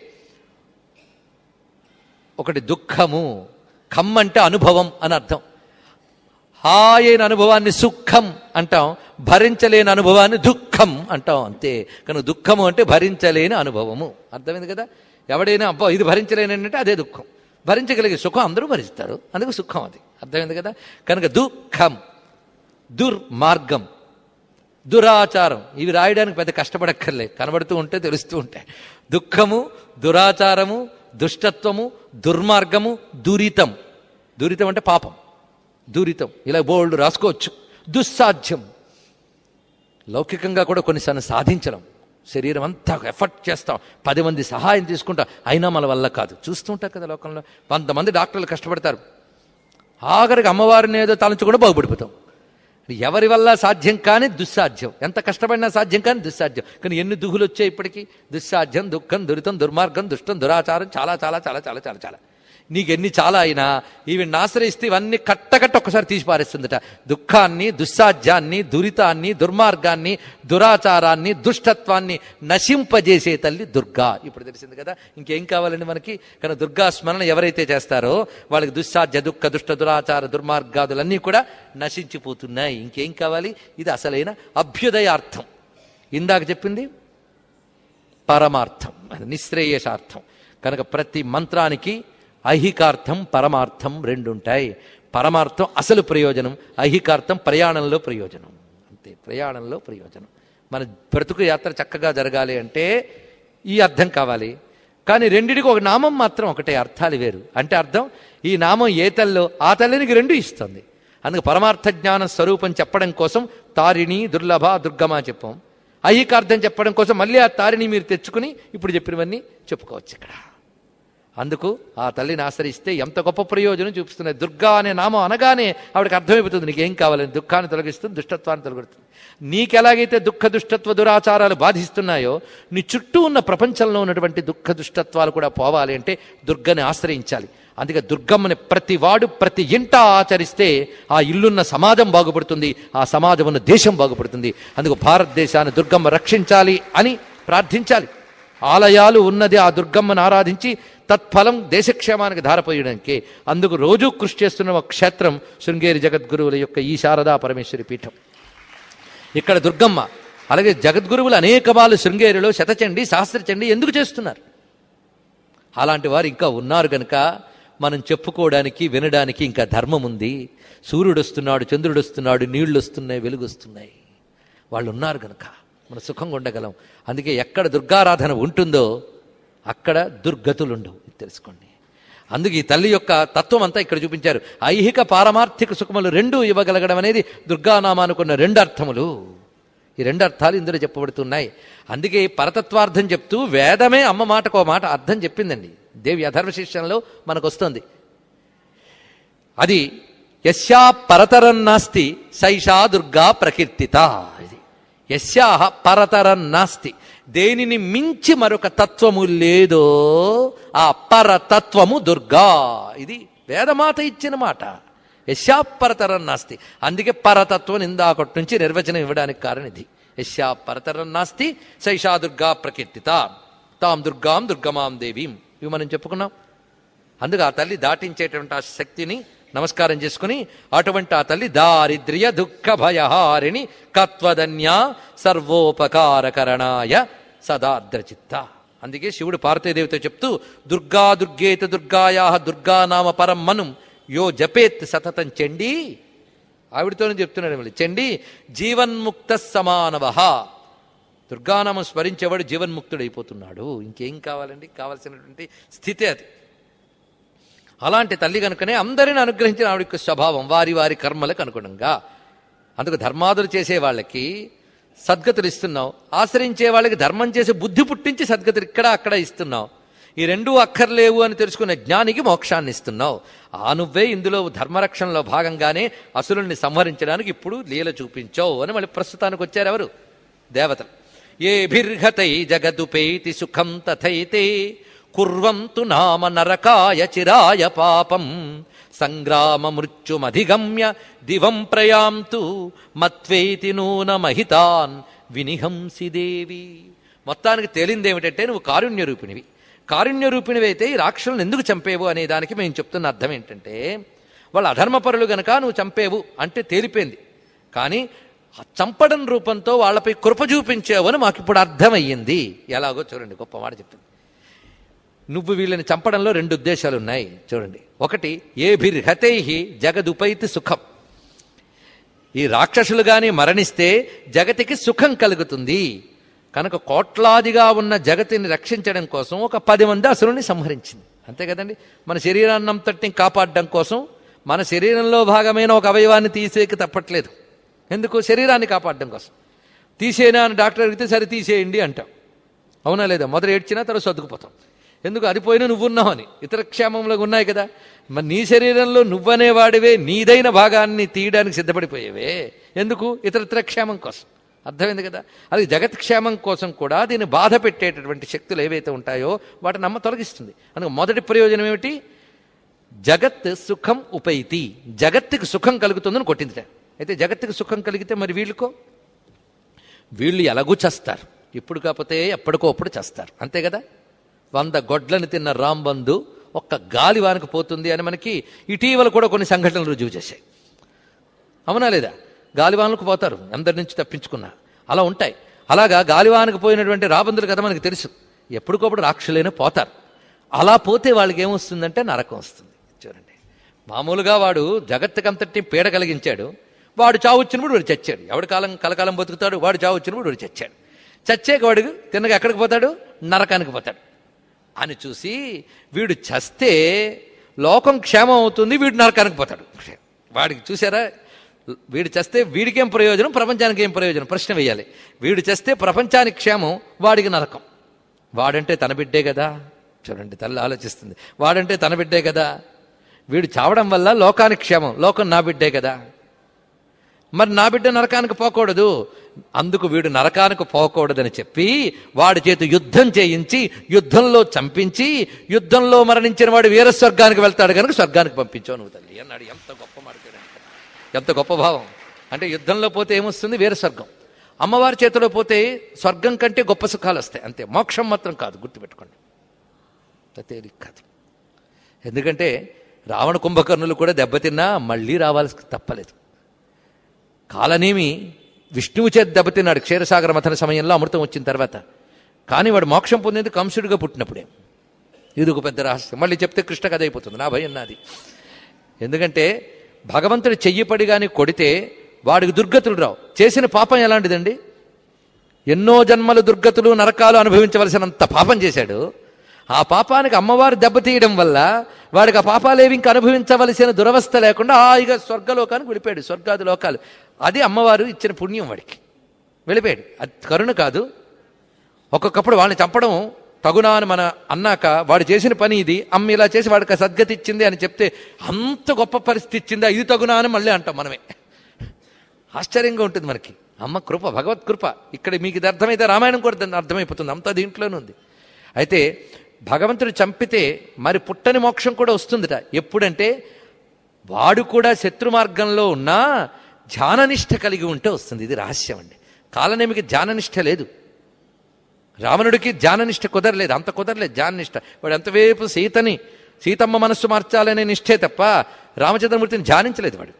Speaker 1: ఒకటి దుఃఖము ఖమ్ అంటే అనుభవం అని అర్థం హాయైన అనుభవాన్ని సుఖం అంటాం భరించలేని అనుభవాన్ని దుఃఖం అంటాం అంతే కనుక దుఃఖము అంటే భరించలేని అనుభవము అర్థమైంది కదా ఎవడైనా అబ్బా ఇది భరించలేని అంటే అదే దుఃఖం భరించగలిగే సుఖం అందరూ భరిస్తారు అందుకు సుఖం అది అర్థమైంది కదా కనుక దుఃఖం దుర్మార్గం దురాచారం ఇవి రాయడానికి పెద్ద కష్టపడక్కర్లే కనబడుతూ ఉంటే తెలుస్తూ ఉంటాయి దుఃఖము దురాచారము దుష్టత్వము దుర్మార్గము దురితం దురితం అంటే పాపం దూరితం ఇలా బోల్డ్ రాసుకోవచ్చు దుస్సాధ్యం లౌకికంగా కూడా కొన్నిసార్లు సాధించడం శరీరం అంతా ఎఫర్ట్ చేస్తాం పది మంది సహాయం తీసుకుంటాం అయినా మన వల్ల కాదు చూస్తుంటాం కదా లోకంలో కొంతమంది డాక్టర్లు కష్టపడతారు ఆఖరికి అమ్మవారిని ఏదో తలంచుకుండా బాగుపడిపోతాం ఎవరి వల్ల సాధ్యం కాని దుస్సాధ్యం ఎంత కష్టపడినా సాధ్యం కాని దుస్సాధ్యం కానీ ఎన్ని దుహులు వచ్చాయి ఇప్పటికీ దుస్సాధ్యం దుఃఖం దురితం దుర్మార్గం దుష్టం దురాచారం చాలా చాలా చాలా చాలా చాలా చాలా నీకు ఎన్ని చాలా అయినా ఈవిని ఆశ్రయిస్తే ఇవన్నీ కట్టకట్ట ఒక్కసారి తీసి పారేస్తుందట దుఃఖాన్ని దుస్సాధ్యాన్ని దురితాన్ని దుర్మార్గాన్ని దురాచారాన్ని దుష్టత్వాన్ని నశింపజేసే తల్లి దుర్గా ఇప్పుడు తెలిసింది కదా ఇంకేం కావాలండి మనకి కానీ దుర్గా స్మరణ ఎవరైతే చేస్తారో వాళ్ళకి దుస్సాధ్య దుఃఖ దుష్ట దురాచార దుర్మార్గాదులన్నీ కూడా నశించిపోతున్నాయి ఇంకేం కావాలి ఇది అసలైన అభ్యుదయార్థం ఇందాక చెప్పింది పరమార్థం అది నిశ్రేయసార్థం కనుక ప్రతి మంత్రానికి ఐహికార్థం పరమార్థం రెండుంటాయి పరమార్థం అసలు ప్రయోజనం ఐహికార్థం ప్రయాణంలో ప్రయోజనం అంతే ప్రయాణంలో ప్రయోజనం మన బ్రతుకు యాత్ర చక్కగా జరగాలి అంటే ఈ అర్థం కావాలి కానీ రెండిటికి ఒక నామం మాత్రం ఒకటే అర్థాలు వేరు అంటే అర్థం ఈ నామం ఏ తల్లో ఆ తల్లినికి రెండు ఇస్తుంది అందుకు పరమార్థ జ్ఞాన స్వరూపం చెప్పడం కోసం తారిణి దుర్లభ దుర్గమ చెప్పాం ఐహికార్థం చెప్పడం కోసం మళ్ళీ ఆ తారిని మీరు తెచ్చుకుని ఇప్పుడు చెప్పినవన్నీ చెప్పుకోవచ్చు ఇక్కడ అందుకు ఆ తల్లిని ఆశ్రయిస్తే ఎంత గొప్ప ప్రయోజనం చూపిస్తున్నాయి దుర్గా అనే నామం అనగానే ఆవిడకి అర్థమైపోతుంది నీకేం కావాలని దుఃఖాన్ని తొలగిస్తుంది దుష్టత్వాన్ని తొలగిస్తుంది నీకెలాగైతే దుఃఖ దుష్టత్వ దురాచారాలు బాధిస్తున్నాయో నీ చుట్టూ ఉన్న ప్రపంచంలో ఉన్నటువంటి దుఃఖ దుష్టత్వాలు కూడా పోవాలి అంటే దుర్గని ఆశ్రయించాలి అందుకే దుర్గమ్మని ప్రతి వాడు ప్రతి ఇంట ఆచరిస్తే ఆ ఇల్లున్న సమాజం బాగుపడుతుంది ఆ సమాజం ఉన్న దేశం బాగుపడుతుంది అందుకు భారతదేశాన్ని దుర్గమ్మ రక్షించాలి అని ప్రార్థించాలి ఆలయాలు ఉన్నది ఆ దుర్గమ్మను ఆరాధించి తత్ఫలం దేశక్షేమానికి ధారపోయడానికి అందుకు రోజూ కృషి చేస్తున్న ఒక క్షేత్రం శృంగేరి జగద్గురువుల యొక్క ఈ శారదా పరమేశ్వరి పీఠం ఇక్కడ దుర్గమ్మ అలాగే జగద్గురువులు అనేక వాళ్ళు శృంగేరిలో శతచండి సహస్రచండి ఎందుకు చేస్తున్నారు అలాంటి వారు ఇంకా ఉన్నారు గనక మనం చెప్పుకోవడానికి వినడానికి ఇంకా ధర్మం ఉంది సూర్యుడు వస్తున్నాడు చంద్రుడు వస్తున్నాడు నీళ్లు వస్తున్నాయి వెలుగు వస్తున్నాయి వాళ్ళు ఉన్నారు గనక మనం సుఖంగా ఉండగలం అందుకే ఎక్కడ దుర్గారాధన ఉంటుందో అక్కడ దుర్గతులు ఉండవు ఇది తెలుసుకోండి అందుకే ఈ తల్లి యొక్క తత్వం అంతా ఇక్కడ చూపించారు ఐహిక పారమార్థిక సుఖములు రెండు ఇవ్వగలగడం అనేది దుర్గానామానుకున్న రెండు అర్థములు ఈ రెండు అర్థాలు ఇందులో చెప్పబడుతున్నాయి అందుకే పరతత్వార్థం చెప్తూ వేదమే అమ్మ మాటకో మాట అర్థం చెప్పిందండి దేవి అధర్వ శిష్యంలో మనకు వస్తుంది అది యస్యా పరతరం నాస్తి సైషా దుర్గా ప్రకీర్తిత ఇది యస్యాహ పరతరం నాస్తి దేనిని మించి మరొక తత్వము లేదో ఆ పరతత్వము దుర్గా ఇది వేదమాత ఇచ్చిన మాట యశా పరతరం నాస్తి అందుకే పరతత్వం ఇందాకటి నుంచి నిర్వచనం ఇవ్వడానికి కారణం ఇది యశా పరతరం నాస్తి సైషా దుర్గా ప్రకీర్తిత తాం దుర్గాం దుర్గమాం దేవీం ఇవి మనం చెప్పుకున్నాం అందుకు ఆ తల్లి దాటించేటువంటి ఆ శక్తిని నమస్కారం చేసుకుని అటువంటి ఆ తల్లి దారిద్ర్య దుఃఖ భయహారిణి కత్వదన్య సర్వోపకారకరణాయ సదాద్రచిత్త అందుకే శివుడు పార్వతీదేవితో చెప్తూ దుర్గా దుర్గేత దుర్గాయా దుర్గానామ పరం మను యో జపేత్ సతతం చెండి ఆవిడతోనే చెప్తున్నాడు మళ్ళీ చెండి జీవన్ముక్త సమానవ దుర్గానామం స్మరించేవాడు జీవన్ముక్తుడైపోతున్నాడు ఇంకేం కావాలండి కావలసినటువంటి స్థితి అది అలాంటి తల్లి కనుకనే అందరిని అనుగ్రహించిన ఆవిడ యొక్క స్వభావం వారి వారి కర్మలకు అనుగుణంగా అందుకు ధర్మాదులు చేసే వాళ్ళకి సద్గతులు ఇస్తున్నావు ఆశ్రయించే వాళ్ళకి ధర్మం చేసి బుద్ధి పుట్టించి సద్గతులు ఇక్కడ అక్కడ ఇస్తున్నావు ఈ రెండూ అక్కర్లేవు అని తెలుసుకునే జ్ఞానికి మోక్షాన్ని ఇస్తున్నావు ఆ నువ్వే ఇందులో ధర్మరక్షణలో భాగంగానే అసురుల్ని సంహరించడానికి ఇప్పుడు లీల చూపించావు అని మళ్ళీ ప్రస్తుతానికి వచ్చారు ఎవరు దేవతలు ఏ భిర్హతై జగదుపేతి సుఖం తథైతే కుర్వంతు నామ నరకాయ చిరాయ పాపం సంగ్రామ మృత్యుమధిగమ్య దివం ప్రయాంతు మత్వేతి నూనమహితాన్ వినిహంసి దేవి మొత్తానికి తేలింది ఏమిటంటే నువ్వు కారుణ్య రూపిణివి కారుణ్య రూపిణివైతే ఈ రాక్షసులను ఎందుకు చంపేవు అనే దానికి మేము చెప్తున్న అర్థం ఏంటంటే వాళ్ళు అధర్మపరులు గనక నువ్వు చంపేవు అంటే తేలిపోయింది కానీ ఆ చంపడం రూపంతో వాళ్ళపై కృప చూపించావు అని మాకు ఇప్పుడు అర్థమయ్యింది ఎలాగో చూడండి గొప్ప మాట చెప్తుంది నువ్వు వీళ్ళని చంపడంలో రెండు ఉద్దేశాలు ఉన్నాయి చూడండి ఒకటి ఏ భిర్హతై జగదుపైతి సుఖం ఈ రాక్షసులు గాని మరణిస్తే జగతికి సుఖం కలుగుతుంది కనుక కోట్లాదిగా ఉన్న జగతిని రక్షించడం కోసం ఒక పది మంది అసురుని సంహరించింది అంతే కదండి మన శరీరాన్నంతటిని కాపాడడం కోసం మన శరీరంలో భాగమైన ఒక అవయవాన్ని తీసేకి తప్పట్లేదు ఎందుకు శరీరాన్ని కాపాడడం కోసం తీసేనా అని డాక్టర్ అడిగితే సరే తీసేయండి అంటాం అవునా లేదా మొదలు ఏడ్చినా తర్వాత సర్దుకుపోతాం ఎందుకు అది పోయినా నువ్వున్నావని ఇతర క్షేమంలో ఉన్నాయి కదా మరి నీ శరీరంలో నువ్వనేవాడివే నీదైన భాగాన్ని తీయడానికి సిద్ధపడిపోయేవే ఎందుకు ఇతరత్ర క్షేమం కోసం అర్థమైంది కదా అది జగత్ క్షేమం కోసం కూడా దీన్ని బాధ పెట్టేటటువంటి శక్తులు ఏవైతే ఉంటాయో వాటిని అమ్మ తొలగిస్తుంది అందుకు మొదటి ప్రయోజనం ఏమిటి జగత్ సుఖం ఉపైతి జగత్తుకి సుఖం కలుగుతుందని కొట్టిందిట అయితే జగత్తుకి సుఖం కలిగితే మరి వీళ్ళకో వీళ్ళు ఎలాగూ చేస్తారు ఇప్పుడు కాకపోతే ఎప్పటికో అప్పుడు చేస్తారు అంతే కదా వంద గొడ్లను తిన్న రాంబంధు ఒక్క గాలి వానకు పోతుంది అని మనకి ఇటీవల కూడా కొన్ని సంఘటనలు రుజువు చేశాయి అవునా లేదా గాలివానలకు పోతారు అందరి నుంచి తప్పించుకున్నా అలా ఉంటాయి అలాగా గాలివానకు పోయినటువంటి రాబందులు కదా మనకు తెలుసు ఎప్పటికప్పుడు రాక్షులైనా పోతారు అలా పోతే వాళ్ళకి ఏమొస్తుందంటే నరకం వస్తుంది చూడండి మామూలుగా వాడు జగత్తుకంతటి పీడ కలిగించాడు వాడు చావు వచ్చినప్పుడు వాడు చచ్చాడు ఎవడి కాలం కలకాలం బతుకుతాడు వాడు చావు వచ్చినప్పుడు వాడు చచ్చాడు చచ్చాక వాడు తిన్నగా ఎక్కడికి పోతాడు నరకానికి పోతాడు అని చూసి వీడు చస్తే లోకం క్షేమం అవుతుంది వీడు నరకానికి పోతాడు వాడికి చూసారా వీడు చేస్తే వీడికేం ప్రయోజనం ప్రపంచానికి ఏం ప్రయోజనం ప్రశ్న వేయాలి వీడు చేస్తే ప్రపంచానికి క్షేమం వాడికి నరకం వాడంటే తన బిడ్డే కదా చూడండి తల్లి ఆలోచిస్తుంది వాడంటే తన బిడ్డే కదా వీడు చావడం వల్ల లోకానికి క్షేమం లోకం నా బిడ్డే కదా మరి నా బిడ్డ నరకానికి పోకూడదు అందుకు వీడు నరకానికి పోకూడదని చెప్పి వాడి చేతి యుద్ధం చేయించి యుద్ధంలో చంపించి యుద్ధంలో మరణించిన వాడు వీర స్వర్గానికి వెళ్తాడు కనుక స్వర్గానికి పంపించావు నువ్వు తల్లి అన్నాడు ఎంత గొప్ప మాట చూడండి. ఎంత గొప్ప భావం అంటే యుద్ధంలో పోతే ఏమొస్తుంది వీర స్వర్గం అమ్మవారి చేతిలో పోతే స్వర్గం కంటే గొప్ప సుఖాలు వస్తాయి అంతే మోక్షం మాత్రం కాదు గుర్తుపెట్టుకోండి అంత తేలిక కాదు ఎందుకంటే రావణ కుంభకర్ణులు కూడా దెబ్బతిన్నా మళ్ళీ రావాల్సి తప్పలేదు కాలనేమి విష్ణువు చేతి దెబ్బతిన్నాడు క్షీరసాగర మథన సమయంలో అమృతం వచ్చిన తర్వాత కానీ వాడు మోక్షం పొందేది కంసుడిగా పుట్టినప్పుడే ఇది ఒక పెద్ద రహస్యం మళ్ళీ చెప్తే కృష్ణ కథ అయిపోతుంది నా భయం నాది ఎందుకంటే భగవంతుడు చెయ్యిపడి కానీ కొడితే వాడికి దుర్గతులు రావు చేసిన పాపం ఎలాంటిదండి ఎన్నో జన్మలు దుర్గతులు నరకాలు అనుభవించవలసినంత పాపం చేశాడు ఆ పాపానికి అమ్మవారు దెబ్బతీయడం వల్ల వాడికి ఆ పాపాలేవి ఇంకా అనుభవించవలసిన దురవస్థ లేకుండా హాయిగా స్వర్గలోకానికి వెళ్ళిపోయాడు స్వర్గాది లోకాలు అది అమ్మవారు ఇచ్చిన పుణ్యం వాడికి వెళ్ళిపోయాడు అది కరుణ కాదు ఒక్కొక్కప్పుడు వాళ్ళని చంపడం తగునా అని మన అన్నాక వాడు చేసిన పని ఇది అమ్మ ఇలా చేసి వాడికి ఆ సద్గతి ఇచ్చింది అని చెప్తే అంత గొప్ప పరిస్థితి ఇచ్చిందా ఇది తగునా అని మళ్ళీ అంటాం మనమే ఆశ్చర్యంగా ఉంటుంది మనకి అమ్మ కృప భగవత్ కృప ఇక్కడ మీకు ఇది అర్థమైతే రామాయణం కూడా దాన్ని అర్థమైపోతుంది అంతా దీంట్లోనే ఉంది అయితే భగవంతుడు చంపితే మరి పుట్టని మోక్షం కూడా వస్తుందిట ఎప్పుడంటే వాడు కూడా శత్రు మార్గంలో ఉన్నా ధ్యాననిష్ట కలిగి ఉంటే వస్తుంది ఇది రహస్యం అండి కాలనేమికి ధ్యాననిష్ట లేదు రావణుడికి ధ్యాననిష్ట కుదరలేదు అంత కుదరలేదు ధ్యాననిష్ట వాడు ఎంతవేపు సీతని సీతమ్మ మనస్సు మార్చాలనే నిష్ఠే తప్ప రామచంద్రమూర్తిని ధ్యానించలేదు వాడు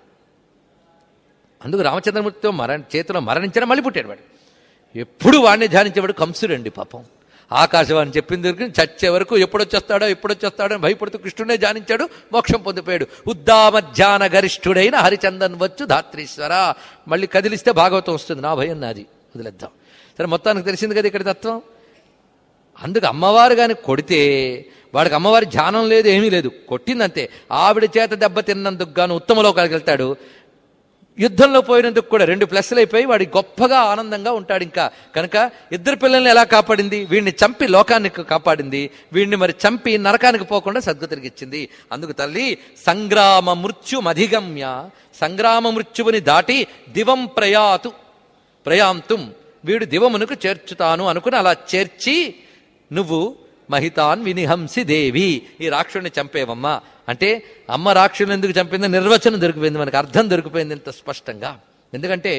Speaker 1: అందుకు రామచంద్రమూర్తితో మరణ చేతిలో మరణించిన మళ్ళీ పుట్టాడు వాడు ఎప్పుడు వాడిని ధ్యానించేవాడు కంసుడండి పాపం ఆకాశవాణి చెప్పింది దొరికి చచ్చే వరకు ఎప్పుడొచ్చేస్తాడో ఎప్పుడొచ్చేస్తాడో అని భయపడుతూ కృష్ణుడే ధ్యానించాడు మోక్షం పొందిపోయాడు ఉద్దామ ధ్యాన గరిష్ఠుడైన హరిచందన్ వచ్చు ధాత్రీశ్వర మళ్ళీ కదిలిస్తే భాగవతం వస్తుంది నా భయం నాది వదిలేద్దాం సరే మొత్తానికి తెలిసింది కదా ఇక్కడ తత్వం అందుకు అమ్మవారు కానీ కొడితే వాడికి అమ్మవారి ధ్యానం లేదు ఏమీ లేదు కొట్టిందంతే ఆవిడ చేత దెబ్బ తిన్నందుకు గాను ఉత్తమ లోకాలకు వెళ్తాడు యుద్ధంలో పోయినందుకు కూడా రెండు ప్లస్లు అయిపోయి వాడి గొప్పగా ఆనందంగా ఉంటాడు ఇంకా కనుక ఇద్దరు పిల్లల్ని ఎలా కాపాడింది వీడిని చంపి లోకాన్ని కాపాడింది వీడిని మరి చంపి నరకానికి పోకుండా సద్గతికి ఇచ్చింది అందుకు తల్లి సంగ్రామ మృత్యుమధిగమ్య సంగ్రామ మృత్యువుని దాటి దివం ప్రయాతు ప్రయాంతుం వీడు దివమునకు చేర్చుతాను అనుకుని అలా చేర్చి నువ్వు మహితాన్ వినిహంసి దేవి ఈ రాక్షుడిని చంపేవమ్మా అంటే అమ్మ రాక్షుని ఎందుకు చంపింది నిర్వచనం దొరికిపోయింది మనకు అర్థం దొరికిపోయింది ఇంత స్పష్టంగా ఎందుకంటే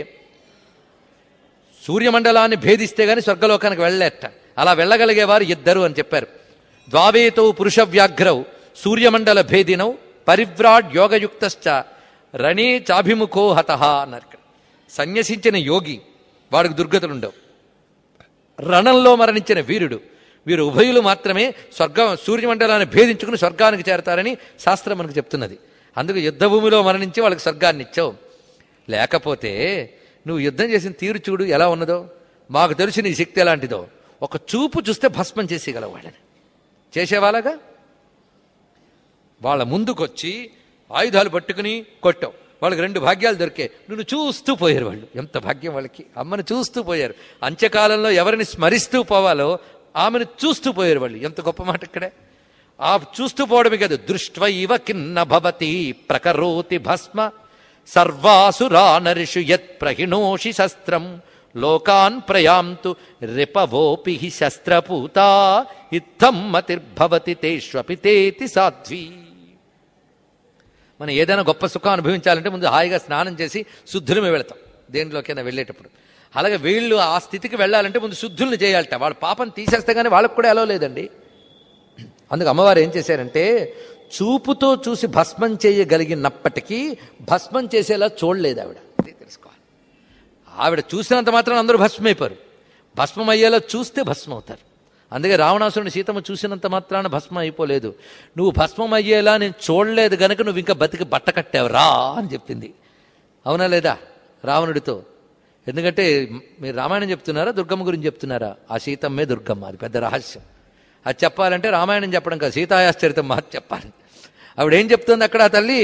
Speaker 1: సూర్యమండలాన్ని భేదిస్తే గాని స్వర్గలోకానికి వెళ్ళలేట అలా వెళ్ళగలిగేవారు ఇద్దరు అని చెప్పారు ద్వావేతో పురుష వ్యాఘ్రౌ సూర్యమండల భేదినౌ పరివ్రాడ్ యోగయుక్తశ్చ రణే చాభిముఖో హత అన్నారు ఇక్కడ సన్యసించిన యోగి వాడికి దుర్గతులు ఉండవు రణంలో మరణించిన వీరుడు వీరు ఉభయులు మాత్రమే స్వర్గం సూర్యమండలాన్ని భేదించుకుని స్వర్గానికి చేరతారని శాస్త్రం మనకు చెప్తున్నది అందుకు యుద్ధభూమిలో మరణించి వాళ్ళకి స్వర్గాన్ని ఇచ్చావు లేకపోతే నువ్వు యుద్ధం చేసిన తీరు చూడు ఎలా ఉన్నదో మాకు తెలిసి నీ శక్తి ఎలాంటిదో ఒక చూపు చూస్తే భస్మం చేసేయగలవు వాళ్ళని చేసేవాళ్ళగా వాళ్ళ ముందుకొచ్చి ఆయుధాలు పట్టుకుని కొట్టావు వాళ్ళకి రెండు భాగ్యాలు దొరికాయి నువ్వు చూస్తూ పోయారు వాళ్ళు ఎంత భాగ్యం వాళ్ళకి అమ్మని చూస్తూ పోయారు అంత్యకాలంలో ఎవరిని స్మరిస్తూ పోవాలో ఆమెను చూస్తూ పోయారు వాళ్ళు ఎంత గొప్ప మాట ఇక్కడే ఆ చూస్తూ పోవడమే కాదు దృష్ట్వైవ కిన్న భవతి ప్రకరోతి భస్మ సర్వాసురా నరిషు యత్ ప్రహిణోషి శస్త్రం లోకాన్ ప్రయాంతు రిపవోపి హి శస్త్రపూతా ఇత్థం మతిర్భవతి తేష్వపి తేతి సాధ్వీ మనం ఏదైనా గొప్ప సుఖం అనుభవించాలంటే ముందు హాయిగా స్నానం చేసి శుద్ధులమే వెళతాం దేంట్లోకైనా వెళ్ళేటప్పుడు అలాగే వీళ్ళు ఆ స్థితికి వెళ్ళాలంటే ముందు శుద్ధుల్ని చేయాలట వాళ్ళ పాపం తీసేస్తే కానీ వాళ్ళకు కూడా ఎలా లేదండి అందుకు అమ్మవారు ఏం చేశారంటే చూపుతో చూసి భస్మం చేయగలిగినప్పటికీ భస్మం చేసేలా చూడలేదు ఆవిడ ఇది తెలుసుకోవాలి ఆవిడ చూసినంత మాత్రం అందరూ భస్మైపోరు భస్మం అయ్యేలా చూస్తే భస్మం అవుతారు అందుకే రావణాసురుని సీతమ్మ చూసినంత మాత్రాన భస్మం అయిపోలేదు నువ్వు భస్మం అయ్యేలా నేను చూడలేదు గనక నువ్వు ఇంకా బతికి బట్ట కట్టావు రా అని చెప్పింది అవునా లేదా రావణుడితో ఎందుకంటే మీరు రామాయణం చెప్తున్నారా దుర్గమ్మ గురించి చెప్తున్నారా ఆ సీతమ్మే దుర్గమ్మ అది పెద్ద రహస్యం అది చెప్పాలంటే రామాయణం చెప్పడం కాదు సీతాయాశ్చరితం మహత్ చెప్పాలి ఆవిడేం చెప్తుంది అక్కడ ఆ తల్లి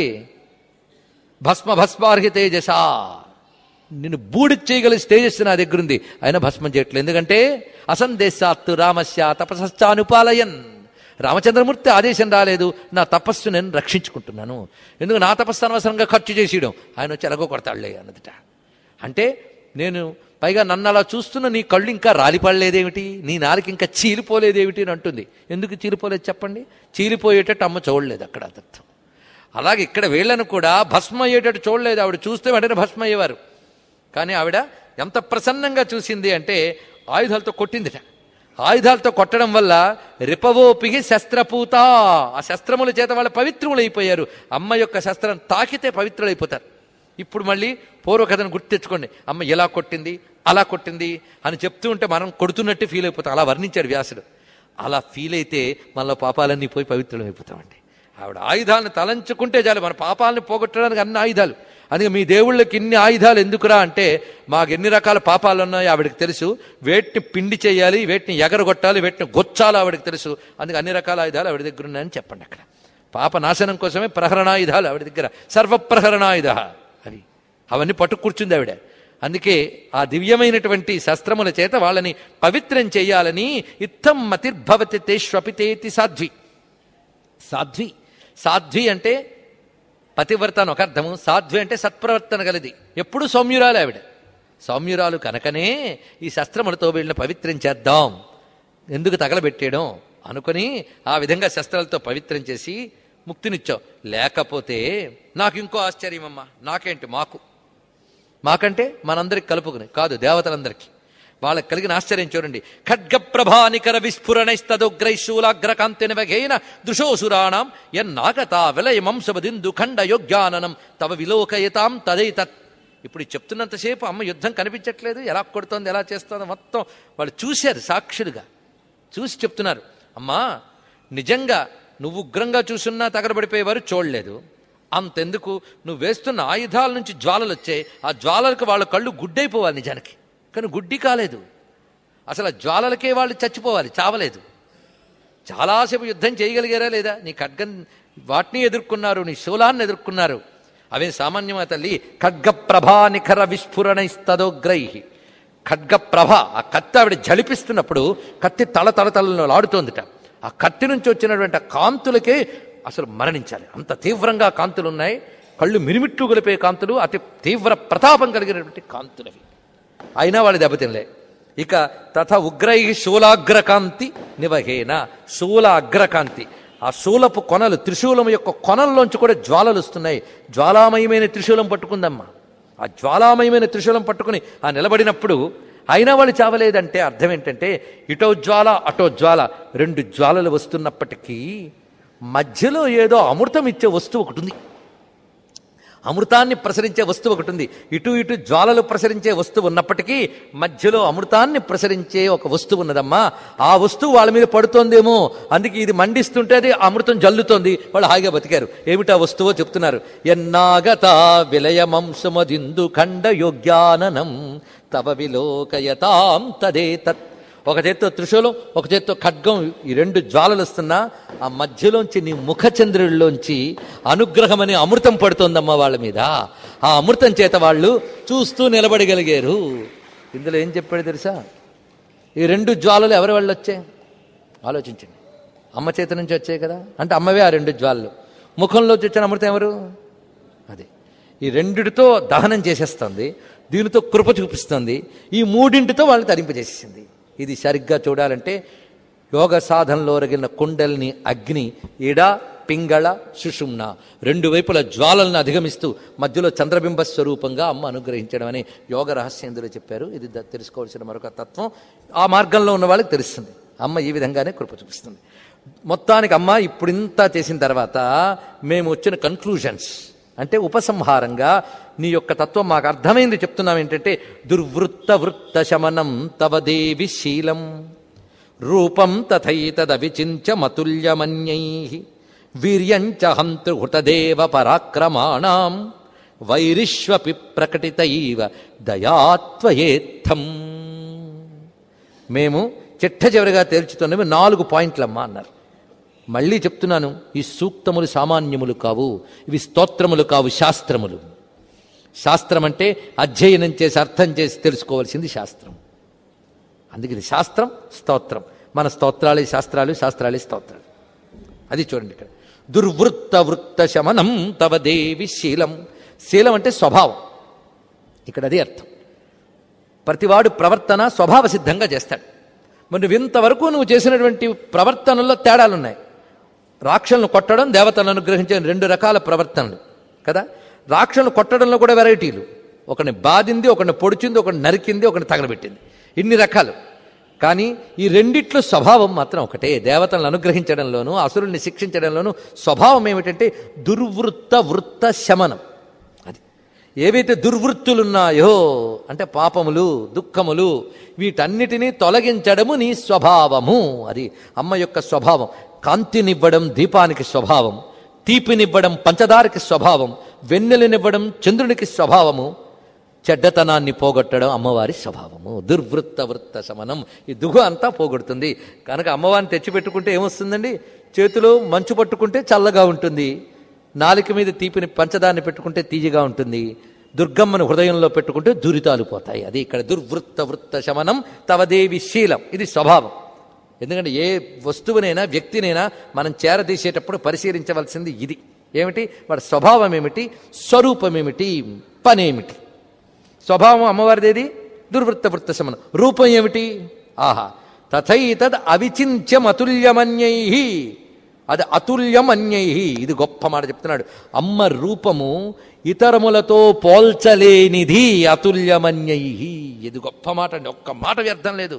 Speaker 1: భస్మ భస్మార్హి తేజసా నిన్ను బూడి చేయగల తేజస్సు నా దగ్గర ఉంది అయినా భస్మం చేయట్లేదు ఎందుకంటే అసందేశాత్తు రామస్య తపస్సానుపాలయన్ రామచంద్రమూర్తి ఆదేశం రాలేదు నా తపస్సు నేను రక్షించుకుంటున్నాను ఎందుకు నా తపస్సు అనవసరంగా ఖర్చు చేసేయడం ఆయన వచ్చి ఎలాగో కొడతాడులే అన్నదిట అంటే నేను పైగా నన్ను అలా చూస్తున్న నీ కళ్ళు ఇంకా రాలిపడలేదేమిటి నీ నాలుక ఇంకా చీలిపోలేదేమిటి అని అంటుంది ఎందుకు చీలిపోలేదు చెప్పండి చీలిపోయేటట్టు అమ్మ చూడలేదు అక్కడ అర్థం అలాగే ఇక్కడ వీళ్ళను కూడా భస్మ అయ్యేటట్టు చూడలేదు ఆవిడ చూస్తే వెంటనే భస్మ అయ్యేవారు కానీ ఆవిడ ఎంత ప్రసన్నంగా చూసింది అంటే ఆయుధాలతో కొట్టిందిట ఆయుధాలతో కొట్టడం వల్ల రిపవోపిగి శస్త్రపూత ఆ శస్త్రముల చేత వాళ్ళ పవిత్రములైపోయారు అమ్మ యొక్క శస్త్రం తాకితే పవిత్రులైపోతారు ఇప్పుడు మళ్ళీ పూర్వకథను గుర్తు తెచ్చుకోండి అమ్మ ఎలా కొట్టింది అలా కొట్టింది అని చెప్తూ ఉంటే మనం కొడుతున్నట్టు ఫీల్ అయిపోతాం అలా వర్ణించాడు వ్యాసుడు అలా ఫీల్ అయితే మనలో పాపాలన్నీ పోయి పవిత్రులం అయిపోతామండి ఆవిడ ఆయుధాలను తలంచుకుంటే చాలు మన పాపాలను పోగొట్టడానికి అన్ని ఆయుధాలు అందుకే మీ దేవుళ్ళకి ఇన్ని ఆయుధాలు ఎందుకురా అంటే మాకు ఎన్ని రకాల పాపాలు ఉన్నాయో ఆవిడకి తెలుసు వేటిని పిండి చేయాలి వేటిని ఎగరగొట్టాలి వేటిని గొచ్చాలో ఆవిడకి తెలుసు అందుకే అన్ని రకాల ఆయుధాలు ఆవిడ దగ్గర ఉన్నాయని చెప్పండి అక్కడ పాప నాశనం కోసమే ప్రహరణాయుధాలు ఆవిడ దగ్గర సర్వప్రహరణాయుధ అవి అవన్నీ పట్టు కూర్చుంది ఆవిడ అందుకే ఆ దివ్యమైనటువంటి శస్త్రముల చేత వాళ్ళని పవిత్రం చేయాలని ఇత్తం మతిర్భవతి తేష్వపితేతి సాధ్వి సాధ్వి సాధ్వి అంటే పతివ్రత అని ఒక అర్థము సాధ్వి అంటే సత్ప్రవర్తన గలది ఎప్పుడు సౌమ్యురాలు ఆవిడ సౌమ్యురాలు కనుకనే ఈ శస్త్రములతో వీళ్ళని పవిత్రం చేద్దాం ఎందుకు తగలబెట్టేయడం అనుకుని ఆ విధంగా శస్త్రాలతో పవిత్రం చేసి ముక్తినిచ్చావు లేకపోతే నాకు ఇంకో ఆశ్చర్యం అమ్మా నాకేంటి మాకు మాకంటే మనందరికి కలుపుకుని కాదు దేవతలందరికీ వాళ్ళకి కలిగిన ఆశ్చర్యం చూడండి ఖడ్గ ప్రభానికర విస్ఫురణైస్తదుగ్రైశూలాగ్రకాంతి నివగేన దృశోసురాణం ఎన్నాగతా విలయమంశబదిందు ఖండ యోగ్యాననం తవ విలోకయతాం తదైతత్ ఇప్పుడు ఇది చెప్తున్నంతసేపు అమ్మ యుద్ధం కనిపించట్లేదు ఎలా కొడుతోంది ఎలా చేస్తోంది మొత్తం వాళ్ళు చూశారు సాక్షులుగా చూసి చెప్తున్నారు అమ్మా నిజంగా నువ్వు ఉగ్రంగా చూసున్నా తగలబడిపోయేవారు చూడలేదు అంతెందుకు నువ్వు వేస్తున్న ఆయుధాల నుంచి జ్వాలలు వచ్చాయి ఆ జ్వాలలకు వాళ్ళ కళ్ళు గుడ్డైపోవాలి నిజానికి కానీ గుడ్డి కాలేదు అసలు ఆ జ్వాలలకే వాళ్ళు చచ్చిపోవాలి చావలేదు చాలాసేపు యుద్ధం చేయగలిగారా లేదా నీ ఖడ్గం వాటిని ఎదుర్కొన్నారు నీ శూలాన్ని ఎదుర్కొన్నారు అవే సామాన్యమా తల్లి ఖడ్గ ప్రభా నిఖర విస్ఫురణైస్తదోగ్రై ఖడ్గ ప్రభ ఆ కత్తి ఆవిడ జలిపిస్తున్నప్పుడు కత్తి తల తల తలలో ఆడుతోందిట ఆ కత్తి నుంచి వచ్చినటువంటి ఆ కాంతులకే అసలు మరణించాలి అంత తీవ్రంగా కాంతులు ఉన్నాయి కళ్ళు మినిమిట్లు గొలిపే కాంతులు అతి తీవ్ర ప్రతాపం కలిగినటువంటి కాంతులవి అయినా వాళ్ళు దెబ్బతినలే ఇక తథ ఉగ్రై శూలాగ్రకాంతి నివహేన శూల అగ్రకాంతి ఆ శూలపు కొనలు త్రిశూలం యొక్క కొనల్లోంచి కూడా జ్వాలలు వస్తున్నాయి జ్వాలామయమైన త్రిశూలం పట్టుకుందమ్మా ఆ జ్వాలామయమైన త్రిశూలం పట్టుకుని ఆ నిలబడినప్పుడు అయినా వాళ్ళు చావలేదంటే అర్థం ఏంటంటే ఇటో జ్వాల అటో జ్వాల రెండు జ్వాలలు వస్తున్నప్పటికీ మధ్యలో ఏదో అమృతం ఇచ్చే వస్తువు ఒకటి ఉంది అమృతాన్ని ప్రసరించే వస్తువు ఒకటి ఉంది ఇటు ఇటు జ్వాలలు ప్రసరించే వస్తువు ఉన్నప్పటికీ మధ్యలో అమృతాన్ని ప్రసరించే ఒక వస్తువు ఉన్నదమ్మా ఆ వస్తువు వాళ్ళ మీద పడుతోందేమో అందుకే ఇది మండిస్తుంటే అది అమృతం జల్లుతోంది వాళ్ళు హాయిగా బతికారు ఏమిటా వస్తువో చెప్తున్నారు ఎన్నాగత విలయమంసమదిందు ఖండ యోగ్యాననం తవ విలోకయతాం తదే తత్ ఒక చేత్తో త్రిశూలం ఒక చేత్తో ఖడ్గం ఈ రెండు జ్వాలలు వస్తున్నా ఆ మధ్యలోంచి నీ ముఖచంద్రుల్లోంచి అనుగ్రహం అనే అమృతం పడుతోందమ్మా వాళ్ళ మీద ఆ అమృతం చేత వాళ్ళు చూస్తూ నిలబడగలిగారు ఇందులో ఏం చెప్పాడు తెలుసా ఈ రెండు జ్వాలలు ఎవరి వాళ్ళు వచ్చాయి ఆలోచించండి అమ్మ చేత నుంచి వచ్చాయి కదా అంటే అమ్మవే ఆ రెండు జ్వాలలు ముఖంలో వచ్చిన అమృతం ఎవరు అదే ఈ రెండిటితో దహనం చేసేస్తుంది దీనితో కృప చూపిస్తుంది ఈ మూడింటితో వాళ్ళని తరింపజేసేసింది ఇది సరిగ్గా చూడాలంటే యోగ సాధనలో రగిన కుండల్ని అగ్ని ఇడ పింగళ సుషుమ్న రెండు వైపుల జ్వాలలను అధిగమిస్తూ మధ్యలో చంద్రబింబ స్వరూపంగా అమ్మ అనుగ్రహించడం అని యోగ రహస్యం ఇందులో చెప్పారు ఇది ద- తెలుసుకోవాల్సిన మరొక తత్వం ఆ మార్గంలో ఉన్న వాళ్ళకి తెలుస్తుంది అమ్మ ఈ విధంగానే కృప చూపిస్తుంది మొత్తానికి అమ్మ ఇప్పుడు ఇంత చేసిన తర్వాత మేము వచ్చిన కన్క్లూజన్స్ అంటే ఉపసంహారంగా నీ యొక్క తత్వం మాకు అర్థమైంది చెప్తున్నాం ఏంటంటే దుర్వృత్త వృత్త శమనం తవ దేవి శీలం రూపం తథైతదవిచించ మతుల్యమన్యై వీర్యంచ హంతృ హృతదేవ పరాక్రమాణం వైరిష్వపి ప్రకటితైవ దయాత్వయేత్థం మేము చిట్ట చివరిగా తేల్చుతున్నవి నాలుగు పాయింట్లమ్మా అన్నారు మళ్ళీ చెప్తున్నాను ఈ సూక్తములు సామాన్యములు కావు ఇవి స్తోత్రములు కావు శాస్త్రములు శాస్త్రం అంటే అధ్యయనం చేసి అర్థం చేసి తెలుసుకోవాల్సింది శాస్త్రం అందుకే ఇది శాస్త్రం స్తోత్రం మన స్తోత్రాలే శాస్త్రాలు శాస్త్రాలే స్తోత్రాలు అది చూడండి ఇక్కడ దుర్వృత్త వృత్త శమనం తవ దేవి శీలం శీలం అంటే స్వభావం ఇక్కడ అదే అర్థం ప్రతివాడు ప్రవర్తన స్వభావ సిద్ధంగా చేస్తాడు మరి నువ్వు ఇంతవరకు నువ్వు చేసినటువంటి ప్రవర్తనలో తేడాలున్నాయి రాక్షలను కొట్టడం దేవతలను అనుగ్రహించే రెండు రకాల ప్రవర్తనలు కదా రాక్షలను కొట్టడంలో కూడా వెరైటీలు ఒకని బాధింది ఒకని పొడిచింది ఒకని నరికింది ఒకని తగలబెట్టింది ఇన్ని రకాలు కానీ ఈ రెండిట్లో స్వభావం మాత్రం ఒకటే దేవతలను అనుగ్రహించడంలోనూ అసురుల్ని శిక్షించడంలోనూ స్వభావం ఏమిటంటే దుర్వృత్త వృత్త శమనం అది ఏవైతే దుర్వృత్తులున్నాయో అంటే పాపములు దుఃఖములు వీటన్నిటినీ తొలగించడము నీ స్వభావము అది అమ్మ యొక్క స్వభావం కాంతినివ్వడం దీపానికి స్వభావం తీపినివ్వడం పంచదారకి స్వభావం వెన్నెలనివ్వడం చంద్రునికి స్వభావము చెడ్డతనాన్ని పోగొట్టడం అమ్మవారి స్వభావము దుర్వృత్త వృత్త శమనం ఈ దుఃఖ అంతా పోగొడుతుంది కనుక అమ్మవారిని తెచ్చిపెట్టుకుంటే ఏమొస్తుందండి చేతిలో మంచు పట్టుకుంటే చల్లగా ఉంటుంది నాలుక మీద తీపిని పంచదాన్ని పెట్టుకుంటే తీయగా ఉంటుంది దుర్గమ్మను హృదయంలో పెట్టుకుంటే దురితాలు పోతాయి అది ఇక్కడ దుర్వృత్త వృత్త శమనం తవదేవి శీలం ఇది స్వభావం ఎందుకంటే ఏ వస్తువునైనా వ్యక్తినైనా మనం చేరదీసేటప్పుడు పరిశీలించవలసింది ఇది ఏమిటి వాడి స్వభావం ఏమిటి స్వరూపం ఏమిటి పనేమిటి స్వభావం అమ్మవారిదేది దుర్వృత్త వృత్త శమనం రూపం ఏమిటి ఆహా తథైతద్ అవిచింత్యం అతుల్యమన్యై అది అతుల్యమన్యై ఇది గొప్ప మాట చెప్తున్నాడు అమ్మ రూపము ఇతరములతో పోల్చలేనిది అతుల్యమన్యై ఇది గొప్ప మాట అండి ఒక్క మాట వ్యర్థం లేదు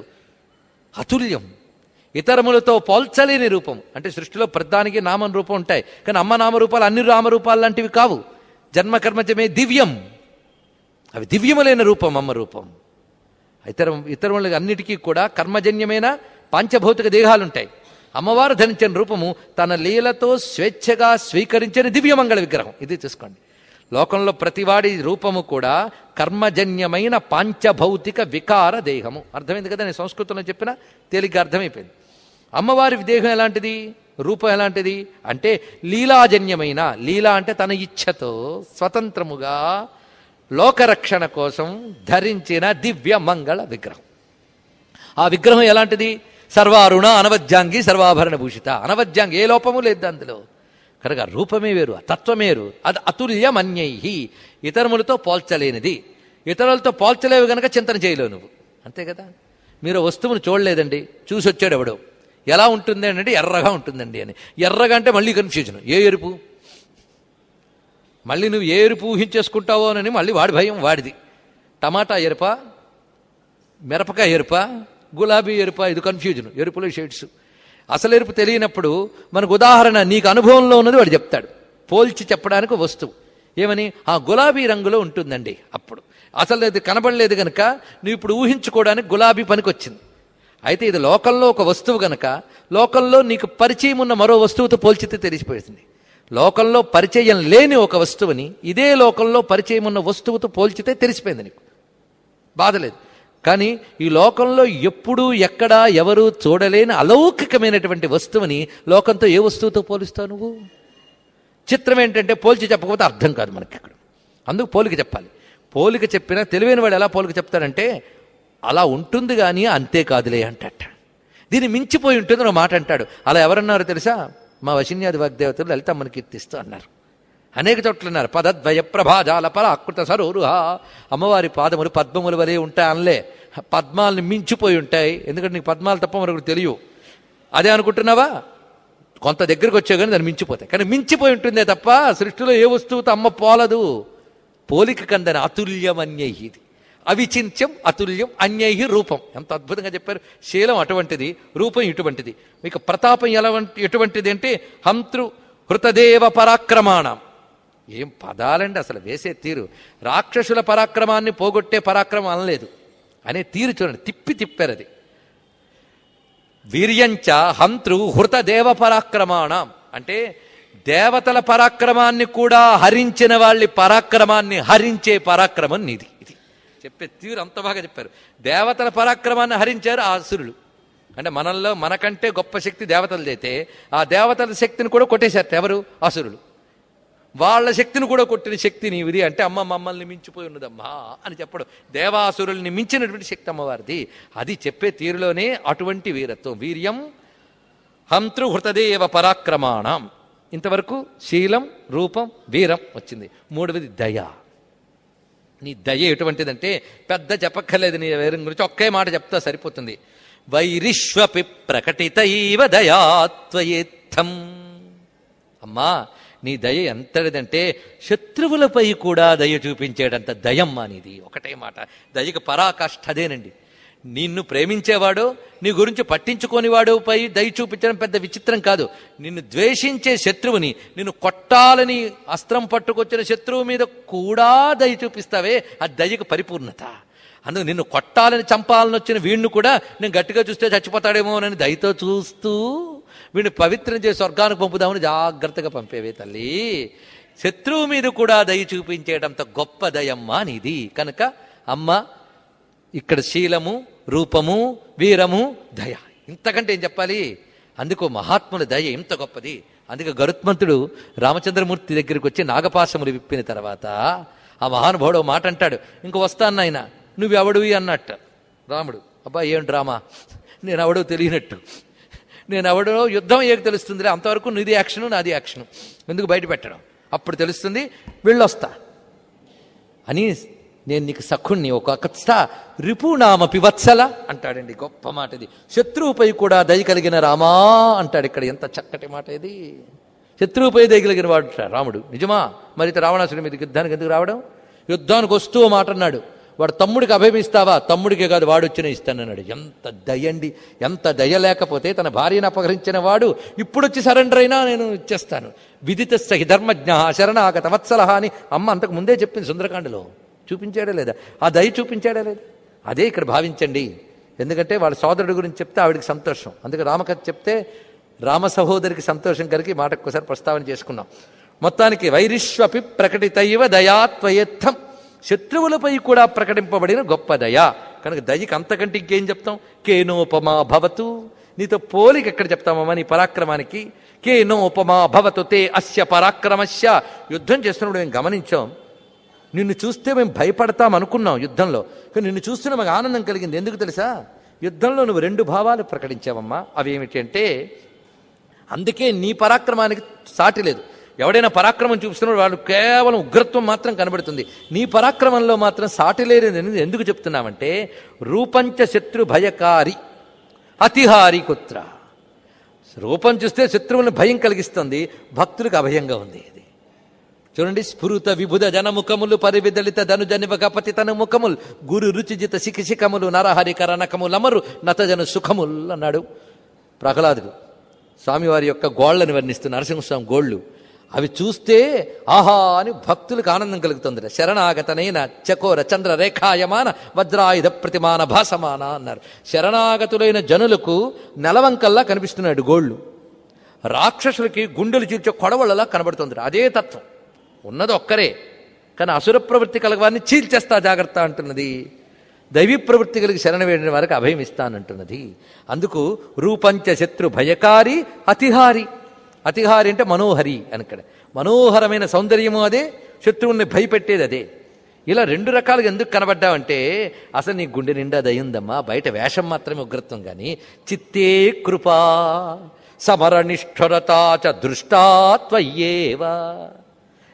Speaker 1: అతుల్యం ఇతరములతో పోల్చలేని రూపం అంటే సృష్టిలో ప్రధానికి నామం రూపం ఉంటాయి కానీ అమ్మ నామరూపాలు అన్ని నామరూపాలు లాంటివి కావు జన్మకర్మజమే దివ్యం అవి దివ్యములైన రూపం అమ్మ రూపం ఇతర ఇతరులకు అన్నిటికీ కూడా కర్మజన్యమైన పాంచభౌతిక దేహాలుంటాయి అమ్మవారు ధరించిన రూపము తన లీలతో స్వేచ్ఛగా స్వీకరించిన దివ్యమంగళ విగ్రహం ఇది చూసుకోండి లోకంలో ప్రతివాడి రూపము కూడా కర్మజన్యమైన పాంచభౌతిక వికార దేహము అర్థమైంది కదా నేను సంస్కృతంలో చెప్పిన తేలిగ్గా అర్థమైపోయింది అమ్మవారి దేహం ఎలాంటిది రూపం ఎలాంటిది అంటే లీలాజన్యమైన లీలా అంటే తన ఇచ్ఛతో స్వతంత్రముగా లోకరక్షణ కోసం ధరించిన దివ్య మంగళ విగ్రహం ఆ విగ్రహం ఎలాంటిది సర్వారుణ అనవద్యాంగి సర్వాభరణ భూషిత అనవద్యాంగి ఏ లోపము లేదు అందులో కనుక రూపమే వేరు ఆ తత్వమే వేరు అది అతుల్యమన్యై ఇతరములతో పోల్చలేనిది ఇతరులతో పోల్చలేవు గనక చింతన చేయలేవు నువ్వు అంతే కదా మీరు వస్తువును చూడలేదండి చూసి వచ్చాడు ఎవడో ఎలా ఉంటుంది అంటే ఎర్రగా ఉంటుందండి అని ఎర్రగా అంటే మళ్ళీ కన్ఫ్యూజన్ ఏ ఎరుపు మళ్ళీ నువ్వు ఏ ఎరుపు ఊహించేసుకుంటావో అని మళ్ళీ వాడి భయం వాడిది టమాటా ఎరుప మిరపకాయ ఎరుప గులాబీ ఎరుప ఇది కన్ఫ్యూజన్ ఎరుపులో షేడ్స్ అసలు ఎరుపు తెలియనప్పుడు మనకు ఉదాహరణ నీకు అనుభవంలో ఉన్నది వాడు చెప్తాడు పోల్చి చెప్పడానికి ఒక వస్తువు ఏమని ఆ గులాబీ రంగులో ఉంటుందండి అప్పుడు అసలు అది కనబడలేదు గనక నువ్వు ఇప్పుడు ఊహించుకోవడానికి గులాబీ పనికొచ్చింది అయితే ఇది లోకంలో ఒక వస్తువు గనక లోకంలో నీకు పరిచయం ఉన్న మరో వస్తువుతో పోల్చితే తెలిసిపోతుంది లోకంలో పరిచయం లేని ఒక వస్తువుని ఇదే లోకంలో పరిచయం ఉన్న వస్తువుతో పోల్చితే తెలిసిపోయింది నీకు బాధలేదు కానీ ఈ లోకంలో ఎప్పుడూ ఎక్కడా ఎవరు చూడలేని అలౌకికమైనటువంటి వస్తువుని లోకంతో ఏ వస్తువుతో పోలుస్తావు నువ్వు చిత్రం ఏంటంటే పోల్చి చెప్పకపోతే అర్థం కాదు మనకి ఇక్కడ అందుకు పోలిక చెప్పాలి పోలిక చెప్పినా తెలివైన వాడు ఎలా పోలిక చెప్తాడంటే అలా ఉంటుంది కానీ అంతే కాదులే అంటట దీన్ని మించిపోయి ఉంటుంది ఒక మాట అంటాడు అలా ఎవరన్నారు తెలుసా మా వశిన్యాది వాగ్దేవతలు లలితమ్మని కీర్తిస్తూ అన్నారు అనేక చోట్ల ఉన్నారు పదద్వయ ప్రభాజాల పరాకృత సరోరుహ అమ్మవారి పాదములు పద్మముల వలె ఉంటాయి అనలే పద్మాలని మించిపోయి ఉంటాయి ఎందుకంటే నీకు పద్మాలు తప్ప మరొకటి తెలియవు అదే అనుకుంటున్నావా కొంత దగ్గరికి వచ్చావు కానీ దాన్ని మించిపోతాయి కానీ మించిపోయి ఉంటుందే తప్ప సృష్టిలో ఏ వస్తువుతో అమ్మ పోలదు పోలిక కందని అతుల్యం అన్యై ఇది అవిచింత్యం అతుల్యం అన్యై రూపం ఎంత అద్భుతంగా చెప్పారు శీలం అటువంటిది రూపం ఇటువంటిది మీకు ప్రతాపం ఎలా వంటి- ఎటువంటిది అంటే హంతృ హృతదేవ పరాక్రమాణం ఏం పదాలండి అసలు వేసే తీరు రాక్షసుల పరాక్రమాన్ని పోగొట్టే పరాక్రమం అనలేదు అనే తీరు చూడండి తిప్పి తిప్పారు అది వీర్యంచ హంతృ హృతదేవ పరాక్రమాణం అంటే దేవతల పరాక్రమాన్ని కూడా హరించిన వాళ్ళ పరాక్రమాన్ని హరించే పరాక్రమం నీది ఇది చెప్పే తీరు అంత బాగా చెప్పారు దేవతల పరాక్రమాన్ని హరించారు ఆ అసురులు అంటే మనల్లో మనకంటే గొప్ప శక్తి దేవతలదైతే ఆ దేవతల శక్తిని కూడా కొట్టేశారు ఎవరు అసురులు వాళ్ళ శక్తిని కూడా కొట్టిన శక్తి నీవిది అంటే అమ్మ మమ్మల్ని మించిపోయి ఉన్నదమ్మా అని చెప్పడం దేవాసురుల్ని మించినటువంటి శక్తి అమ్మవారిది అది చెప్పే తీరులోనే అటువంటి వీరత్వం వీర్యం హంతృ హృతదేవ పరాక్రమాణం ఇంతవరకు శీలం రూపం వీరం వచ్చింది మూడవది దయ నీ దయ ఎటువంటిదంటే పెద్ద చెప్పక్కర్లేదు నీ వీరం గురించి ఒకే మాట చెప్తా సరిపోతుంది వైరిష్వపి ప్రకటితైవ దయాత్వయేత్థం అమ్మా నీ దయ ఎంతటిదంటే శత్రువులపై కూడా దయ చూపించేటంత దయమ్మా నీది ఒకటే మాట దయకు పరాకాష్ఠ అదేనండి నిన్ను ప్రేమించేవాడు నీ గురించి పట్టించుకోనివాడు పై దయ చూపించడం పెద్ద విచిత్రం కాదు నిన్ను ద్వేషించే శత్రువుని నిన్ను కొట్టాలని అస్త్రం పట్టుకొచ్చిన శత్రువు మీద కూడా దయ చూపిస్తావే అది దయకు పరిపూర్ణత అందుకు నిన్ను కొట్టాలని చంపాలని వచ్చిన వీణ్ణి కూడా నేను గట్టిగా చూస్తే చచ్చిపోతాడేమో అని దయతో చూస్తూ వీడిని పవిత్రం చేసి స్వర్గానికి పంపుదామని జాగ్రత్తగా పంపేవే తల్లి శత్రువు మీద కూడా దయ చూపించేటంత గొప్ప దయమ్మ నీది కనుక అమ్మ ఇక్కడ శీలము రూపము వీరము దయ ఇంతకంటే ఏం చెప్పాలి అందుకు మహాత్ముల దయ ఇంత గొప్పది అందుకే గరుత్మంతుడు రామచంద్రమూర్తి దగ్గరికి వచ్చి నాగపాశములు విప్పిన తర్వాత ఆ మహానుభావుడు ఓ మాట అంటాడు ఇంక వస్తాను ఆయన నువ్వెవడువి అన్నట్ట రాముడు అబ్బా ఏం డ్రామా నేను ఎవడో తెలియనట్టు నేను ఎవడో యుద్ధం ఏక తెలుస్తుందిలే అంతవరకు నీది యాక్షన్ నాది యాక్షన్ ఎందుకు బయట పెట్టడం అప్పుడు తెలుస్తుంది వెళ్ళొస్తా అని నేను నీకు సఖుణ్ణి ఒక కత్స్థ రిపునామపి వత్సల అంటాడండి గొప్ప మాట ఇది శత్రువుపై కూడా దయ కలిగిన రామా అంటాడు ఇక్కడ ఎంత చక్కటి మాట ఇది శత్రువుపై దయ కలిగిన వాడు రాముడు నిజమా మరి ఇత రావణాసుడి మీదకి యుద్ధానికి ఎందుకు రావడం యుద్ధానికి వస్తూ ఓ మాట అన్నాడు వాడు తమ్ముడికి అభయమిస్తావా తమ్ముడికే కాదు వాడు వచ్చిన ఇస్తానన్నాడు ఎంత దయండి ఎంత దయ లేకపోతే తన భార్యను అపహరించిన వాడు ఇప్పుడు వచ్చి సరెండర్ అయినా నేను ఇచ్చేస్తాను విదిత సహి ధర్మజ్ఞ శరణాగత వత్సలహ అని అమ్మ అంతకు ముందే చెప్పింది సుందరకాండలో చూపించాడా లేదా ఆ దయ చూపించాడా లేదా అదే ఇక్కడ భావించండి ఎందుకంటే వాళ్ళ సోదరుడి గురించి చెప్తే ఆవిడికి సంతోషం అందుకే రామకథ చెప్తే రామ సహోదరికి సంతోషం కలిగి మాట ఒక్కసారి ప్రస్తావన చేసుకున్నాం మొత్తానికి వైరిష్వపి ప్రకటితైవ దయాత్వయేత్థం శత్రువులపై కూడా ప్రకటింపబడిన గొప్ప దయ కనుక దయకి అంతకంటే ఇంకేం చెప్తాం కేనోపమా భవతు నీతో పోలిక ఎక్కడ చెప్తామమ్మా నీ పరాక్రమానికి కేనోపమా భవతు తే అస్య పరాక్రమస్య యుద్ధం చేస్తున్నప్పుడు మేము గమనించాం నిన్ను చూస్తే మేము భయపడతాం అనుకున్నాం యుద్ధంలో కానీ నిన్ను చూస్తూనే మాకు ఆనందం కలిగింది ఎందుకు తెలుసా యుద్ధంలో నువ్వు రెండు భావాలు ప్రకటించావమ్మా అవి ఏమిటి అంటే అందుకే నీ పరాక్రమానికి సాటి లేదు ఎవడైనా పరాక్రమం చూపిస్తున్నాడు వాళ్ళు కేవలం ఉగ్రత్వం మాత్రం కనబడుతుంది నీ పరాక్రమంలో మాత్రం సాటి లేనిది ఎందుకు చెప్తున్నామంటే రూపంచ శత్రు భయకారి అతిహారి కుత్ర రూపం చూస్తే శత్రువులను భయం కలిగిస్తుంది భక్తులకు అభయంగా ఉంది ఇది చూడండి స్ఫురుత విభుద జనముఖములు పరివిదలిత ధనుజనివ గపతి తన ముఖములు గురు రుచిజిత శిఖిశిఖములు నరహరి కరణకములమరు నతజను సుఖముల్ అన్నాడు ప్రహ్లాదుడు స్వామివారి యొక్క గోళ్లను వర్ణిస్తూ నరసింహస్వామి గోళ్ళు అవి చూస్తే ఆహా అని భక్తులకు ఆనందం కలుగుతుంది శరణాగతనైన చకోర చంద్ర రేఖాయమాన వజ్రాయుధ ప్రతిమాన భాసమాన అన్నారు శరణాగతులైన జనులకు నెలవంకల్లా కనిపిస్తున్నాడు గోళ్ళు రాక్షసులకి గుండెలు చీల్చే కొడవళ్ళలా కనబడుతుంది అదే తత్వం ఉన్నది ఒక్కరే కానీ అసుర ప్రవృత్తి కలగవారిని చీల్చేస్తా జాగ్రత్త అంటున్నది దైవీ ప్రవృత్తి కలిగి శరణ వేడిన వారికి అభయం ఇస్తానంటున్నది అందుకు రూపంచ శత్రు భయకారి అతిహారి అతిహారి అంటే మనోహరి అని ఇక్కడ మనోహరమైన సౌందర్యము అదే శత్రువుల్ని భయపెట్టేది అదే ఇలా రెండు రకాలుగా ఎందుకు కనబడ్డావంటే అసలు నీ గుండె నిండా దయ్యుందమ్మా బయట వేషం మాత్రమే ఉగ్రత్వం కానీ చిత్తే కృపా సమర నిష్ఠురతా చ దృష్టాత్వయ్యేవా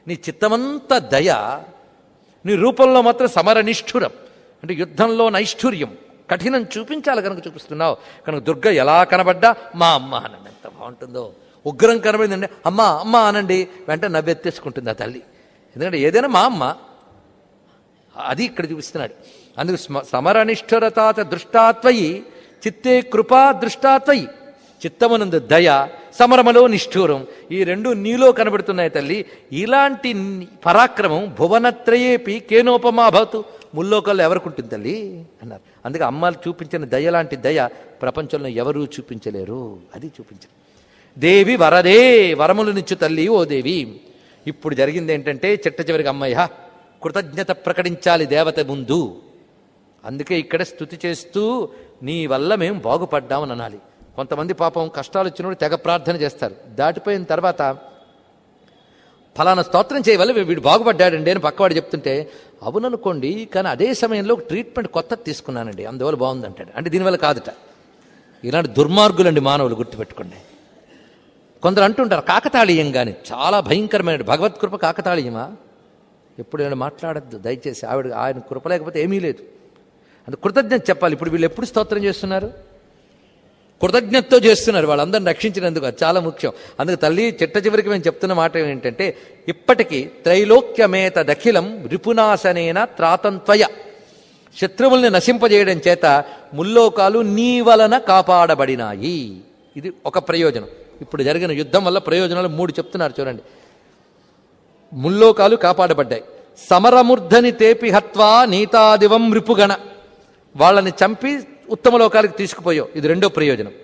Speaker 1: నీ చిత్తమంతా దయ నీ రూపంలో మాత్రం సమరనిష్ఠురం అంటే యుద్ధంలో నైష్ఠుర్యం కఠినం చూపించాలి కనుక చూపిస్తున్నావు కనుక దుర్గ ఎలా కనబడ్డా మా అమ్మ అనండి ఎంత బాగుంటుందో ఉగ్రం కనబడిందండి అమ్మ అమ్మ అనండి వెంటనే నవ్వెత్తేసుకుంటుంది ఆ తల్లి ఎందుకంటే ఏదైనా మా అమ్మ అది ఇక్కడ చూపిస్తున్నాడు అందుకు స్మ- సమరనిష్ఠురతాత దృష్టాత్వయి చిత్తే కృపా దృష్టాత్వయి చిత్తమునందు దయ సమరమలో నిష్ఠూరం ఈ రెండు నీలో కనబడుతున్నాయి తల్లి ఇలాంటి ని- పరాక్రమం భువనత్రయేపి కేనోపమా భవతు ముల్లోకల్లో ఎవరికి ఉంటుంది తల్లి అన్నారు అందుకే అమ్మాలు చూపించిన దయ లాంటి దయ ప్రపంచంలో ఎవరూ చూపించలేరు అది చూపించారు దేవి వరదే వరములనిచ్చు తల్లి ఓ దేవి ఇప్పుడు జరిగింది ఏంటంటే చిట్ట చివరికి అమ్మయ్య కృతజ్ఞత ప్రకటించాలి దేవత ముందు అందుకే ఇక్కడ స్థుతి చేస్తూ నీ వల్ల మేము బాగుపడ్డామని అనాలి కొంతమంది పాపం కష్టాలు వచ్చినప్పుడు తెగ ప్రార్థన చేస్తారు దాటిపోయిన తర్వాత ఫలానా స్తోత్రం చేయవల్ల వీడు బాగుపడ్డాడండి అని పక్కవాడు చెప్తుంటే అవుననుకోండి కానీ అదే సమయంలో ఒక ట్రీట్మెంట్ కొత్త తీసుకున్నానండి అందువల్ల బాగుందంటాడు అంటే దీనివల్ల కాదుట ఇలాంటి దుర్మార్గులండి మానవులు గుర్తుపెట్టుకోండి కొందరు అంటుంటారు కాకతాళీయం కానీ చాలా భయంకరమైన భగవత్ కృప కాకతాళీయమా ఎప్పుడైనా మాట్లాడద్దు దయచేసి ఆవిడ ఆయన కృప లేకపోతే ఏమీ లేదు అందు కృతజ్ఞత చెప్పాలి ఇప్పుడు వీళ్ళు ఎప్పుడు స్తోత్రం చేస్తున్నారు కృతజ్ఞతతో చేస్తున్నారు వాళ్ళందరిని రక్షించినందుకు అది చాలా ముఖ్యం అందుకు తల్లి చిట్ట చివరికి మేము చెప్తున్న మాట ఏంటంటే ఇప్పటికీ త్రైలోక్యమేత దఖిలం రిపునాశనేన త్రాతంత్వయ శత్రువుల్ని నశింపజేయడం చేత ముల్లోకాలు నీ వలన కాపాడబడినాయి ఇది ఒక ప్రయోజనం ఇప్పుడు జరిగిన యుద్ధం వల్ల ప్రయోజనాలు మూడు చెప్తున్నారు చూడండి ముల్లోకాలు కాపాడబడ్డాయి సమరమూర్ధని తేపి హత్వా నీతాదివం రిపుగణ వాళ్ళని చంపి ఉత్తమ లోకాలకు తీసుకుపోయావు ఇది రెండో ప్రయోజనం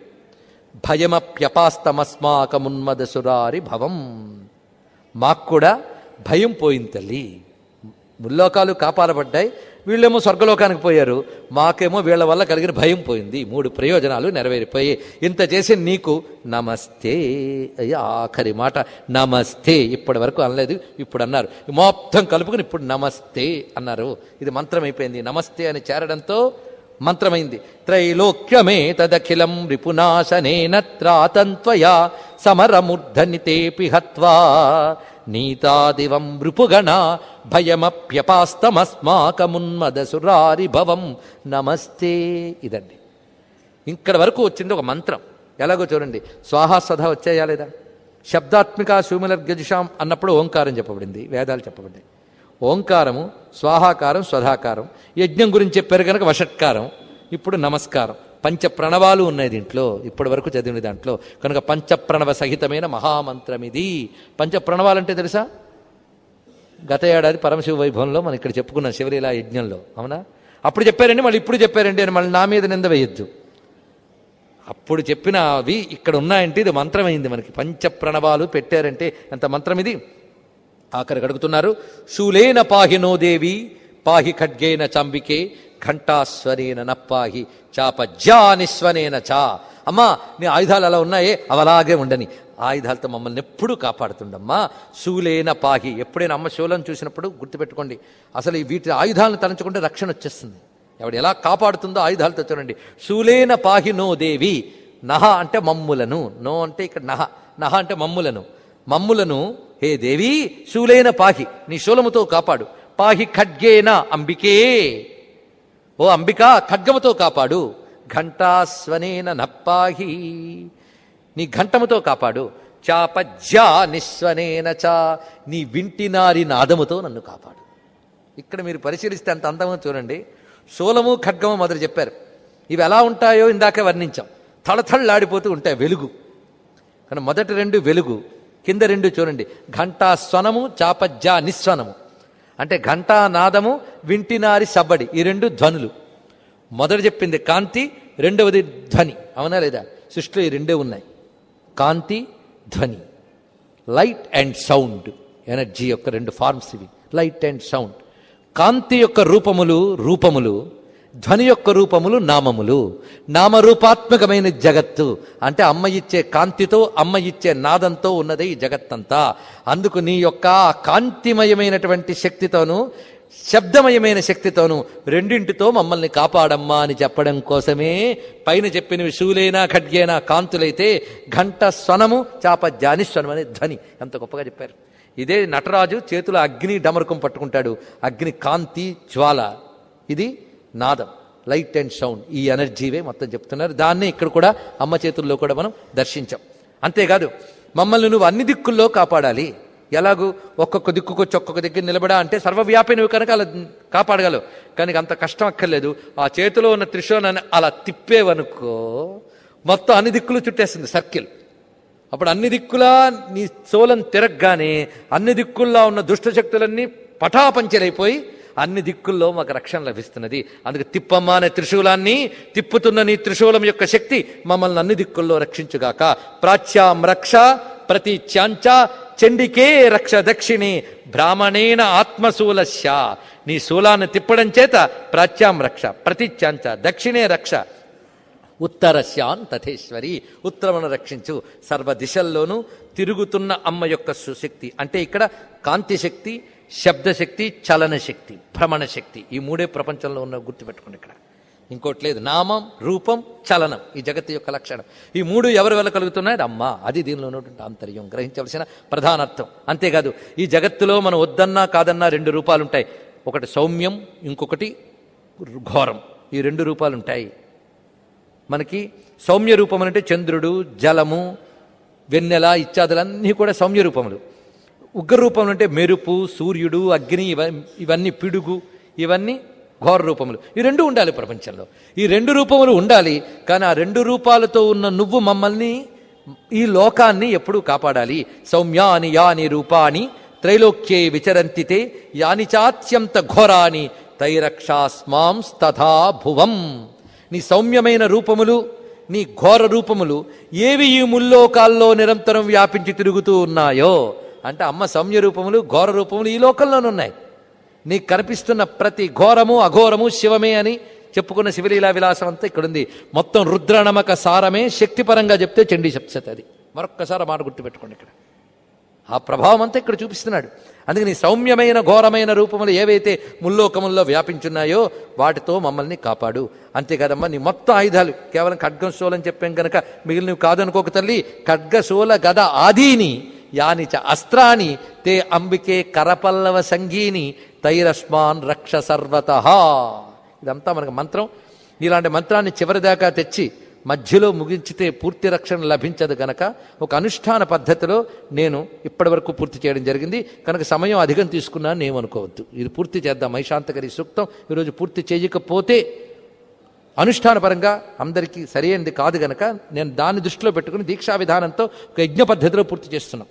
Speaker 1: భయమప్యపాస్తమస్మాకమున్మదసురారి భవం మాకు కూడా భయం పోయింది తల్లి ముల్లోకాలు కాపాడబడ్డాయి వీళ్ళేమో స్వర్గలోకానికి పోయారు మాకేమో వీళ్ళ వల్ల కలిగిన భయం పోయింది మూడు ప్రయోజనాలు నెరవేరిపోయి ఇంత చేసి నీకు నమస్తే అయ్యా ఆఖరి మాట నమస్తే ఇప్పటి వరకు అనలేదు ఇప్పుడు అన్నారు మొత్తం కలుపుకుని ఇప్పుడు నమస్తే అన్నారు ఇది మంత్రం అయిపోయింది నమస్తే అని చేరడంతో మంత్రమైంది త్రైలోక్యమే తదఖిలం రిపునాశనేన త్రాతంత్వయా సమరమూర్ధనితేపి హత్వా నీతాదివం రిపుగణ భయమప్యపాస్తమస్మాకమున్మదసురారి భవం నమస్తే ఇదండి ఇక్కడ వరకు వచ్చింది ఒక మంత్రం ఎలాగో చూడండి స్వాహా స్వధ వచ్చాయా లేదా శబ్దాత్మిక శూమిలర్గజుషాం అన్నప్పుడు ఓంకారం చెప్పబడింది వేదాలు చెప్పబడ్డాయి ఓంకారము స్వాహాకారం స్వధాకారం యజ్ఞం గురించి చెప్పారు కనుక వషట్కారం ఇప్పుడు నమస్కారం పంచ ప్రణవాలు ఉన్నాయి దీంట్లో ఇప్పటి వరకు చదివిన దాంట్లో కనుక పంచ ప్రణవ సహితమైన మహామంత్రం ఇది పంచ ప్రణవాలంటే తెలుసా గత ఏడాది పరమశివ వైభవంలో మనం ఇక్కడ చెప్పుకున్నాం శివలీలా యజ్ఞంలో అవునా అప్పుడు చెప్పారండి మళ్ళీ ఇప్పుడు చెప్పారండి అని మళ్ళీ నా మీద నింద వేయొద్దు అప్పుడు చెప్పిన అవి ఇక్కడ ఉన్నాయంటే ఇది మంత్రమైంది మనకి పంచ ప్రణవాలు పెట్టారంటే ఎంత మంత్రం ఇది ఆఖరికి అడుగుతున్నారు శూలేన పాహినో దేవి పాహి ఖడ్గేన చంబికే ఘంటాస్వనేన నప్పాహి చాపజ్జానిస్వనేన చా అమ్మా నీ ఆయుధాలు అలా ఉన్నాయే అవి అలాగే ఉండని ఆయుధాలతో మమ్మల్ని ఎప్పుడూ కాపాడుతుండమ్మా శూలేన పాహి ఎప్పుడైనా అమ్మ శూలను చూసినప్పుడు గుర్తుపెట్టుకోండి అసలు ఈ వీటి ఆయుధాలను తలంచుకుంటే రక్షణ వచ్చేస్తుంది ఎవడు ఎలా కాపాడుతుందో ఆయుధాలతో చూడండి శూలేన పాహి నో దేవి నహ అంటే మమ్ములను నో అంటే ఇక్కడ నహ నహ అంటే మమ్ములను మమ్ములను హే దేవి శూలేన పాహి నీ శూలముతో కాపాడు పాహి ఖడ్గేన అంబికే ఓ అంబిక ఖడ్గముతో కాపాడు ఘంటాస్వనేన నప్పాహి నీ ఘంటముతో కాపాడు చాపజ్జా నిస్వనేన చా నీ వింటినారి నాదముతో నన్ను కాపాడు ఇక్కడ మీరు పరిశీలిస్తే అంత అందంగా చూడండి శూలము ఖడ్గము మొదలు చెప్పారు ఇవి ఎలా ఉంటాయో ఇందాక వర్ణించాం తళతళ్ళాడిపోతూ ఉంటాయి వెలుగు కానీ మొదటి రెండు వెలుగు కింద రెండు చూడండి ఘంటా స్వనము చాపజ్జా నిస్వనము అంటే ఘంటా నాదము వింటినారి సబ్బడి ఈ రెండు ధ్వనులు మొదటి చెప్పింది కాంతి రెండవది ధ్వని అవునా లేదా సృష్టిలో ఈ రెండే ఉన్నాయి కాంతి ధ్వని లైట్ అండ్ సౌండ్ ఎనర్జీ యొక్క రెండు ఫార్మ్స్ ఇవి లైట్ అండ్ సౌండ్ కాంతి యొక్క రూపములు రూపములు ధ్వని యొక్క రూపములు నామములు నామరూపాత్మకమైన జగత్తు అంటే అమ్మ ఇచ్చే కాంతితో అమ్మ ఇచ్చే నాదంతో ఉన్నదే ఈ జగత్తంతా అందుకు నీ యొక్క కాంతిమయమైనటువంటి శక్తితోనూ శబ్దమయమైన శక్తితోనూ రెండింటితో మమ్మల్ని కాపాడమ్మా అని చెప్పడం కోసమే పైన చెప్పినవి శూలేనా ఖడ్గేనా కాంతులైతే ఘంట స్వనము చాప జానిస్వనం అనే ధ్వని ఎంత గొప్పగా చెప్పారు ఇదే నటరాజు చేతుల అగ్ని డమరుకం పట్టుకుంటాడు అగ్ని కాంతి జ్వాల ఇది నాదం లైట్ అండ్ సౌండ్ ఈ ఎనర్జీవే మొత్తం చెప్తున్నారు దాన్నే ఇక్కడ కూడా అమ్మ చేతుల్లో కూడా మనం దర్శించాం అంతేకాదు మమ్మల్ని నువ్వు అన్ని దిక్కుల్లో కాపాడాలి ఎలాగూ ఒక్కొక్క దిక్కుకొచ్చి ఒక్కొక్క దగ్గర నిలబడా అంటే సర్వవ్యాపి నువ్వు కనుక అలా కాపాడగలవు కానీ అంత కష్టం అక్కర్లేదు ఆ చేతిలో ఉన్న త్రిశూలాన్ని అలా తిప్పేవనుకో మొత్తం అన్ని దిక్కులు చుట్టేస్తుంది సర్కిల్ అప్పుడు అన్ని దిక్కులా నీ సోలం తిరగగానే అన్ని దిక్కుల్లో ఉన్న దుష్ట శక్తులన్నీ పటాపంచలైపోయి అన్ని దిక్కుల్లో మాకు రక్షణ లభిస్తున్నది అందుకు తిప్పమ్మ అనే త్రిశూలాన్ని తిప్పుతున్న నీ త్రిశూలం యొక్క శక్తి మమ్మల్ని అన్ని దిక్కుల్లో రక్షించుగాక ప్రాచ్యాం రక్ష ప్రతి త్యాంచ చండికే రక్ష దక్షిణి బ్రాహ్మణేన ఆత్మశూలస్య నీ శూలాన్ని తిప్పడం చేత ప్రాచ్యాం రక్ష ప్రతి త్యాంచ దక్షిణే రక్ష ఉత్తరస్యాన్ తథేశ్వరి ఉత్తరమును రక్షించు సర్వ దిశల్లోనూ తిరుగుతున్న అమ్మ యొక్క సుశక్తి అంటే ఇక్కడ కాంతి శక్తి శబ్దశక్తి చలన శక్తి భ్రమణ శక్తి ఈ మూడే ప్రపంచంలో ఉన్న గుర్తుపెట్టుకోండి ఇక్కడ ఇంకోటి లేదు నామం రూపం చలనం ఈ జగత్తు యొక్క లక్షణం ఈ మూడు ఎవరి వల్ల కలుగుతున్నాయి అమ్మ అది దీనిలో ఉన్నటువంటి ఆంతర్యం గ్రహించవలసిన ప్రధానార్థం అంతేకాదు ఈ జగత్తులో మనం వద్దన్నా కాదన్నా రెండు రూపాలు ఉంటాయి ఒకటి సౌమ్యం ఇంకొకటి ఘోరం ఈ రెండు రూపాలు ఉంటాయి మనకి సౌమ్య రూపం అంటే చంద్రుడు జలము వెన్నెల ఇత్యాదులన్నీ కూడా సౌమ్య రూపములు ఉగ్ర రూపములు అంటే మెరుపు సూర్యుడు అగ్ని ఇవ ఇవన్నీ పిడుగు ఇవన్నీ ఘోర రూపములు ఈ రెండు ఉండాలి ప్రపంచంలో ఈ రెండు రూపములు ఉండాలి కానీ ఆ రెండు రూపాలతో ఉన్న నువ్వు మమ్మల్ని ఈ లోకాన్ని ఎప్పుడూ కాపాడాలి సౌమ్యాని యాని రూపాని త్రైలోక్యే విచరంతితే యాని చాత్యంత ఘోరాని తైరక్షాస్మాం తథా భువం నీ సౌమ్యమైన రూపములు నీ ఘోర రూపములు ఏవి ఈ ముల్లోకాల్లో నిరంతరం వ్యాపించి తిరుగుతూ ఉన్నాయో అంటే అమ్మ సౌమ్య రూపములు ఘోర రూపములు ఈ లోకంలోనే ఉన్నాయి నీకు కనిపిస్తున్న ప్రతి ఘోరము అఘోరము శివమే అని చెప్పుకున్న శివలీలా విలాసం అంతా ఇక్కడుంది మొత్తం రుద్రనమక సారమే శక్తిపరంగా చెప్తే చండీ సప్సతి అది మరొక్కసారి ఆ మాట గుర్తుపెట్టుకోండి ఇక్కడ ఆ ప్రభావం అంతా ఇక్కడ చూపిస్తున్నాడు అందుకని సౌమ్యమైన ఘోరమైన రూపములు ఏవైతే ముల్లోకముల్లో వ్యాపించున్నాయో వాటితో మమ్మల్ని కాపాడు అంతేకాదమ్మా నీ మొత్తం ఆయుధాలు కేవలం ఖడ్గం శూలం చెప్పాం కనుక మిగిలినవి కాదనుకోక తల్లి ఖడ్గశూల గద ఆదీని యాని చ అస్త్రాని తే అంబికే కరపల్లవ సంగీని తైరస్మాన్ రక్ష సర్వత ఇదంతా మనకు మంత్రం ఇలాంటి మంత్రాన్ని చివరిదాకా తెచ్చి మధ్యలో ముగించితే పూర్తి రక్షణ లభించదు గనక ఒక అనుష్ఠాన పద్ధతిలో నేను ఇప్పటి పూర్తి చేయడం జరిగింది కనుక సమయం అధికం తీసుకున్నాను ఏమనుకోవద్దు ఇది పూర్తి చేద్దాం మైశాంతకరి సూక్తం ఈరోజు పూర్తి చేయకపోతే అనుష్ఠానపరంగా అందరికీ సరైనది కాదు గనక నేను దాన్ని దృష్టిలో పెట్టుకుని దీక్షా విధానంతో ఒక యజ్ఞ పద్ధతిలో పూర్తి చేస్తున్నాం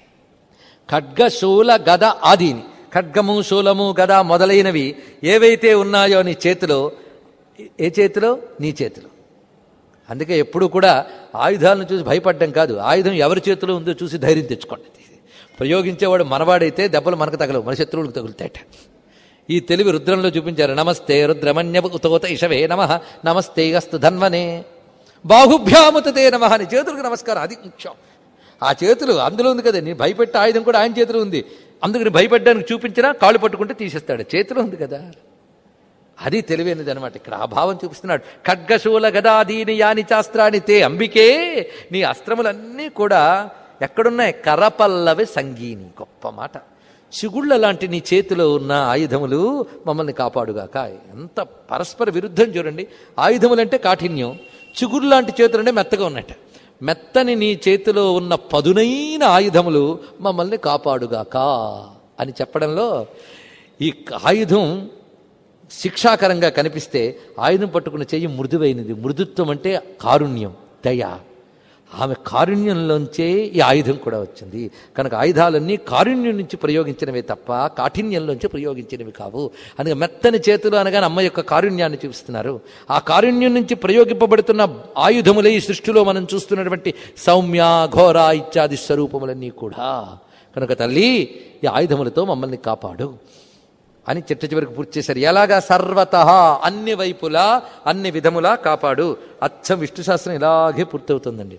Speaker 1: ఖడ్గ శూల గద ఆదీని ఖడ్గము శూలము గద మొదలైనవి ఏవైతే ఉన్నాయో నీ చేతిలో ఏ చేతిలో నీ చేతిలో అందుకే ఎప్పుడు కూడా ఆయుధాలను చూసి భయపడడం కాదు ఆయుధం ఎవరి చేతిలో ఉందో చూసి ధైర్యం తెచ్చుకోండి ప్రయోగించేవాడు మనవాడైతే దెబ్బలు మనకు తగలవు మన శత్రువులకు తగులుతాయట ఈ తెలివి రుద్రంలో చూపించారు నమస్తే రుద్రమన్య ఉతోత ఇషవే నమ నమస్తే అస్తు ధన్వనే బాహుభ్యాముతతే నమ అని చేతులకు నమస్కారం అది ముఖ్యం ఆ చేతులు అందులో ఉంది కదా నీ భయపెట్టే ఆయుధం కూడా ఆయన చేతిలో ఉంది అందుకని భయపెట్టడానికి చూపించినా కాళ్ళు పట్టుకుంటే తీసేస్తాడు చేతిలో ఉంది కదా అది తెలివైనది అనమాట ఇక్కడ ఆ భావం చూపిస్తున్నాడు ఖడ్గశూల గదాదీని యాని శాస్త్రాన్ని తే అంబికే నీ అస్త్రములన్నీ కూడా ఎక్కడున్నాయి కరపల్లవి సంగీని గొప్ప మాట చిగుళ్ళ లాంటి నీ చేతిలో ఉన్న ఆయుధములు మమ్మల్ని కాపాడుగాక ఎంత పరస్పర విరుద్ధం చూడండి ఆయుధములంటే కాఠిన్యం చిగురు లాంటి చేతులంటే మెత్తగా ఉన్నట్ట మెత్తని నీ చేతిలో ఉన్న పదునైన ఆయుధములు మమ్మల్ని కాపాడుగాక అని చెప్పడంలో ఈ ఆయుధం శిక్షాకరంగా కనిపిస్తే ఆయుధం పట్టుకున్న చెయ్యి మృదువైనది మృదుత్వం అంటే కారుణ్యం దయ ఆమె కారుణ్యంలోంచే ఈ ఆయుధం కూడా వచ్చింది కనుక ఆయుధాలన్నీ కారుణ్యం నుంచి ప్రయోగించినవే తప్ప కాఠిన్యంలోంచి ప్రయోగించినవి కావు అందుకే మెత్తని చేతులు అనగానే అమ్మ యొక్క కారుణ్యాన్ని చూపిస్తున్నారు ఆ కారుణ్యం నుంచి ప్రయోగింపబడుతున్న ఆయుధములే ఈ సృష్టిలో మనం చూస్తున్నటువంటి సౌమ్య ఘోర ఇత్యాది స్వరూపములన్నీ కూడా కనుక తల్లి ఈ ఆయుధములతో మమ్మల్ని కాపాడు అని చిట్ట చివరికి పూర్తి చేశారు ఎలాగా సర్వత అన్ని వైపులా అన్ని విధములా కాపాడు అచ్చం విష్ణు శాస్త్రం ఇలాగే పూర్తవుతుందండి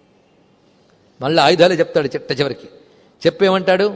Speaker 1: మళ్ళీ ఆయుధాలే చెప్తాడు చిట్ట చివరికి చెప్పేమంటాడు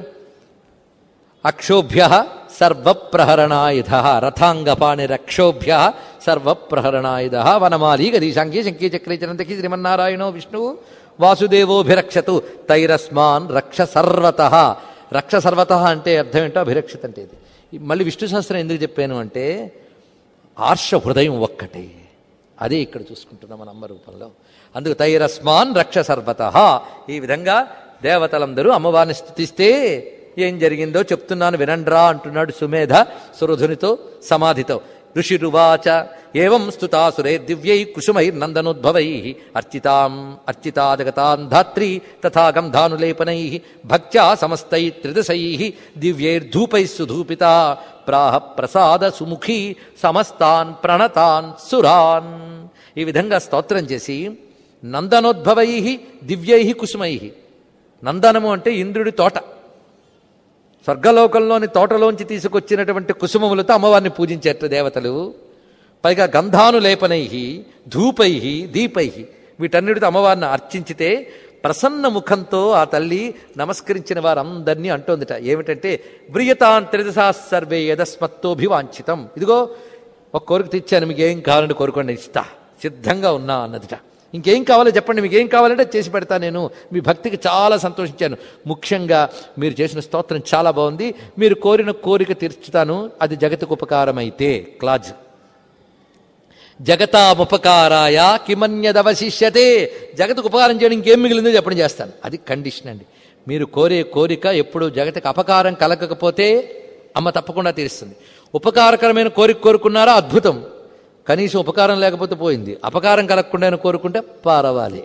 Speaker 1: అక్షోభ్య సర్వప్రహరణాయుధ రథాంగపాణి రక్షోభ్య సర్వప్రహరణాయుధ వనమాలి గదీశాంకి శంకీ చక్రీ చనంతకి శ్రీమన్నారాయణో విష్ణువు వాసుదేవోభిరక్షతు తైరస్మాన్ రక్ష సర్వత రక్ష సర్వత అంటే అర్థం ఏంటో అభిరక్షిత అంటే ఇది ఈ మళ్ళీ విష్ణు సహస్రం ఎందుకు చెప్పాను అంటే ఆర్ష హృదయం ఒక్కటే అదే ఇక్కడ చూసుకుంటున్నాం మన అమ్మ రూపంలో అందుకు తైరస్మాన్ రక్ష సర్వత ఈ విధంగా దేవతలందరూ అమ్మవారిని స్థుతిస్తే ఏం జరిగిందో చెప్తున్నాను వినండ్రా అంటున్నాడు సుమేధ సురధునితో సమాధితో ఋషిరువాచ ఏం స్తుతాసురే దివ్యై కుసుమైర్నందనోద్భవై అర్చితాం అర్చితా జగతాం ధాత్రి తథా గంధానులేపనై భక్త్యా సమస్తై త్రిదశై దివ్యైర్ధూపై సుధూపిత ప్రాహ ప్రసాద సుముఖి సమస్తాన్ ప్రణతాన్ సురాన్ ఈ విధంగా స్తోత్రం చేసి నందనోద్భవై దివ్యై కుసుమై నందనము అంటే ఇంద్రుడి తోట స్వర్గలోకంలోని తోటలోంచి తీసుకొచ్చినటువంటి కుసుమములతో అమ్మవారిని పూజించేట దేవతలు పైగా గంధానులేపనై ధూపై దీపై వీటన్నిటితో అమ్మవారిని అర్చించితే ప్రసన్న ముఖంతో ఆ తల్లి నమస్కరించిన వారందరినీ అంటోందిట ఏమిటంటే వ్రియతాన్ త్రిదశా సర్వే యదస్మత్తోభివాంఛితం ఇదిగో ఒక కోరిక తెచ్చాను మీకు ఏం కావాలని కోరుకోండి ఇస్తా సిద్ధంగా ఉన్నా అన్నదిట ఇంకేం కావాలో చెప్పండి మీకు ఏం కావాలంటే చేసి పెడతా నేను మీ భక్తికి చాలా సంతోషించాను ముఖ్యంగా మీరు చేసిన స్తోత్రం చాలా బాగుంది మీరు కోరిన కోరిక తీర్చుతాను అది జగత్తుకు ఉపకారమైతే క్లాజ్ జగతాముపకారాయ కిమన్యదవశిష్యతే జగత్తుకు ఉపకారం చేయడం ఇంకేం మిగిలిందో చెప్పడం చేస్తాను అది కండిషన్ అండి మీరు కోరే కోరిక ఎప్పుడు జగత్తుకు అపకారం కలగకపోతే అమ్మ తప్పకుండా తీరుస్తుంది ఉపకారకరమైన కోరిక కోరుకున్నారా అద్భుతం కనీసం ఉపకారం లేకపోతే పోయింది అపకారం కలగకుండా కోరుకుంటే పారవాలి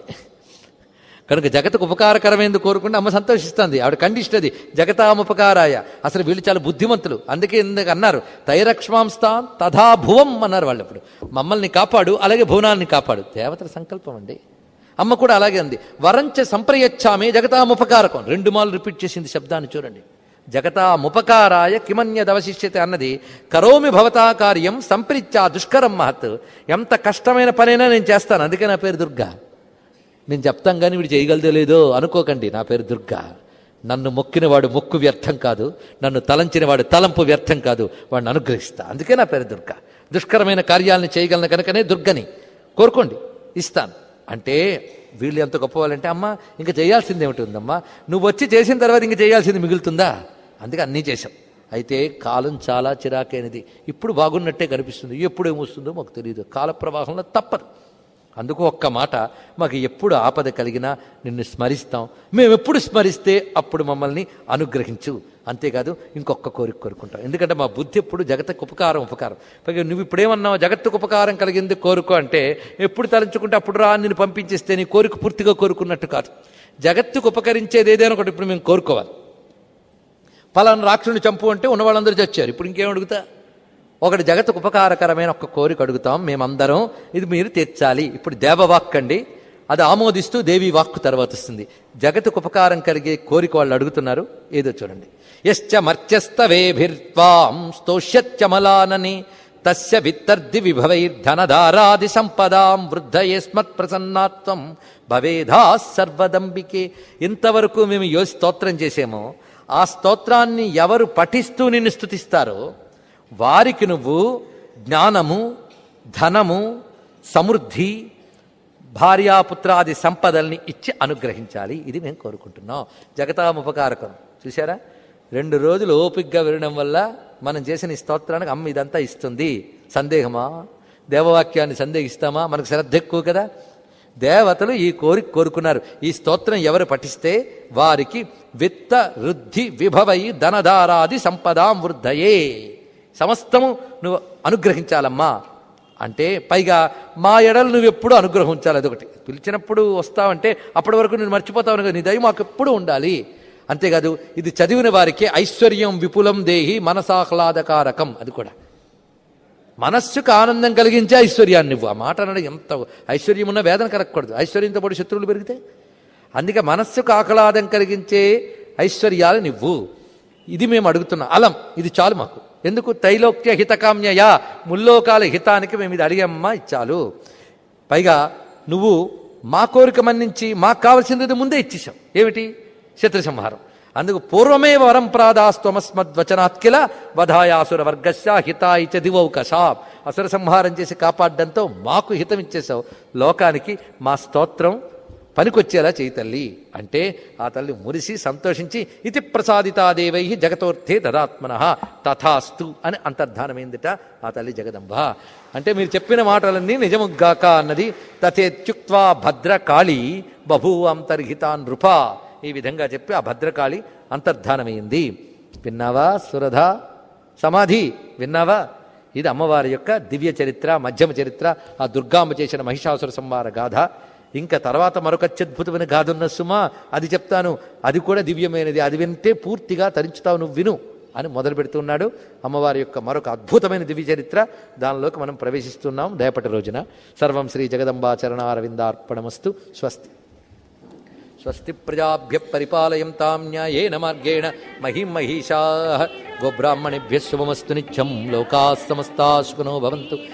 Speaker 1: కనుక జగత్తుకు ఉపకారకరమైనది కోరుకుంటే అమ్మ సంతోషిస్తుంది ఆవిడ కండిషన్ అది జగతాముపకారాయ అసలు వీళ్ళు చాలా బుద్ధిమంతులు అందుకే ఇందుకు అన్నారు తైరక్ష్మాంస్తాన్ తథా భువం అన్నారు వాళ్ళు ఇప్పుడు మమ్మల్ని కాపాడు అలాగే భువనాన్ని కాపాడు దేవతల సంకల్పం అండి అమ్మ కూడా అలాగే అంది వరంచ సంప్రయచ్చామే జగతాముపకారకం రెండు మాలు రిపీట్ చేసింది శబ్దాన్ని చూడండి జగతాముపకారాయ కిమన్యదవశిష్యతే అన్నది కరోమి భవతా కార్యం సంప్రీత్యా దుష్కరం మహత్ ఎంత కష్టమైన పనైనా నేను చేస్తాను అందుకే నా పేరు దుర్గా నేను చెప్తాం కానీ వీడు చేయగలదో లేదో అనుకోకండి నా పేరు దుర్గా నన్ను మొక్కినవాడు మొక్కు వ్యర్థం కాదు నన్ను తలంచినవాడు తలంపు వ్యర్థం కాదు వాడిని అనుగ్రహిస్తా అందుకే నా పేరు దుర్గా దుష్కరమైన కార్యాలను చేయగలను కనుకనే దుర్గని కోరుకోండి ఇస్తాను అంటే వీళ్ళు ఎంత గొప్పవాళ్ళంటే అమ్మా ఇంకా చేయాల్సింది ఏమిటి ఉందమ్మా నువ్వు వచ్చి చేసిన తర్వాత ఇంకా చేయాల్సింది మిగులుతుందా అందుకే అన్నీ చేశాం అయితే కాలం చాలా చిరాకైనది ఇప్పుడు బాగున్నట్టే కనిపిస్తుంది ఎప్పుడు ఏమొస్తుందో మాకు తెలియదు కాల ప్రవాహంలో తప్పదు అందుకు ఒక్క మాట మాకు ఎప్పుడు ఆపద కలిగినా నిన్ను స్మరిస్తాం మేము ఎప్పుడు స్మరిస్తే అప్పుడు మమ్మల్ని అనుగ్రహించు అంతేకాదు ఇంకొక కోరిక కోరుకుంటాం ఎందుకంటే మా బుద్ధి ఎప్పుడు జగత్తుకు ఉపకారం ఉపకారం పైగా నువ్వు ఇప్పుడేమన్నావు జగత్తుకు ఉపకారం కలిగింది కోరుకో అంటే ఎప్పుడు తలంచుకుంటే అప్పుడు రా నిన్ను పంపించేస్తే నీ కోరిక పూర్తిగా కోరుకున్నట్టు కాదు జగత్తుకు ఉపకరించేది ఏదైనా ఒకటి ఇప్పుడు మేము కోరుకోవాలి పలానా రాక్షసుని చంపు అంటే ఉన్న వాళ్ళందరూ చచ్చారు ఇప్పుడు ఇంకేం అడుగుతా ఒకటి జగత్తుకు ఉపకారకరమైన ఒక కోరిక అడుగుతాం మేమందరం ఇది మీరు తీర్చాలి ఇప్పుడు దేవవాక్ అండి అది ఆమోదిస్తూ దేవి వాక్కు తర్వాత వస్తుంది జగత్తుకు ఉపకారం కలిగే కోరిక వాళ్ళు అడుగుతున్నారు ఏదో చూడండి యశ్చ మర్చస్తవేభిర్వాం స్తోష్యత్యమలానని తస్య విత్తర్ది విభవైర్ధనధారాది సంపదాం వృద్ధయేస్మత్ ప్రసన్నాత్వం భవేధా సర్వదంబికే ఇంతవరకు మేము యో స్తోత్రం చేసేమో ఆ స్తోత్రాన్ని ఎవరు పఠిస్తూ నిన్ను స్థుతిస్తారో వారికి నువ్వు జ్ఞానము ధనము సమృద్ధి భార్యాపుత్రాది సంపదల్ని ఇచ్చి అనుగ్రహించాలి ఇది మేము కోరుకుంటున్నాం జగతాముపకారకం చూసారా రెండు రోజులు ఓపిగ్గా వినడం వల్ల మనం చేసిన ఈ స్తోత్రానికి అమ్మ ఇదంతా ఇస్తుంది సందేహమా దేవవాక్యాన్ని సందేహిస్తామా మనకు శ్రద్ధ ఎక్కువ కదా దేవతలు ఈ కోరిక కోరుకున్నారు ఈ స్తోత్రం ఎవరు పఠిస్తే వారికి విత్త వృద్ధి విభవై ధనధారాది సంపదాం వృద్ధయే సమస్తము నువ్వు అనుగ్రహించాలమ్మా అంటే పైగా మా ఎడలు నువ్వు ఎప్పుడు అనుగ్రహించాలి అదొకటి పిలిచినప్పుడు వస్తావంటే అప్పటి వరకు నేను మర్చిపోతావు కదా నీ దయ మాకు ఎప్పుడు ఉండాలి అంతేకాదు ఇది చదివిన వారికి ఐశ్వర్యం విపులం దేహి మనసాహ్లాదకారకం అది కూడా మనస్సుకు ఆనందం కలిగించే ఐశ్వర్యాన్ని నువ్వు ఆ మాట అనడం ఎంత ఐశ్వర్యం ఉన్న వేదన కలగకూడదు ఐశ్వర్యంతో పాటు శత్రువులు పెరిగితే అందుకే మనస్సుకు ఆహ్లాదం కలిగించే ఐశ్వర్యాలు నువ్వు ఇది మేము అడుగుతున్నాం అలం ఇది చాలు మాకు ఎందుకు తైలోక్య హితకామ్యయా ముల్లోకాల హితానికి మేము ఇది అడిగామమ్మా ఇచ్చాలు పైగా నువ్వు మా కోరిక మన్నించి మాకు కావలసింది ముందే ఇచ్చేసాం ఏమిటి శత్రు సంహారం అందుకు పూర్వమే వరం ప్రాదాస్త్వమస్మద్వచనాత్ కిల వధాయాసుర వర్గస్య హితాయి చ దివౌకషా అసుర సంహారం చేసి కాపాడడంతో మాకు హితం ఇచ్చేసావు లోకానికి మా స్తోత్రం పనికొచ్చేలా చేయి తల్లి అంటే ఆ తల్లి మురిసి సంతోషించి ఇతి ప్రసాదితాదేవై జగతోర్థే దదాత్మన తథాస్తు అని అంతర్ధానమైందిట ఆ తల్లి జగదంబ అంటే మీరు చెప్పిన మాటలన్నీ నిజముగ్గాక అన్నది తథేత్యుక్వా భద్రకాళి బభూవంతర్హితా నృప ఈ విధంగా చెప్పి ఆ భద్రకాళి అంతర్ధానమైంది విన్నావా సురధ సమాధి విన్నావా ఇది అమ్మవారి యొక్క దివ్య చరిత్ర మధ్యమ చరిత్ర ఆ దుర్గాంబ చేసిన మహిషాసుర సంహార గాథ ఇంకా తర్వాత మరొక అత్యద్భుతమైన గాథ ఉన్న సుమా అది చెప్తాను అది కూడా దివ్యమైనది అది వింటే పూర్తిగా తరించుతావు నువ్వు విను అని మొదలు పెడుతున్నాడు అమ్మవారి యొక్క మరొక అద్భుతమైన దివ్య చరిత్ర దానిలోకి మనం ప్రవేశిస్తున్నాం రేపటి రోజున సర్వం శ్రీ జగదంబా చరణారవిందార్పణమస్తు స్వస్తి స్వస్తి ప్రజాభ్య పరిపాలయంతాం న్యాయేన మార్గేణ మహిం మహిషా గోబ్రాహ్మణేభ్య శుభమస్తు నిత్యం లోకా సమస్తా సుఖనో భవంతు